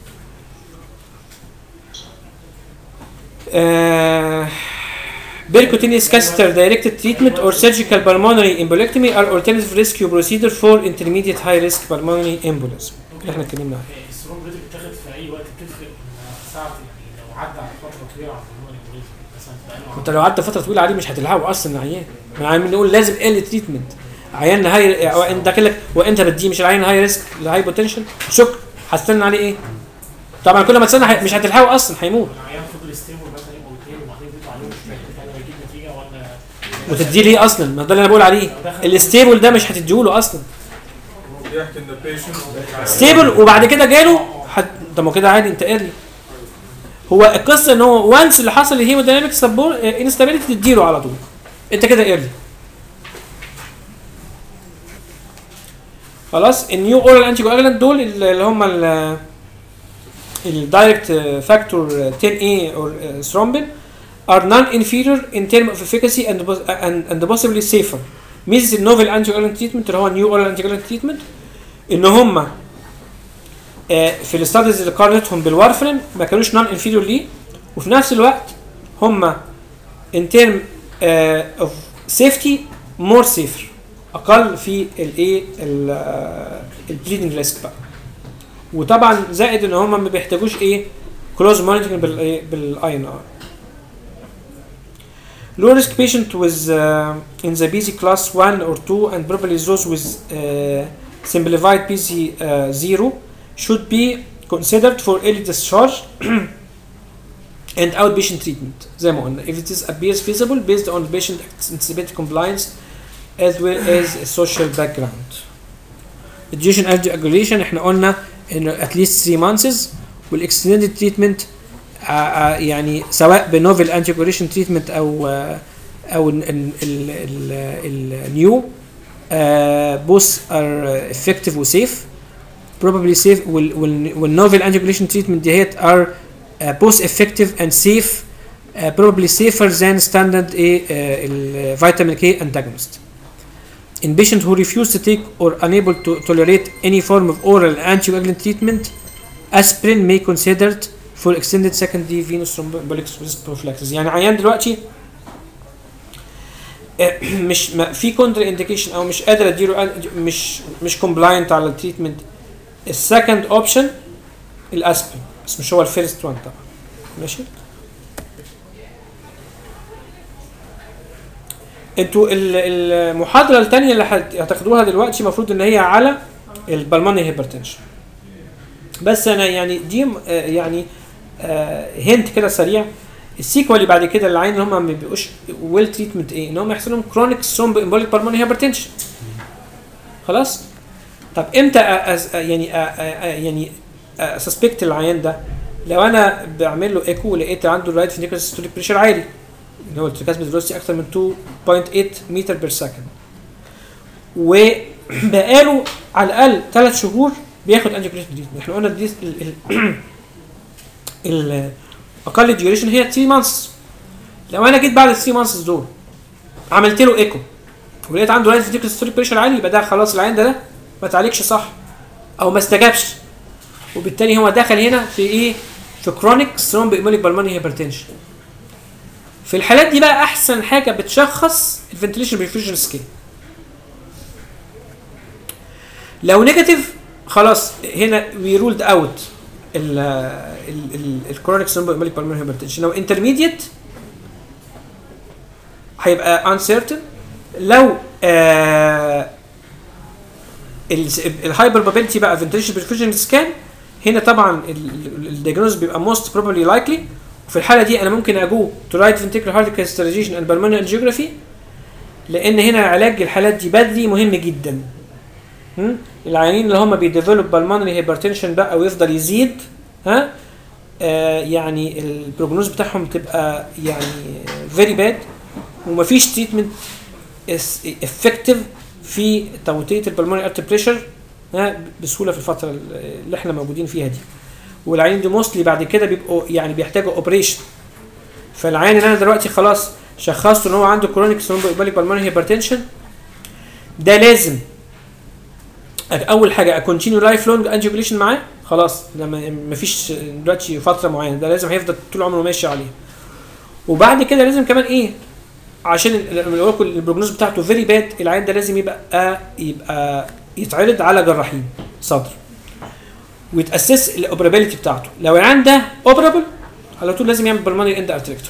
آه Percutaneous catheter directed treatment or surgical pulmonary embolectomy are alternative rescue procedure for intermediate high risk pulmonary embolism. اللي احنا اتكلمنا عنه. السروم دي بتتاخد في اي وقت بتفرق من ساعه يعني لو عدى على فتره طويله على الهرمون الجلوكوز مثلا بقاله انت لو قعدت فتره طويله عليه مش هتلحقه اصلا العيان. العيان بنقول لازم اقل تريتمنت. عيان هاي او انت داخل لك وانت بديه مش العيان هاي ريسك الهاي بوتنشال شكرا هتستنى عليه ايه؟ طبعا كل ما تستنى هي- مش هتلحقه اصلا هيموت. العيان فضل ستيبل مثلا يوم او اثنين وبعدين بيطلع عليه مش فاهم هل هيجيب نتيجه ولا وتديه ليه اصلا؟ ما ده اللي انا بقول عليه. الستيبل ده مش هتديهوله اصلا. بيحكي ان البيشنت ستيبل وبعد كده جاله حد طب ما كده عادي انت ايرلي هو القصه ان هو وانس اللي حصل الهيمودايناميك سبور انستابيليتي تديله على طول انت كده ايرلي خلاص النيو اورال انتي كواجلانت دول اللي هم الدايركت فاكتور 10A or uh, thrombin are non-inferior in terms of efficacy and, pos- and, and possibly safer. ميزه النوفل انتي كواجلانت تريتمنت اللي هو النيو اورال انتي كواجلانت تريتمنت ان هم آه، في الاستاديز اللي قارنتهم بالوارفرين ما كانوش نون انفيريور ليه وفي نفس الوقت هم ان ترم اوف سيفتي مور سيفر اقل في الايه البليدنج ريسك بقى وطبعا زائد ان هم ما بيحتاجوش ايه كلوز مونيتورنج بالايه بالاي ان ار low risk patient with uh, in the BZ class 1 or 2 and probably those with uh, simplified BZ uh, 0 should be considered for early discharge and outpatient treatment زي ما قلنا if it is appears feasible based on patient anticipated compliance as well as a social background duration after aggregation احنا قلنا انه at least 3 months والاكستندد تريتمنت يعني سواء بنوفل انتي كوريشن تريتمنت او آه، او النيو بوث ار افكتيف وسيف probably safe وال- وال- والنوفل انتي كوريشن تريتمنت ديت ار both effective and safe uh, probably safer than standard A uh, vitamin K antagonist. In patients who refuse to take or unable to tolerate any form of oral anticoagulant treatment, aspirin may considered for extended secondary venous thromboembolic risk prophylaxis. يعني عيان دلوقتي آه، مش ما في كونتر انديكيشن او مش قادر اديله أن- مش مش كومبلاينت على التريتمنت السكند اوبشن الاسبرين بس مش هو الفيرست وان طبعا ماشي انتوا ال- المحاضره الثانيه اللي هت- هتاخدوها دلوقتي المفروض ان هي على البلموني هيبرتنشن بس انا يعني دي م- آه، يعني هنت كده سريع السيكوال اللي بعد كده العين اللي هم ما بيبقوش ويل تريتمنت ايه ان هم يحصل لهم كرونيك ثرومبو امبوليك بالموني هيبرتنشن خلاص طب امتى أ- أس- يعني أ- أ- أ- يعني سسبكت العيان ده لو انا بعمل له ايكو لقيت عنده الرايت فينيكال سيستوليك بريشر عالي اللي هو التركاز فيلوسيتي اكتر من 2.8 متر بير سكند وبقاله على الاقل ثلاث شهور بياخد انتي تريتمنت احنا قلنا دي ال ال ال اقل ديوريشن هي 3 مانثs لو انا جيت بعد ال 3 مانثs دول عملت له ايكو ولقيت عنده رايت فينيكال سيستوليك بريشر عالي يبقى ده خلاص العيان ده ده ما تعالجش صح او ما استجابش وبالتالي هو دخل هنا في ايه في كرونيك ثرومب ايموليك بالماني هيبرتنشن في الحالات دي بقى احسن حاجه بتشخص الفنتليشن بريفيوجن سكيل لو نيجاتيف خلاص هنا وي رولد اوت الكرونيك ثرومب ايموليك بالماني هيبرتنشن لو انترميديت هيبقى uncertain لو آه الهايبر بابيلتي بقى فنتريشن برفيوجن سكان هنا طبعا الدياجنوز بيبقى موست بروبلي لايكلي وفي الحاله دي انا ممكن اجو تو رايت فنتيكولار هارت كاستراجيشن اند بالمونري انجيوجرافي لان هنا علاج الحالات دي بدري مهم جدا هم؟ العيانين اللي هم بيديفلوب بالمونري هيبرتنشن بقى ويفضل يزيد ها آه يعني البروجنوز بتاعهم تبقى يعني فيري باد ومفيش تريتمنت افكتيف في توطيه البلمونري ارتر بريشر بسهوله في الفتره اللي احنا موجودين فيها دي والعيانين دي موستلي بعد كده بيبقوا يعني بيحتاجوا اوبريشن فالعيان اللي انا دلوقتي خلاص شخصته ان هو عنده كرونيك ثرومبويباليك بالمونري هيبرتنشن ده لازم اول حاجه اكونتينيو لايف لونج انجيوبليشن معاه خلاص ده ما فيش دلوقتي فتره معينه ده لازم هيفضل طول عمره ماشي عليه وبعد كده لازم كمان ايه عشان البروجنوز بتاعته فيري باد العيان ده لازم يبقى يبقى يتعرض على جراحين صدر ويتاسس الاوبرابيلتي بتاعته لو العيان ده اوبرابل على طول لازم يعمل بالمونري اند ارتريكتور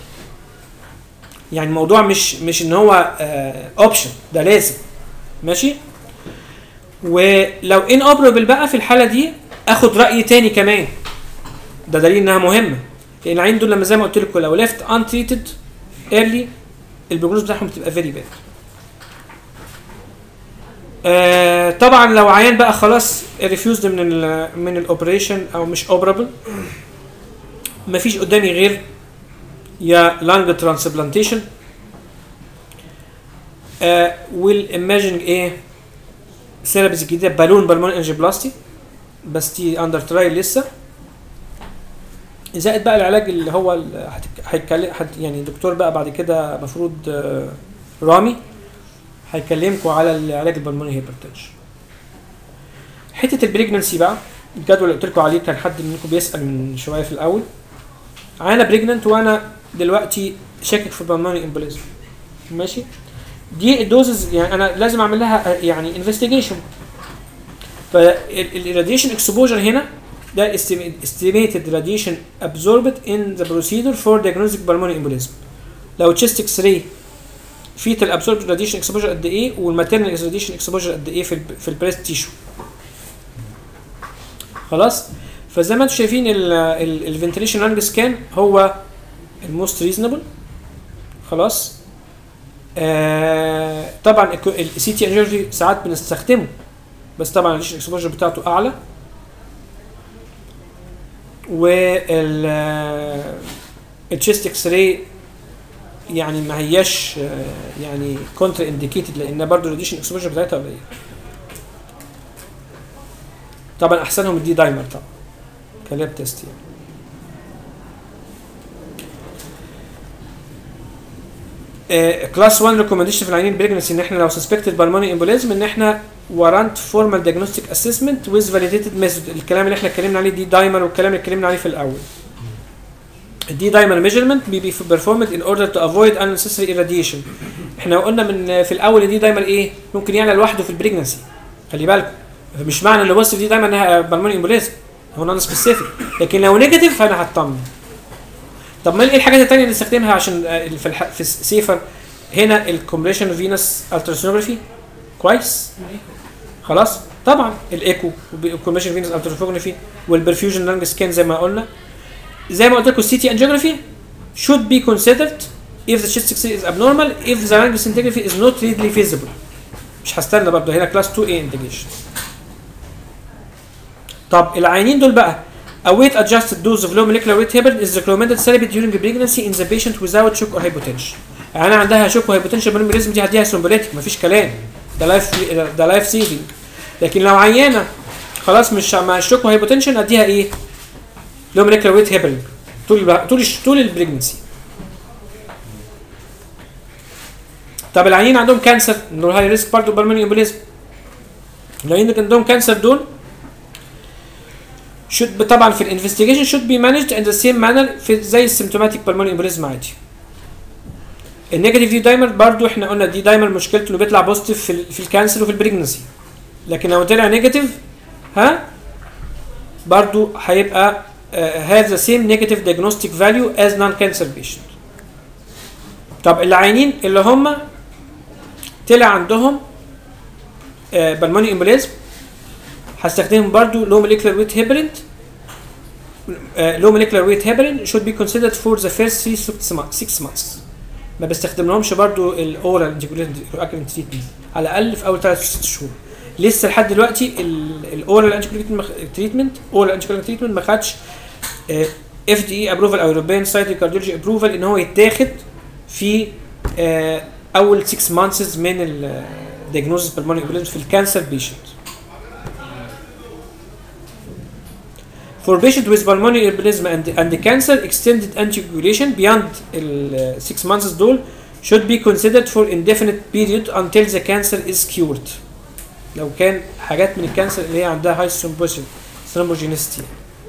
يعني الموضوع مش مش ان هو اوبشن ده لازم ماشي ولو ان اوبرابل بقى في الحاله دي اخد راي تاني كمان ده دليل انها مهمه لان العين دول لما زي ما قلت لكم لو ليفت ان تريتد ايرلي البروجنوز بتاعهم بتبقى فيري باد آه طبعا لو عيان بقى خلاص ريفيوزد من ال من الاوبريشن او مش اوبرابل مفيش قدامي غير يا لانج ترانسبلانتيشن آه والايماجينج ايه ثيرابيز الجديده بالون بالمون انجيبلاستي بس دي اندر ترايل لسه زائد بقى العلاج اللي هو هيتكلم يعني الدكتور بقى بعد كده المفروض رامي هيكلمكم على العلاج البلموني هيبرتنشن حته البريجننسي بقى الجدول اللي قلت لكم عليه كان حد منكم بيسال من شويه في الاول انا بريجننت وانا دلوقتي شاكك في البلموني امبوليزم ماشي دي الدوزز يعني انا لازم اعمل لها يعني انفستيجيشن فالراديشن اكسبوجر هنا ده estimated radiation absorbed in the procedure for diagnostic pulmonary embolism لو تشيست اكس راي فيتال ابسوربد راديشن اكسبوجر قد ايه والماتيرنال راديشن اكسبوجر قد ايه في ال في البريست تيشو خلاص فزي ما انتم شايفين الفنتريشن لانج سكان هو الموست ريزونبل خلاص آه طبعا السي تي انجيوجري ساعات بنستخدمه بس طبعا الراديشن اكسبوجر بتاعته اعلى وال التشيست اكس راي يعني ما هياش آه، يعني كونتر انديكيتد لان برضه الراديشن اكسبوجر بتاعتها قليله طبعا احسنهم الدي دايمر طبعا كلاب تيست يعني كلاس 1 ريكومنديشن في العيانين بريجنسي ان احنا لو سسبكتد بالموني امبوليزم ان احنا ورانت فورمال ديagnostic اسسمنت ويز فاليديتد ميثود الكلام اللي احنا اتكلمنا عليه دي دايمر والكلام اللي اتكلمنا عليه في الاول الدي دايمر ميجرمنت بي performed in order to avoid unnecessary irradiation احنا قلنا من في الاول دي دايمر ايه ممكن يعلى لوحده في البريجنسي خلي بالكم مش معنى ان بوزيتيف دي دايما انها بالموني امبوليزم هو نون سبيسيفيك لكن لو نيجاتيف فانا هطمن طب ما ايه الحاجات التانية اللي نستخدمها عشان آه، في الح... في السيفر هنا الكومبريشن فينس التراسونوجرافي كويس خلاص طبعا الايكو والكومبريشن فينس التراسونوجرافي والبرفيوجن لانج سكان زي ما قلنا زي ما قلت لكم السي تي انجيوجرافي should be considered if the chest X-ray is abnormal if the lung scintigraphy is not readily visible مش هستنى برضه هنا كلاس 2 a indication طب العينين دول بقى A weight adjusted dose of low molecular weight heparin is recommended therapy during pregnancy in the patient without shock or hypotension. يعني عندها شوك وهايبوتنشن بالميريزم دي هديها سمبوليتيك مفيش كلام ده لايف ده لايف سيفنج لكن لو عيانه خلاص مش مع الشوك وهايبوتنشن اديها ايه؟ لو موليكولار ويت هيبرين طول الب- طول الش- طول البريجنسي طب العيانين عندهم كانسر دول هاي ريسك برضه بالموني امبوليزم العيانين اللي عندهم كانسر دول should طبعا في الانفستيجيشن should be managed in the same manner في زي السيمتوماتيك بالموني امبوليزم عادي النيجاتيف دي دايمر برضو احنا قلنا دي دايمر مشكلته انه بيطلع بوزيتيف في, ال- في الكانسر وفي البريجنسي لكن لو طلع نيجاتيف ها برضو هيبقى uh, have the same negative diagnostic value as non-cancer patient طب العيانين اللي هم طلع عندهم بالموني امبوليزم هستخدمهم برضو low molecular weight heparin uh, low molecular weight heparin should be considered for the first 3 6 months ما بستخدملهمش برضو الاورال انتيكوليتد تريتمنت على الاقل في اول 3 6 شهور لسه لحد دلوقتي الاورال انتيكوليتد تريتمنت اورال انتيكوليتد تريتمنت ما خدش اف دي اي ابروفال او يوروبيان سايتي كارديولوجي ابروفال ان هو يتاخد في آه، اول 6 مانثس من الدياجنوزس بالموني في الكانسر بيشنت For patient with pulmonary embolism and, and cancer, extended anticoagulation beyond ال 6 months دول should be considered for indefinite period until the cancer is cured. لو كان حاجات من الكانسر اللي هي عندها high thrombogenicity.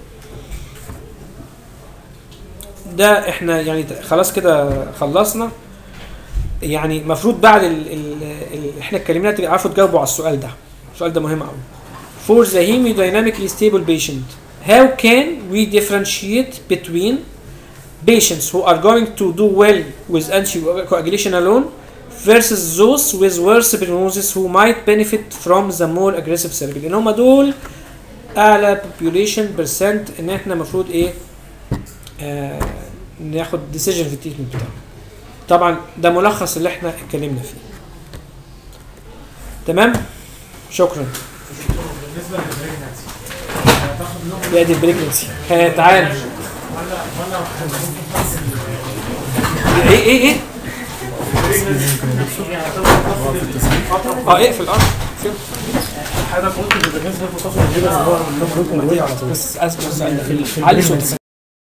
ده احنا يعني خلاص كده خلصنا يعني المفروض بعد ال ال ال احنا اتكلمنا تعرفوا تجاوبوا على السؤال ده السؤال ده مهم قوي For the hemodynamically stable patient how can we differentiate between patients who are going to do well with anticoagulation alone versus those with worse prognosis who might benefit from the more aggressive therapy لان هم دول اعلى population percent ان احنا المفروض ايه آه ناخد decision في التريتمنت بتاعهم طبعا ده ملخص اللي احنا اتكلمنا فيه تمام شكرا بالنسبه للبريجنسي هتاخد لهم يا دي البريجنسي تعال ولا ولا ممكن تحصل ايه ايه ايه يعني هتاخد فتره اه اقفل اه اقفل. حضرتك قلت ان بالنسبه للمتصل الجينس اللي هو بس اسمع السؤال ده علي صوتك